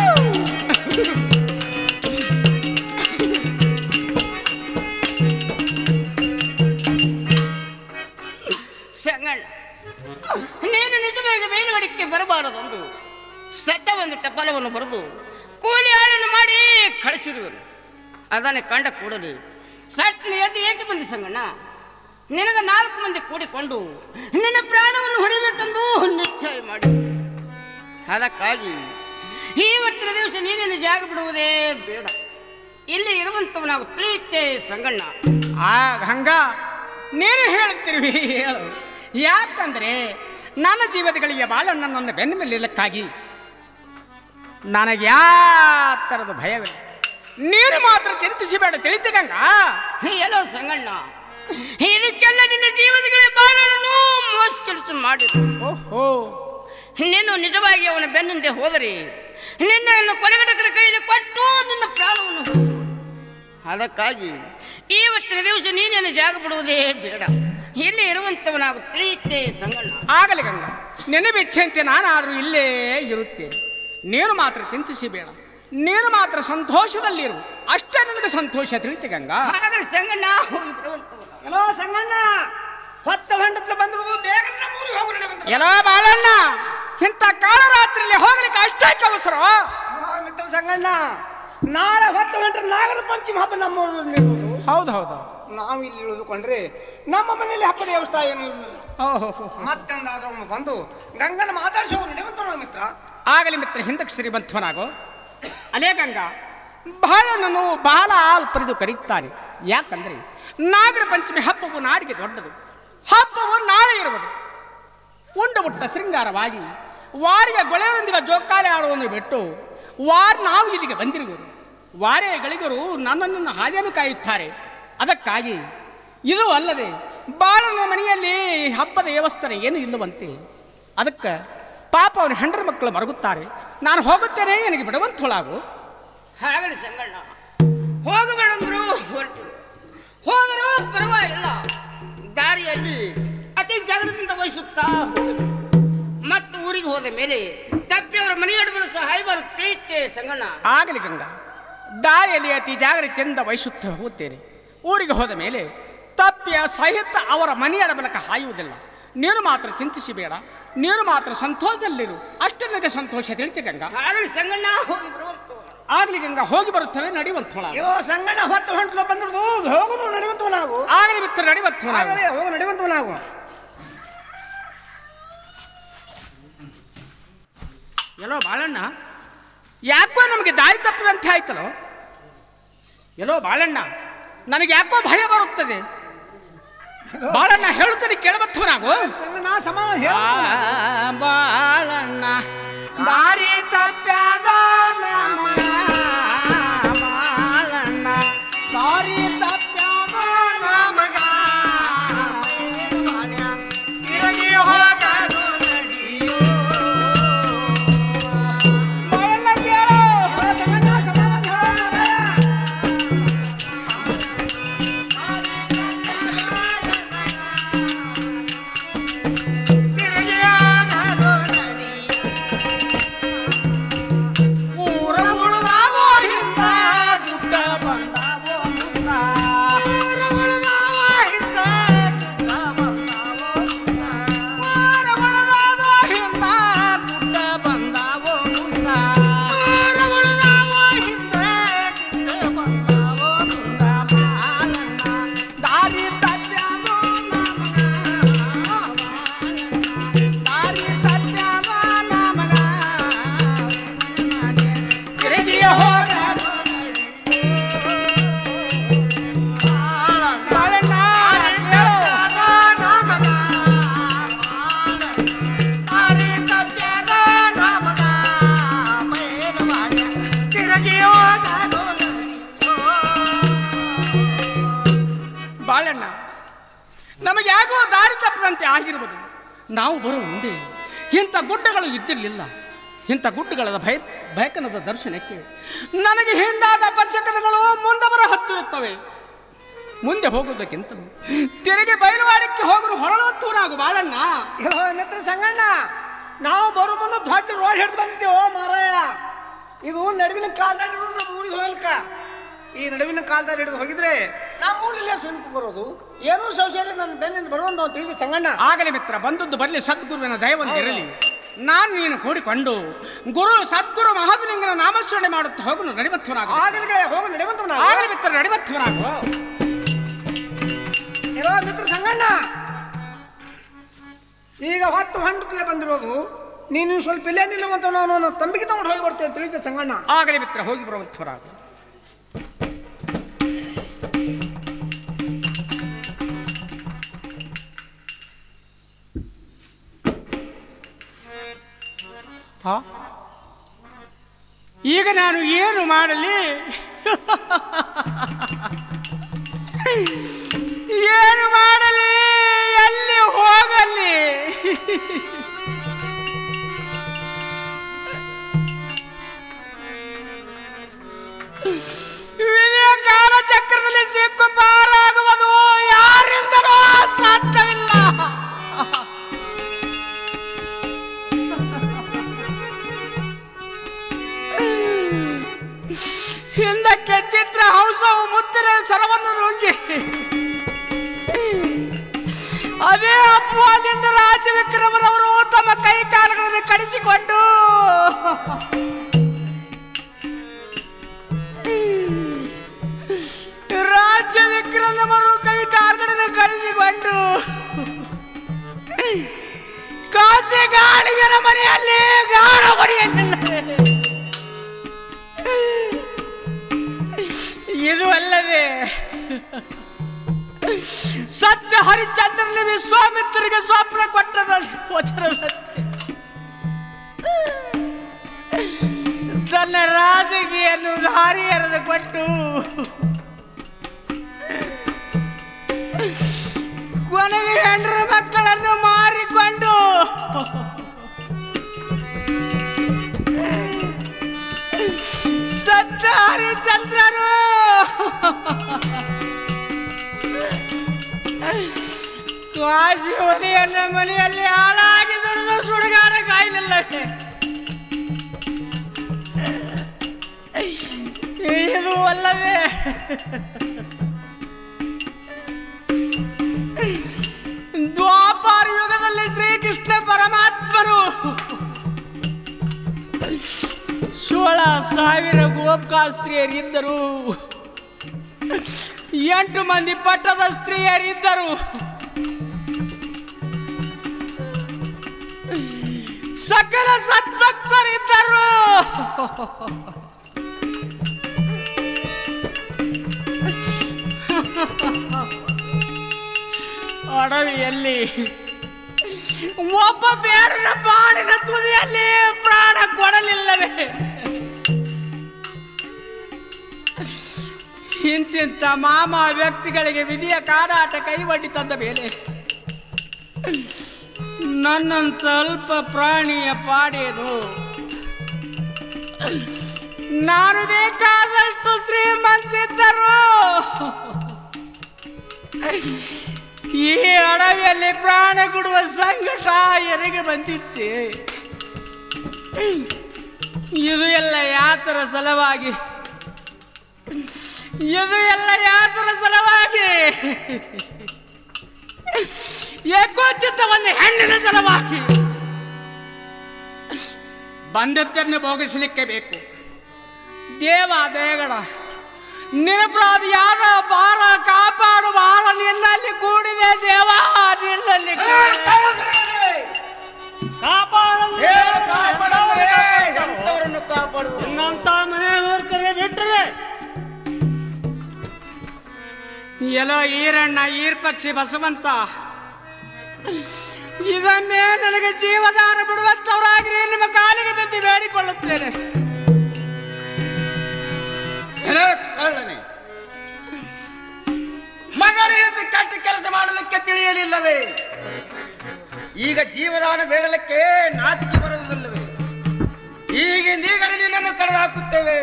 Speaker 1: ಸಂಗಣ್ಣ ನೀನು ನಿಜವಾಗಿ ಮೇಲುಗಡೆಗೆ ಬರಬಾರದೊಂದು ಸತ್ತ ಒಂದು ಟಪಾಲವನ್ನು ಬರೆದು ಕೂಲಿ ಆಳನ್ನು ಮಾಡಿ ಕಳಿಸಿರುವರು ಅದನ್ನೇ ಕಂಡ ಕೂಡಲೇ ಸಟ್ನ ಎದ್ದು ಏಕೆ ಬಂದಿ ಸಂಗಣ್ಣ ನಿನಗ ನಾಲ್ಕು ಮಂದಿ ಕೂಡಿಕೊಂಡು ನಿನ್ನ ಪ್ರಾಣವನ್ನು ಹೊಡಿಬೇಕೆಂದು ನಿಶ್ಚಯ ಮಾಡಿ ಅದಕ್ಕಾಗಿ ಇವತ್ತಿನ ದಿವಸ ನೀನಿನ ಜಾಗ ಬಿಡುವುದೇ ಬೇಡ ಇಲ್ಲಿ ಇರುವಂತವ ನಾವು ತಿಳಿಯುತ್ತೆ ಸಂಗಣ್ಣ
Speaker 3: ಆ ಗಂಗಾ ನೀನು ಹೇಳುತ್ತಿರುವಿ ಹೇಳು ಯಾಕಂದ್ರೆ ನನ್ನ ಜೀವದಗಳಿಗೆ ಬಾಳ ನನ್ನನ್ನು ಬೆನ್ನ ಮೇಲೆ ಇಲ್ಲಕ್ಕಾಗಿ ನನಗೆ ಯಾ ಥರದ ಭಯವಿಲ್ಲ ನೀನು ಮಾತ್ರ ಚಿಂತಿಸಬೇಡ ತಿಳಿತು ಗಂಗಾ
Speaker 1: ಎಲ್ಲೋ ಸಂಗಣ್ಣ ಇದಕ್ಕೆಲ್ಲ ನಿನ್ನ ಜೀವನಗಳೇ ಬಾಳನ್ನು ಮೋಸ ಕೆಲಸ ಮಾಡಿದ್ರು
Speaker 3: ಓಹೋ
Speaker 1: ನೀನು ನಿಜವಾಗಿ ಅವನ ಬೆನ್ನಿಂದೆ ಹೋದರೆ ನಿನ್ನನ್ನು ಕೊನೆಗಡಕರ ಕೈಯಲ್ಲಿ ಕೊಟ್ಟು ನಿನ್ನ ಪ್ರಾಣವನ್ನು ಉಳಿಸು. ಅದಕ್ಕಾಗಿ ಇವತ್ತಿನ ದಿವಸ ನೀನೇನು ಜಾಗ ಬಿಡುವುದೇ ಬೇಡ ಇಲ್ಲಿ ಇರುವಂತವ ನಾವು ತಿಳಿಯುತ್ತೆ ಸಂಗಣ್ಣ
Speaker 3: ಆಗಲಿ ಗಂಗಾ ನಿನ್ನ ಬೆಚ್ಚಂತೆ ನಾನಾದರೂ ಇಲ್ಲೇ ಇರುತ್ತೇನೆ ನೀನು ಮಾತ್ರ ಚಿಂತಿಸಬೇಡ ನೀನು ಮಾತ್ರ ಸಂತೋಷದಲ್ಲಿರು ಅಷ್ಟೇ ನನಗೆ ಸಂತೋಷ ತಿಳಿತು ಗಂಗಾ
Speaker 1: ಹಾಗಾದ್ರೆ ಸಂಗಣ್ಣ ಹೋಗಿ ಬಿಡುವಂತವ
Speaker 2: ಎಲ್ಲೋ ಸಂಗಣ್ಣ ಹೊತ್ತ ಹೊಂಡತ್ಲ ಬಂದಿರುವುದು ಬೇಗ ನಮ್ಮೂರಿಗೆ ಹೋಗಿ ನಡಿ
Speaker 3: ಎಲ್ಲೋ ಬಾಳಣ್ಣ ಇಂಥ ಕಾಳರಾತ್ರಿಯಲ್ಲಿ ಹೋಗ್ಲಿಕ್ಕೆ ಅಷ್ಟೇ ಅವಸರ
Speaker 2: ಮಿತ್ರ ಸಂಗಣ್ಣ ನಾಳೆ ಹೊತ್ತ ಹೊಂಟ್ರೆ ನಾಗರ ಪಂಚಮಿ ಹಬ್ಬ ನಮ್ಮೂರಲ್ಲಿ ಇರುವುದು
Speaker 3: ಹೌದು ಹೌದು
Speaker 2: ನಾವು ಇಲ್ಲಿ ಉಳಿದುಕೊಂಡ್ರೆ ನಮ್ಮ ಮನೆಯಲ್ಲಿ ಹಬ್ಬದ ವ್ಯವಸ್ಥೆ ಏನು ಇಲ್ಲ
Speaker 3: ಓಹೋ
Speaker 2: ಮತ್ತೊಂದಾದ್ರೂ ಬಂದು ಗಂಗನ ಮಾತಾಡಿಸಿ ಹೋಗಿ ನಡೆಯುವಂತ ನಾವು ಮಿತ್ರ
Speaker 3: ಆಗಲಿ ಮಿತ್ರ ಹಿಂದಕ್ಕೆ ಶ್ರೀಮಂತವನಾಗೋ ಅಲೇ ಗಂಗಾ ಬಾಳನನ್ನು ಬಾಲ ಅಲ್ಪರಿದು ಕರೆಯುತ್ತಾರೆ ಯಾಕಂದ್ರೆ ನಾಗರ ಪಂಚಮಿ ಹಬ್ಬವು ನಾಡಿಗೆ ದೊಡ್ಡದು ಹಬ್ಬವು ನಾಳೆ ಇರುವುದು ಉಂಡು ಮುಟ್ಟ ಶೃಂಗಾರವಾಗಿ ವಾರಿಗೆ ಗೊಳೆಯರೊಂದಿಗೆ ಜೋಕಾಲಿ ಆಡುವನ್ನು ಬಿಟ್ಟು ವಾರ್ ನಾವು ಇಲ್ಲಿಗೆ ಬಂದಿರುವರು ವಾರೇ ಗಳಿಗರು ನನ್ನನ್ನು ಹಾದಿಯನ್ನು ಕಾಯುತ್ತಾರೆ ಅದಕ್ಕಾಗಿ ಇದು ಅಲ್ಲದೆ ಬಾಳನ ಮನೆಯಲ್ಲಿ ಹಬ್ಬದ ವ್ಯವಸ್ಥೆ ಏನು ಇಲ್ಲವಂತೆ ಅದಕ್ಕೆ ಪಾಪ ಅವನ ಹೆಂಡರ ಮಕ್ಕಳು ಮರಗುತ್ತಾರೆ ನಾನು ಹೋಗುತ್ತೇನೆ ನನಗೆ ಬಿಡುವಂತೋಳಾಗು
Speaker 1: ಹಾಗಲಿ ಸಂಗಣ್ಣ ಹೋಗಬೇಡಂದ್ರು ಹೊರಟು ಹೋದರೂ ಪರವಾಗಿಲ್ಲ ದಾರಿಯಲ್ಲಿ ಅತಿ ಜಾಗೃತಿಯಿಂದ ವಹಿಸುತ್ತಾ ಹೋಗಬೇಕು. ಮತ್ತು ಊರಿಗೆ ಹೋದ ಮೇಲೆ ತಪ್ಪಿ ಅವರ ಮನೆಯಡುವರ ಸಹಾಯ ಬರು ತಿಳಿಯುತ್ತೆ ಸಂಗಣ್ಣ
Speaker 3: ಆಗಲಿ ಗಂಗಾ ದಾರಿಯಲ್ಲಿ ಅತಿ ಜಾಗೃತಿಯಿಂದ ವಹಿಸುತ್ತಾ ಹೋಗುತ್ತೇನೆ ಊರಿಗೆ ಹೋದ ಮೇಲೆ ತಪ್ಪಿಯ ಸಹಿತ ಅವರ ಮನೆಯ ಬಲಕ ಹಾಯುವುದಿಲ್ಲ ನೀನು ಮಾತ್ರ ಚಿಂತಿಸಬೇಡ ನೀನು ಮಾತ್ರ ಸಂತೋಷದಲ್ಲಿರು ಅಷ್ಟೇ ನನಗೆ ಸಂತೋಷ ತಿಳಿತಿ ಗಂಗಾ
Speaker 1: ಹಾಗಲಿ ಸಂಗಣ್ಣ ಹೋಗಿ ಬರುವಂತ
Speaker 3: ಆಗಲಿ ಗಂಗಾ ಹೋಗಿ ಬರುತ್ತವೆ ನಡೆಯುವಂಥೋಳ
Speaker 2: ಅಯ್ಯೋ ಸಂಗಣ್ಣ ಹೊತ್ತ ಹೊಂಟ್ಲ ಬಂದಿರುವುದು ಹೋಗು ನಡೆಯುವಂತವ ನಾವು
Speaker 3: ಆಗಲಿ ಮಿತ್ರ ನಡೆಯುವಂಥೋಳ
Speaker 2: ಆಗಲೇ ಹೋಗಿ ನಡೆಯುವಂತವ ನಾವು
Speaker 3: ಎಲ್ಲೋ ಬಾಳಣ್ಣ ಯಾಕೋ ನಮಗೆ ದಾರಿ ತಪ್ಪದಂತೆ ಆಯ್ತಲ್ಲೋ ಎಲ್ಲೋ ಬಾಳಣ್ಣ ನನಗೆ ಯಾಕೋ ಭಯ ಬರುತ್ತದೆ ಬಾಳಣ್ಣ ಹೇಳುತ್ತೀನಿ ಕೇಳಬತ್ತವನಾಗು
Speaker 2: ಸಂಗಣ್ಣ ಸಮಾಧಾನ ಹೇಳ
Speaker 3: ಬಾಳಣ್ಣ ದಾರಿ ತಪ್ಪ್ಯಾದ ನಮಗ ಬಾಳಣ್ಣ ದಾರಿ ತಪ್ಪ್ಯಾದ ನಮಗ ತಿರುಗಿ ಹೋಗಲು ನಡಿಯೋ ಬಾಳಣ್ಣ ಕೇಳು
Speaker 2: ಸಂಗಣ್ಣ ಸಮಾಧಾನ ಹೇಳ
Speaker 3: ಊರ ಉಳ್ದಾವೋ ಹಿಂದ ಗುಡ್ಡ ಬಂದಾವೋ ಮುಂದ ಊರ ಉಳ್ದಾವೋ ಹಿಂದ ಗುಡ್ಡ ಬಂದಾವೋ ಮುಂದ ಊರ ಉಳ್ದಾವೋ ಹಿಂದ ಗುಡ್ಡ ಬಂದಾವೋ ಮುಂದ ಊರ ಉಳ್ದಾವೋ ಹಿಂದ ಗುಡ್ಡ ಬಂದಾವೋ ಮುಂದ ಬಾಳಣ್ಣ ದಾರಿ ತಪ್ಪ್ಯಾದೋ ನಮಗ ದಾರಿ ತಪ್ಪ್ಯಾದ ನಮಗ ತಿರುಗಿ ಹೋಗಲು ಬಾಳಣ್ಣ ತಪ್ಪ್ಯಾದ ನಮಗ ದಾರಿ ತಪ್ಪ್ಯಾದ ನಮಗ ಬಯಲು ಮಾಡ್ಯ ತಿರುಗಿ ಹೋಗಲು ಬಾಳಣ್ಣ ನಮಗೆ ಯಾಕೋ ದಾರಿ ತಪ್ಪದಂತೆ ಆಗಿರುವುದು ನಾವು ಬರೋ ಮುಂದೆ ಇಂಥ ಗುಡ್ಡಗಳು ಇದ್ದಿರಲಿಲ್ಲ ಇಂಥ ಗುಡ್ಡಗಳ ಭಯ ಭಯಕನದ ದರ್ಶನಕ್ಕೆ ನನಗೆ ಹಿಂದಾದ ಪರ್ಚಕರುಗಳು ಮುಂದೆ ಬರ ಹತ್ತಿರುತ್ತವೆ ಮುಂದೆ ಹೋಗುವುದಕ್ಕಿಂತ ತಿರುಗಿ ಬಯಲುವಾಡಕ್ಕೆ ಹೋಗಲು ಹೊರಳುವತ್ತವನಾಗು ಬಾಳಣ್ಣ
Speaker 2: ಇರೋ ಮಿತ್ರ ಸಂಗಣ್ಣ ನಾವು ಬರೋ ಮುಂದೆ ದೊಡ್ಡ ರೋಡ್ ಹಿಡಿದು ಬಂದಿದ್ದೇವೋ ಮಾರಾಯ ಇದು ನಡುವಿನ ಕಾಲದಲ್ಲಿ ಇರೋದು ನಮ್ಮ ಊರಿಗೆ ಹೋಗ್ಲಿಕ್ಕ ಈ ನಡುವಿನ ಕಾಲದಲ್ಲಿ ಹಿಡಿದು ಹೋಗಿದ್ರೆ ನಮ್ಮ ಊರಲ್ಲೇ ಸಮೀಪ ಬರೋದು ಏನೂ ಸಂಶಯ ಇಲ್ಲ ನನ್ನ ಬೆನ್ನಿಂದ ಬರುವಂತ ನಾವು ತಿಳಿದು ಸಂಗಣ್ಣ
Speaker 3: ಆಗಲಿ ಮಿತ್ರ ಬಂದದ್ದು ಬರಲಿ ಸದ್ಗುರುವಿನ ದಯವೊಂದಿರಲಿ ನಾನು ನೀನು ಕೂಡಿಕೊಂಡು ಗುರು ಸದ್ಗುರು ಮಹಾದಲಿಂಗನ ನಾಮಸ್ಮರಣೆ ಮಾಡುತ್ತಾ ಹೋಗಲು ನಡಿಬತ್ತವನಾಗು
Speaker 2: ಆಗಲಿಗೆ ಹೋಗಿ ನಡೆಯುವಂತ
Speaker 3: ಆಗಲಿ ಮಿತ್ರ ನಡಿಬತ್ತವನಾಗು
Speaker 2: ಇರೋ ಮಿತ್ರ ಸಂಗಣ್ಣ ಈಗ ಹೊತ್ತು ಹೊಂಡಕ್ಕೆ ಬಂದಿರೋದು ನೀನು ಸ್ವಲ್ಪ ಇಲ್ಲೇ ನಿಲ್ಲುವಂತ ನಾನು ನನ್ನ ತಂಬಿಗೆ ತಗೊಂಡು ಹೋಗಿ ಬರ್ತೇನೆ ತಿಳಿದ ಸಂಗಣ್ಣ
Speaker 3: ಆಗಲಿ ಮಿತ್ರ ಹೋಗಿ ಬರುವಂಥವರಾಗು ಹಾ? ಈಗ ನಾನು ಏನು ಮಾಡಲಿ ಏನು ಮಾಡಲಿ ಎಲ್ಲಿ ಹೋಗಲಿ ವಿಧಿಯ ಕಾಲಚಕ್ರದಲ್ಲಿ ಸಿಕ್ಕು ಪಾರಾಗುವುದು ಯಾರಿಂದಲೂ ಸಾಧ್ಯವಿಲ್ಲ ಹಿಂದಕ್ಕೆ ಚಿತ್ರ ಹಂಸವು ಮುತ್ತಿನ ಸರವನ್ನು ನುಂಗಿ ಅದೇ ಅಪವಾದದಿಂದ ರಾಜ ವಿಕ್ರಮರವರು ತಮ್ಮ ಕೈ ಕಾಲುಗಳನ್ನು ಕಡಿಸಿಕೊಂಡು ರಾಜ್ಯ ವಿಕ್ರಮರು ಕೈ ಕಾಲುಗಳನ್ನು ಕಳಿಸಿಕೊಂಡು ಕಾಸೆ ಗಾಳಿಗನ ಮನೆಯಲ್ಲಿ ಗಾಳ ಹೊಡೆಯಲಿಲ್ಲ ಇದು ಅಲ್ಲದೆ ಸತ್ಯ ಹರಿಚಂದ್ರನಲ್ಲಿ ವಿಶ್ವಾಮಿತ್ರರಿಗೆ ಸ್ವಪ್ನ ಕೊಟ್ಟದ ವಚನದಂತೆ ತನ್ನ ರಾಜಗಿಯನ್ನು ದಾರಿ ಎರೆದು ಕೊಟ್ಟು ಕೊನೆಗೆ ಹೆಂಡರ ಮಕ್ಕಳನ್ನು ಮಾರಿಕೊಂಡು ಸತ್ತ ಹರಿಚಂದ್ರರು ಕಾಶಿ ಹೊಲಿಯನ್ನ ಮನೆಯಲ್ಲಿ ಹಾಳಾಗಿ ದುಡಿದು ಸುಡುಗಾಡ ಕಾಯಿಲಿಲ್ಲವೇ ಇದು ಅಲ್ಲವೇ ದ್ವಾಪಾರ ಯುಗದಲ್ಲಿ ಶ್ರೀಕೃಷ್ಣ ಪರಮಾತ್ಮರು ಸೋಳ ಸಾವಿರ ಗೋಪಿಕಾ ಸ್ತ್ರೀಯರಿದ್ದರು ಎಂಟು ಮಂದಿ ಪಟ್ಟದ ಸ್ತ್ರೀಯರಿದ್ದರು ಸಕಲ ಸದ್ಭಕ್ತರಿದ್ದರು ಅಡವಿಯಲ್ಲಿ ಒಬ್ಬ ಬೇಡನ ಬಾಡಿನ ತುದಿಯಲ್ಲಿ ಪ್ರಾಣ ಕೊಡಲಿಲ್ಲವೇ ಇಂತಿಂತ ಮಾಮ ವ್ಯಕ್ತಿಗಳಿಗೆ ವಿಧಿಯ ಕಾದಾಟ ಕೈವಡ್ಡಿ ತಂದ ಮೇಲೆ ನನ್ನಂತ ಅಲ್ಪ ಪ್ರಾಣಿಯ ಪಾಡೇನು ನಾನು ಬೇಕಾದಷ್ಟು ಶ್ರೀಮಂತಿದ್ದರು ಈ ಅಡವಿಯಲ್ಲಿ ಪ್ರಾಣ ಕೊಡುವ ಸಂಕಟ ಎನಗೆ ಬಂದಿತ್ತೆ ಇದು ಎಲ್ಲ ಯಾತರ ಸಲವಾಗಿ ಇದು ಎಲ್ಲ ಯಾತರ ಸಲವಾಗಿ ಏಕೋಚಿತ ಒಂದು ಹೆಣ್ಣಿನ ಸಲವಾಗಿ ಬಂದದ್ದನ್ನು ಭೋಗಿಸಲಿಕ್ಕೆ ಬೇಕು ದೇವ ದೇಗಡ ನಿರಪರಾಧಿಯಾದ ಬಾರ ಕಾಪಾಡು ಬಾರ ನಿನ್ನಲ್ಲಿ ಕೂಡಿದೆ ದೇವ ನಿನ್ನಲ್ಲಿ
Speaker 4: ಎಂತವರನ್ನು ಕಾಪಾಡುವುದು
Speaker 3: ಇನ್ನಂತ ಮನೆ ಮೂರ್ಖರೇ ಬಿಟ್ಟರೆ ಎಲ್ಲೋ ಈರಣ್ಣ ಈರ್ ಪಕ್ಷಿ ಬಸವಂತ ಇದೊಮ್ಮೆ ನನಗೆ ಜೀವದಾನ ಬಿಡುವಂತವರಾಗಿರಿ ನಿಮ್ಮ ಕಾಲಿಗೆ ಬಿದ್ದು ಬೇಡಿಕೊಳ್ಳುತ್ತೇನೆ
Speaker 4: ಎಲೆ ಕಳ್ಳನೆ ಮಗನಿಗೆ ಕೆಟ್ಟ ಕೆಲಸ ಮಾಡಲಿಕ್ಕೆ ತಿಳಿಯಲಿಲ್ಲವೇ ಈಗ ಜೀವದಾನ ಬೇಡಲಿಕ್ಕೆ ನಾಚಿಕೆ ಬರುವುದಿಲ್ಲವೇ ಈಗಿಂದೀಗ ನಿನ್ನನ್ನು ಕಳೆದು ಹಾಕುತ್ತೇವೆ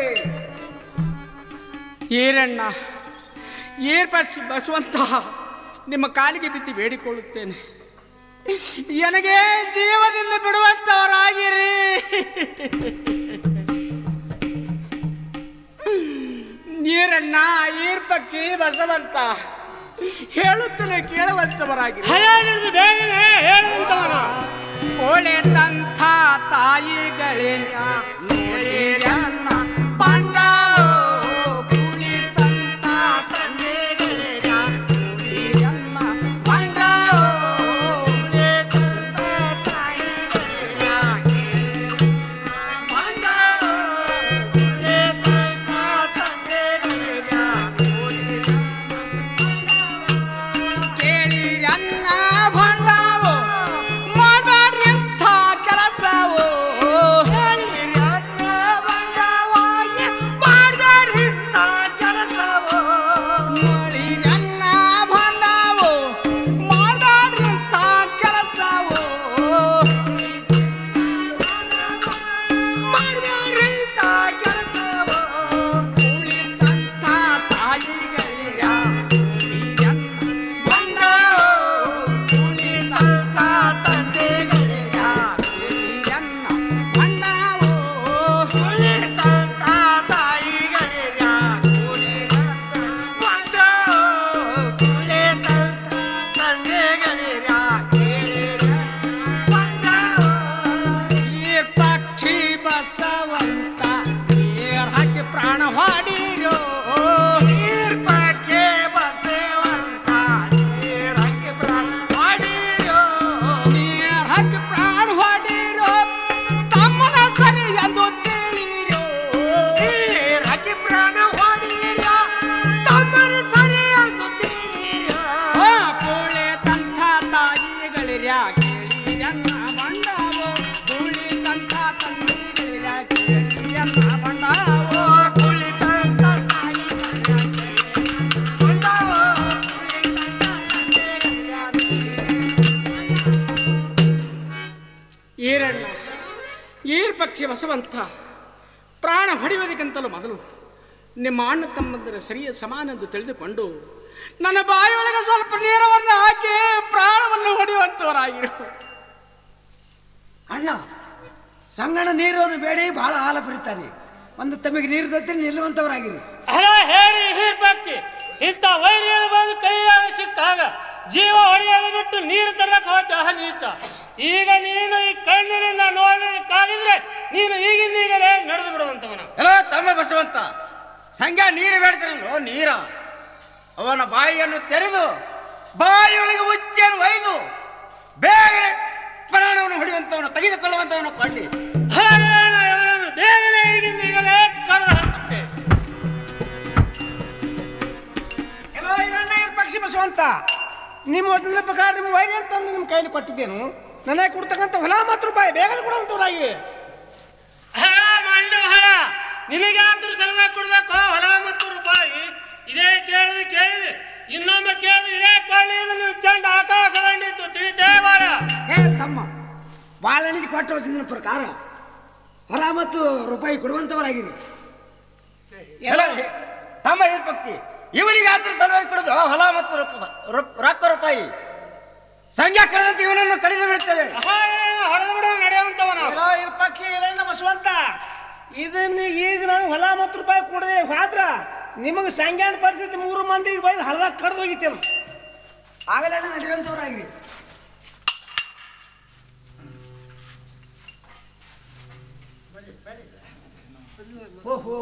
Speaker 3: ಈರಣ್ಣ ಈರ್ ಪಕ್ಷಿ ಬಸವಂತ ನಿಮ್ಮ ಕಾಲಿಗೆ ಬಿದ್ದು ಬೇಡಿಕೊಳ್ಳುತ್ತೇನೆ ನನಗೆ ಜೀವದಿಂದ ಬಿಡುವಂತವರಾಗಿರಿ ನೀರಣ್ಣ ಈರ್ ಪಕ್ಷಿ ಬಸವಂತ ಹೇಳುತ್ತಲೇ ಕೇಳುವಂತವರಾಗಿರಿ ಹೇಳುವಂತವರ ಕೋಳೆ ತಂಥ ತಾಯಿಗಳಿಂದ ನೋಡಿರನ್ನ ಬಂಡಾವೋ ಕುಳಿತಂಥ ತಂದೆಗಳಿಂದ ನೋಡಿರನ್ನ ಬಂಡಾವೋ ಕುಳಿತಂಥ ತಾಯಿಗಳಿಂದ ಬಂಡಾವೋ ಕುಳಿತಂಥ ತಂದೆಗಳಿಂದ ನೋಡಿರನ್ನ ಕೇಳಿರನ್ನ ಭಂಡಾವೋ ಮಾಡಬಾರ್ದಿಂಥ ಕೆಲಸವೋ ಹೇಳಿರನ್ನ ಭಂಡಾವೋ ಮಾಡಬಾರ್ದಿಂಥ ಕೆಲಸವೋ ನೋಡಿರನ್ನ ಭಂಡಾವೋ ಮಾಡಬಾರ್ದಿಂಥ ಕೆಲಸವೋ ಮಾಡಬಾರ್ದಿಂಥ ಕೆಲಸವೋ ಕುಳಿತಂಥ ತಾಯಿಗಳಿರ ಪಕ್ಷಿ ಬಸವಂತ ನೀರ್ ಹಾಕಿ ಪ್ರಾಣ ಹಾಡಿರೋ ನೀರ್ ಪಕ್ಷಿ ಬಸವಂತ ನೀರ್ ಹಾಕಿ ಪ್ರಾಣ ಹಾಡಿರೋ ನೀರ್ ಹಾಕಿ ಪ್ರಾಣ ಹಾಡಿರೋ ತಮ್ಮನ ಸರಿ ಎಂದು ತಿಳಿರೋ ನೀರ್ ಹಾಕಿ ಪ್ರಾಣ ಹಾಡಿರೋ ತಮ್ಮನ ಸರಿ ಎಂದು ತಿಳಿರೋ ಕೋಳೆ ತಂಥ ತಾಯಿಗಳಿರ್ಯಾ ಕೇಳಿರನ್ನ ಬಂಡಾವೋ ಕುಳಿತಂಥ ತಂದೆಗಳಿರ್ಯಾ ಕೇಳಿರನ್ನ ಬಂಡಾವೋ ಕುಳಿತಂಥ ತಾಯಿಗಳಿರ್ಯಾ ಬಂಡಾವೋ ಈರಣ್ಣ ಈರ್ ಪಕ್ಷಿ ಬಸವಂತ ಪ್ರಾಣ ಹೊಡೆಯುವುದಕ್ಕಿಂತಲೂ ಮೊದಲು ನಿಮ್ಮ ಅಣ್ಣ ತಮ್ಮಂದರ ಸರಿಯ ಸಮಾನ ಎಂದು ತಿಳಿದುಕೊಂಡು ನನ್ನ ಬಾಯಿಯೊಳಗೆ ಸ್ವಲ್ಪ ನೀರವನ್ನು ಹಾಕಿ ಪ್ರಾಣವನ್ನು ಹೊಡೆಯುವಂತವರಾಗಿರು
Speaker 7: ಅಣ್ಣ ಸಂಗಣ ನೀರನ್ನು ಬೇಡಿ ಬಹಳ ಹಾಲ ಬರೀತಾನೆ ಒಂದು ತಮಗೆ ನೀರು ದತ್ತಿರ ನಿಲ್ಲುವಂತವರಾಗಿರಿ
Speaker 8: ಅಲ್ಲ ಹೇಳಿ ಹೀರ್ ಪಕ್ಷಿ ಇಂಥ ವೈರಿಯರು ಬಂದು ಕೈಯಾಗ ಸಿಕ್ಕಾಗ ಜೀವ ಹೊಡೆಯೋದು ಬಿಟ್ಟು ನೀರು ತರಕ್ ಹೋದ ನೀಚ ಈಗ ನೀನು ಈ ಕಣ್ಣಿನಿಂದ ನೋಡಲಿಕ್ಕಾಗಿದ್ರೆ ನೀನು ಈಗಿಂದ ಈಗಲೇ ನಡೆದು ಬಿಡುವಂತವನ
Speaker 4: ಎಲ್ಲ ತಮ್ಮ ಬಸವಂತ ಸಂಖ್ಯಾ ನೀರು ಬೇಡ್ತಾನಲ್ಲೋ ನೀರ ಅವನ ಬಾಯಿಯನ್ನು ತೆರೆದು ಬಾಯಿಯೊಳಗೆ ಉಚ್ಚೆಯನ್ನು ಒಯ್ದು ಬೇಗನೆ ಪ್ರಾಣವನ್ನು ಹೊಡೆಯುವಂತವನು ತೆಗೆದುಕೊಳ್ಳುವಂತವನು ಕೊಳ್ಳಿ
Speaker 8: ಹಾಗಾದ್ರೆ ಇವರನ್ನು ಬೇಗನೆ ಈಗಿಂದ ಈಗಲೇ ಕಳೆದು ಹಾಕುತ್ತೆ
Speaker 2: ಎಲ್ಲೋ ಈರಣ್ಣ ಈರ್ ಪಕ್ಷಿ ಬಸವಂತ ನಿಮ್ಮ ಒತ್ತಡದ ಪ್ರಕಾರ ನಿಮ್ಮ ವೈರಿ ಅಂತಂದು ನಿಮ್ಮ ಕೈಲಿ ಕೊಟ್ಟಿದ್ದೇನು ನನಗೆ ಕೊಡ್ತಕ್ಕಂಥ ಹೊಲ ಮತ್ತು ರೂಪಾಯಿ ಬೇಗನೆ ಕೊಡುವಂಥವ್ರಾಗಿದೆ
Speaker 8: ಹೇ ಮಂಡು ಹೊಲ ನಿನಗೆ ಅದ್ರ ಸಲುವಾಗಿ ಕೊಡ್ಬೇಕು ಹೊಲ ಮತ್ತು ರೂಪಾಯಿ ಇದೇ ಕೇಳಿದೆ ಕೇಳಿದೆ ಇನ್ನೊಮ್ಮೆ ಕೇಳಿದ್ರೆ ಇದೇ ಕೊಳ್ಳಿ ನೀವು ಚಂಡ ಆಕಾಶ ಕಂಡಿತ್ತು ತಿಳಿತೇ ಬಾಳ
Speaker 7: ಏ ತಮ್ಮ ಬಾಳಣಿಗೆ ಕೊಟ್ಟ ವಚನದ ಪ್ರಕಾರ ಹೊರ ಮತ್ತು ರೂಪಾಯಿ ಕೊಡುವಂತವರಾಗಿರಿ
Speaker 4: ಎಲ್ಲ ತಮ್ಮ ಭಕ್ತಿ ಇವನಿಗೆ ಆತರ ಸಲುವಾಗಿ ಕೊಡುದು ಹೊಲ ಮತ್ತು ರೊಕ್ಕ ರೊಕ್ಕ- ರೊಕ್ಕ ರೂಪಾಯಿ ಸಂಖ್ಯಾ ಕಳೆದಂತೆ ಇವನನ್ನು ಕಡಿದು ಬಿಡ್ತೇವೆ
Speaker 8: ಹೊಡೆದು ಬಿಡೋ ನಡೆಯುವಂತವನ
Speaker 2: ಎಲ್ಲೋ ಇದು ಪಕ್ಷಿ ಇರಣ್ಣ ಬಸವಂತ ಇದನ್ನ ಈಗ ನಾನು ಹೊಲ ಮತ್ತು ರೂಪಾಯಿ ಕೊಡದೆ ಹೋದ್ರ ನಿಮಗೆ ಸಂಜ್ಞಾನ ಪರಿಸ್ಥಿತಿ ಮೂರು ಮಂದಿ ಬೈದು ಹಳದಾಗ ಕಡ್ದು ಹೋಗಿತ್ತೇನು
Speaker 7: ಆಗಲೇ ನಡೆಯುವಂತವರಾಗಿರಿ
Speaker 2: ಓಹೋ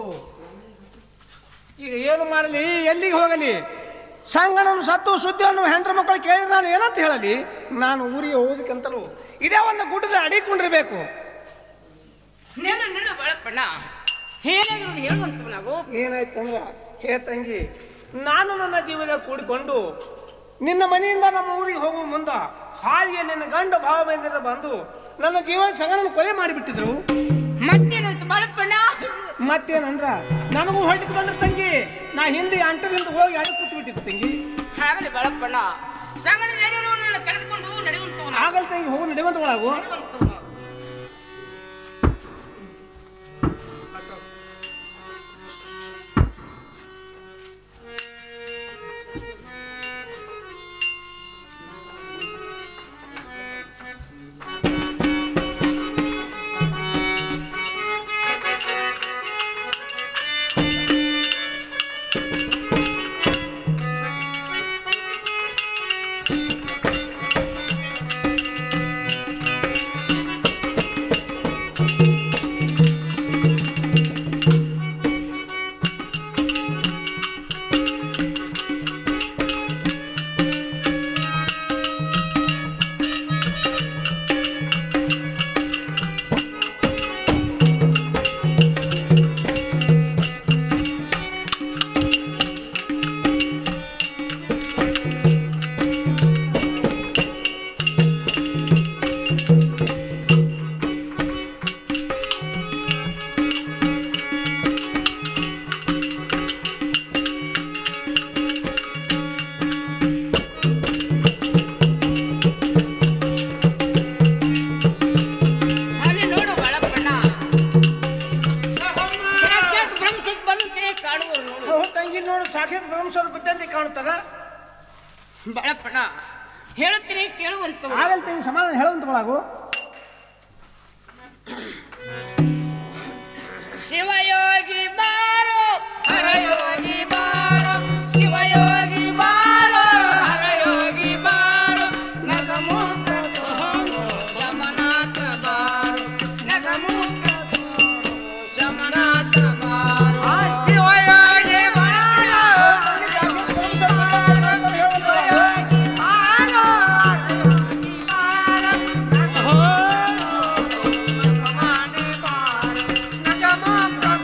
Speaker 2: ಈಗ ಏನು ಮಾಡಲಿ ಎಲ್ಲಿಗೆ ಹೋಗಲಿ ಸಂಗಣನು ಸತ್ತು ಸುದ್ದಿಯನ್ನು ಹೆಂಡ್ರ ಮಕ್ಕಳು ಕೇಳಿದ್ರೆ ನಾನು ಏನಂತ ಹೇಳಲಿ ನಾನು ಊರಿಗೆ ಹೋಗೋದಕ್ಕಂತಲೂ ಇದೇ ಒಂದು ಗುಡ್ಡದ ಅಡಿಕೊಂಡಿರ್ಬೇಕು
Speaker 1: ನೆಲು ನೆಲು ಬಳಪಣ್ಣ ಏನಾಗಿರೋದು ಹೇಳುವಂತವ ನಾವು
Speaker 2: ಏನಾಯ್ತಂದ್ರ ಹೇ ತಂಗಿ ನಾನು ನನ್ನ ಜೀವನ ಕೂಡಿಕೊಂಡು ನಿನ್ನ ಮನೆಯಿಂದ ನಮ್ಮ ಊರಿಗೆ ಹೋಗುವ ಮುಂದ ಹಾದಿಯ ನಿನ್ನ ಗಂಡ ಭಾವ ಬಂದಿರ ಬಂದು ನನ್ನ ಜೀವನ ಸಂಗಣನ ಕೊಲೆ ಮಾಡಿಬಿಟ್ಟಿದ್ರು
Speaker 1: ಮತ್ತೇನಾಯ್ತು ಬಳಪಣ್ಣ
Speaker 2: ಮತ್ತೇನಂದ್ರ ನನಗೂ ಹೊಳ್ಳಿಕ್ಕೆ ಬಂದ್ರ ತಂಗಿ ನಾ ಹಿಂದೆ ಅಂಟದಿಂದ ಹೋಗಿ ಅಡಿ ಕೂತು ಬಿಟ್ಟಿದ್ದು ತಂಗಿ
Speaker 1: ಹಾಗಲಿ ಬಳಪಣ್ಣ ಸಂಗಡ ನಡೆಯುವವರನ್ನ ಕರೆದುಕೊಂಡು ನಡೆಯುವಂತವನ
Speaker 2: ಆಗಲ್ ತಂಗಿ ಹೋಗಿ ನಡೆಯುವಂತ ಒಳಗು
Speaker 1: ನಡೆಯುವಂತವನು ಅಲ್ಲಿ ನೋಡು ಬಳಪಣ್ಣ ಸಾಕ್ಷಾತ್ ಬ್ರಹ್ಮಸಿದ್ಧ ಬಂದಂತೆ ಕಾಣುವರು ನೋಡು
Speaker 2: ಹೋ, ತಂಗಿ ನೋಡು ಸಾಕ್ಷಾತ್ ಬ್ರಹ್ಮಸ್ವರ ಬುದ್ಧಂತೆ ಕಾಣ್ತಾರ
Speaker 1: ಬಳಪಣ್ಣ ಹೇಳುತ್ತೀನಿ ಕೇಳುವಂತವ
Speaker 2: ಆಗಲ್ ತಂಗಿ ಸಮಾಧಾನ ಹೇಳುವಂತ ಒಳಗು
Speaker 1: ಶಿವಯೋಗಿ ಬಾರೋ ಹರಯೋಗಿ ಬಾರೋ ಶಿವಯೋಗಿ ಬಾರೋ ಹರಯೋಗಿ ಬಾರೋ ನಗಮುಖ ತೋರೋ ಶಮನಾಥ ಬಾರೋ ನಗಮುಖ ತೋರೋ ಶಮನಾಥ ಬಾರೋ ಶಿವಯೋಗಿ ಬಾರೋ
Speaker 2: ನಗಮುಖ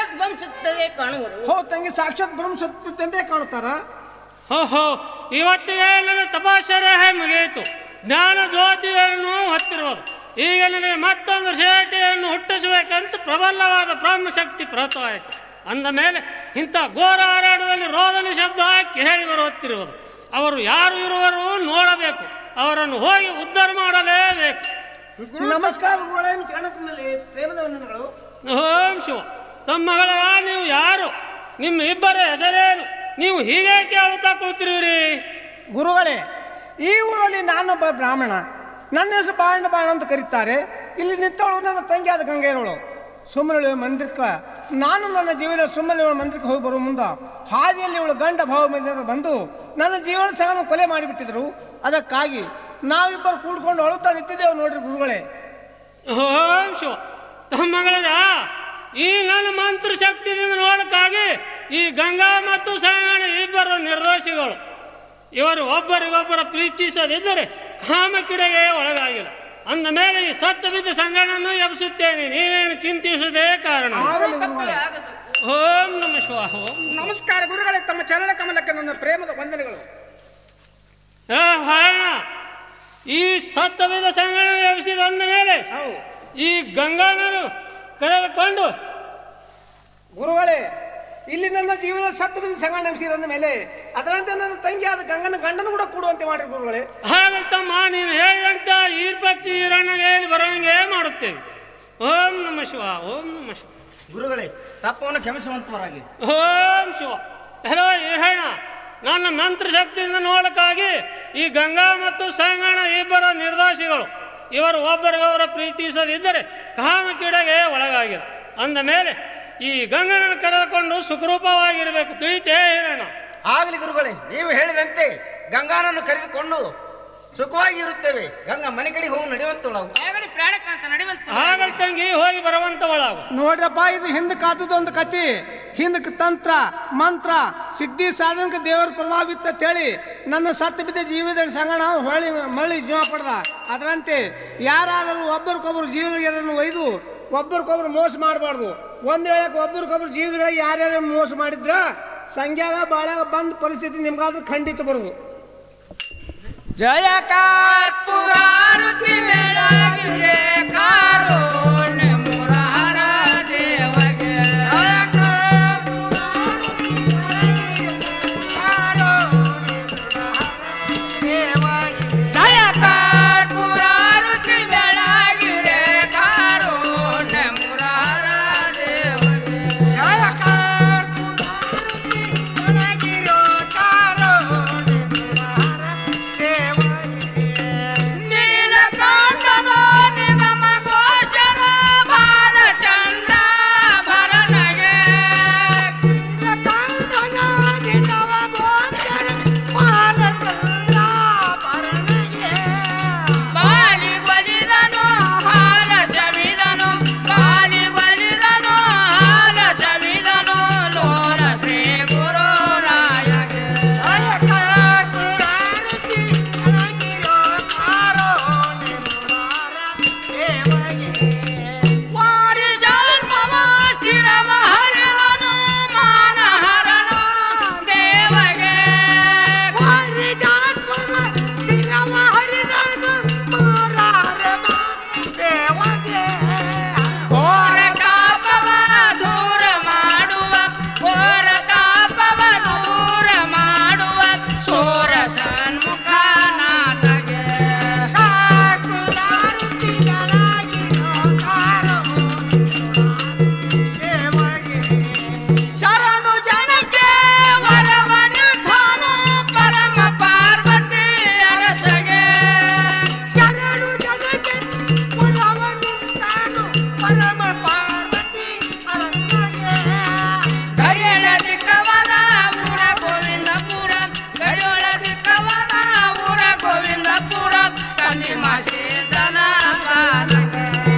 Speaker 1: ಸಾಕ್ಷಾತ್ ವಂಶತ್ತೇ ಕಾಣುವರು
Speaker 2: ಹೋ ತಂಗಿ ಸಾಕ್ಷಾತ್ ಬ್ರಹ್ಮ ಸತ್ಪುತ್ತಂತೆ ಕಾಣುತ್ತಾರ
Speaker 8: ಹೋ ಹೋ ಇವತ್ತಿಗೆ ನನ್ನ ತಪಾಸರೆ ಮುಗಿಯಿತು ಜ್ಞಾನ ಜ್ಯೋತಿಯನ್ನು ಹೊತ್ತಿರುವುದು ಈಗ ನನಗೆ ಮತ್ತೊಂದು ಶೇಟಿಯನ್ನು ಹುಟ್ಟಿಸಬೇಕಂತ ಪ್ರಬಲವಾದ ಬ್ರಹ್ಮಶಕ್ತಿ ಪ್ರತವಾಯಿತು ಅಂದ ಮೇಲೆ ಇಂಥ ಘೋರ ಹಾರಾಟದಲ್ಲಿ ರೋದನ ಶಬ್ದ ಹಾಕಿ ಹೇಳಿ ಬರುತ್ತಿರುವುದು ಅವರು ಯಾರು ಇರುವರು ನೋಡಬೇಕು ಅವರನ್ನು ಹೋಗಿ ಉದ್ಧಾರ ಮಾಡಲೇಬೇಕು
Speaker 2: ನಮಸ್ಕಾರ ಗುರುಗಳೇ ಚಾಣಕ್ಯನಲ್ಲಿ ಪ್ರೇಮದ ವಂದನೆಗಳು
Speaker 8: ಓಂ ಶಿವ ತಮ್ಮಗಳ ನೀವು ಯಾರು ನಿಮ್ಮ ಇಬ್ಬರ ಹೆಸರೇನು ನೀವು ಹೀಗೆ ಕೇಳುತ್ತಾ ಕುಳಿತಿರುವಿರಿ
Speaker 2: ಗುರುಗಳೇ ಈ ಊರಲ್ಲಿ ನಾನೊಬ್ಬ ಬ್ರಾಹ್ಮಣ ನನ್ನ ಹೆಸರು ಬಾಣ ಬಾಣ ಅಂತ ಕರೀತಾರೆ ಇಲ್ಲಿ ನಿಂತವಳು ನನ್ನ ತಂಗಿಯಾದ ಗಂಗೆಯರವಳು ಸುಮ್ಮನೆ ಮಂದಿರಕ್ಕೆ ನಾನು ನನ್ನ ಜೀವನ ಸುಮ್ಮನೆ ಇವಳು ಮಂದಿರಕ್ಕೆ ಹೋಗಿ ಬರುವ ಮುಂದೆ ಹಾದಿಯಲ್ಲಿ ಇವಳು ಗಂಡ ಭಾವ ಮಂದಿರ ಬಂದು ನನ್ನ ಜೀವನ ಸಹ ಕೊಲೆ ಮಾಡಿಬಿಟ್ಟಿದ್ರು ಅದಕ್ಕಾಗಿ ನಾವಿಬ್ಬರು ಕೂಡ್ಕೊಂಡು ಅಳುತ್ತಾ ನಿಂತಿದ್ದೇವೆ ನೋಡ್ರಿ ಗುರುಗಳೇ
Speaker 8: ಓಂ ಶಿವ ತಮ್ಮಗಳರ ಈ ನನ್ನ ಮಂತ್ರ ಶಕ್ತಿಯಿಂದ ನೋಡಕ್ಕಾಗಿ ಈ ಗಂಗಾ ಮತ್ತು ಸಾಯಣ ಇಬ್ಬರು ನಿರ್ದೋಷಿಗಳು ಇವರು ಒಬ್ಬರಿಗೊಬ್ಬರ ಪ್ರೀತಿಸದಿದ್ದರೆ ಕಾಮಕಿಡೆಗೆ ಒಳಗಾಗಿಲ್ಲ ಅಂದ ಮೇಲೆ ಈ ಸತ್ತು ಬಿದ್ದ ಸಂಗಣನ್ನು ಎಬ್ಬಿಸುತ್ತೇನೆ ನೀವೇನು ಚಿಂತಿಸದೇ ಕಾರಣ
Speaker 2: ಆಗಲಿ ಗುರುಗಳೇ
Speaker 8: ಓಂ ನಮ ಶಿವ ಓಂ
Speaker 3: ನಮಸ್ಕಾರ ಗುರುಗಳೇ ತಮ್ಮ ಚಲನ ಕಮಲಕ್ಕೆ ನನ್ನ ಪ್ರೇಮದ ವಂದನೆಗಳು
Speaker 8: ಏ ಹರಣ ಈ ಸತ್ತ ಬಿದ್ದ ಸಂಗಣ ಎಬ್ಬಿಸಿದ ಅಂದ ಮೇಲೆ
Speaker 2: ಹೌದು
Speaker 8: ಈ ಗಂಗಾನನ್ನು ಕರೆದುಕೊಂಡು
Speaker 2: ಗುರುಗಳೇ ಇಲ್ಲಿ ನನ್ನ ಜೀವನ ಸತ್ತು ಬಿದ್ದು ಸಂಗಣ ನೆನೆಸಿರಂದ ಮೇಲೆ ಅದರಂತೆ ನನ್ನ ತಂಗಿಯಾದ ಗಂಗನ ಗಂಡನ ಕೂಡ ಕೂಡುವಂತೆ ಮಾಡ್ರಿ ಗುರುಗಳೇ
Speaker 8: ಹಾಗಲ್ ತಮ್ಮ ನೀನು ಹೇಳಿದಂತ ಈರ್ಪಚ್ಚಿ ಈರಣ್ಣಗೆ ಬರೋಂಗೆ ಮಾಡುತ್ತೇವೆ ಓಂ ನಮ ಶಿವ ಓಂ ನಮ ಶಿವ
Speaker 4: ಗುರುಗಳೇ ತಪ್ಪವನ್ನು ಕ್ಷಮಿಸುವಂತವರಾಗಿ
Speaker 8: ಓಂ ಶಿವ ಹಲೋ ಈರಣ್ಣ ನನ್ನ ಮಂತ್ರ ಶಕ್ತಿಯಿಂದ ನೋಡಕ್ಕಾಗಿ ಈ ಗಂಗಾ ಮತ್ತು ಸಂಗಣ ಇಬ್ಬರ ನಿರ್ದೋಷಿಗಳು ಇವರು ಒಬ್ಬರಿಗೊಬ್ಬರ ಪ್ರೀತಿಸದಿದ್ದರೆ ಕಾಮಕಿಡೆಗೆ ಒಳಗಾಗಿಲ್ಲ ಅಂದ ಮೇಲೆ ಈ ಗಂಗನನ್ನು ಕರೆದುಕೊಂಡು ಸುಖರೂಪವಾಗಿರಬೇಕು ತಿಳಿತೇ ಹಿರಣ್ಣ
Speaker 4: ಆಗಲಿ ಗುರುಗಳೇ ನೀವು ಹೇಳಿದಂತೆ ಗಂಗಾನನ್ನು ಕರೆದುಕೊಂಡು ಸುಖವಾಗಿ ಇರುತ್ತೇವೆ ಗಂಗಾ ಮನೆ ಕಡೆಗೆ ಹೋಗಿ ನಡೆಯುವಂತವಳು
Speaker 1: ಆಗಲಿ ಪ್ರಾಣಕ್ಕಂತ ನಡೆಯುವಂತ
Speaker 8: ಆಗಲ್ ತಂಗಿ ಹೋಗಿ ಬರುವಂತವಳಾಗು
Speaker 2: ನೋಡ್ರಪ್ಪ ಇದು ಹಿಂದೆ ಕಾದದೊಂದು ಕತಿ ಹಿಂದಕ್ಕೆ ತಂತ್ರ ಮಂತ್ರ ಸಿದ್ಧಿ ಸಾಧನಕ್ಕೆ ದೇವರ ಪ್ರಭಾವಿತ್ತ ಅಂತೇಳಿ ನನ್ನ ಸತ್ತು ಬಿದ್ದ ಜೀವದ ಸಂಗಣ ಹೊಳ್ಳಿ ಮಳ್ಳಿ ಜೀವ ಪಡೆದ ಅದರಂತೆ ಯಾರಾದರೂ ಒಬ್ಬರಿಗೊಬ್ಬರು ಜೀವನಗಳನ್ನು ಒಯ್ದು ಒಬ್ಬರಿಗೊಬ್ರು ಮೋಸ ಮಾಡಬಾರ್ದು ಒಂದು ವೇಳೆಗೆ ಒಬ್ಬರಿಗೊಬ್ರು ಜೀವನಗಳಿಗೆ ಯಾರ್ಯಾರು ಮೋಸ ಮಾಡಿದ್ರ ಸಂಖ್ಯಾಗ ಬಾಳಾಗ ಬಂದ ಪರಿಸ್ಥಿತಿ ನಿಮ್ಗಾದ್ರೂ ಖಂಡಿತ ಬರೋದು
Speaker 3: ಜಯ
Speaker 1: ಪುರಾರುತಿ ಬೆಳಗಿರೆ ಕಾರುಣ್ಯ ಮುರಾರ ದೇವಗೆ ಜಯ ಪುರಾರುತಿ ಬೆಳಗಿರೆ ಕಾರುಣ್ಯ ಮುರಾರ ದೇವಗೆ ನೀಲಕಾಂತನೋ ನಿಗಮ ಗೋಚರ ಬಾಲಚಂದ್ರ ಭರನಗೆ ಬಾಲಿ ಬಲಿದನು ಹಾಲ ಸವಿದನು ಬಾಲಿ ಬಲಿದನು ಹಾಲ ಸವಿದನು ಲೋಲ ಶ್ರೀ ಗುರುರಾಯಗೆ ವಾರಿ ಜನ್ಮವ ಶಿರವ ಹರಿದನು ಮಾನಹರನು ದೇವಗೆ ಘೋರ ತಾಪವ ದೂರ ಮಾಡುವ ಘೋರ ತಾಪವ ದೂರ ಮಾಡುವ ಸೋರ ಸನ್ಮುಖ ನಾಥಗೆ ಶರಣು ಜನಕ್ಕೆ ವರವನಿಧಾನು ಪರಮ ಪಾರ್ವತಿ ಅರಸಗೆ ಗಡಿಯಳ ದಿಕ್ಕವದ ಊರ ಗೋವಿಂದಪುರ ಗಡಿಯೊಳ ದಿಕ್ಕವದ ಊರ ಗೋವಿಂದಪುರ ತಂದಿ ಮಾಸೇದನ ಪಾದಕ್ಕೆ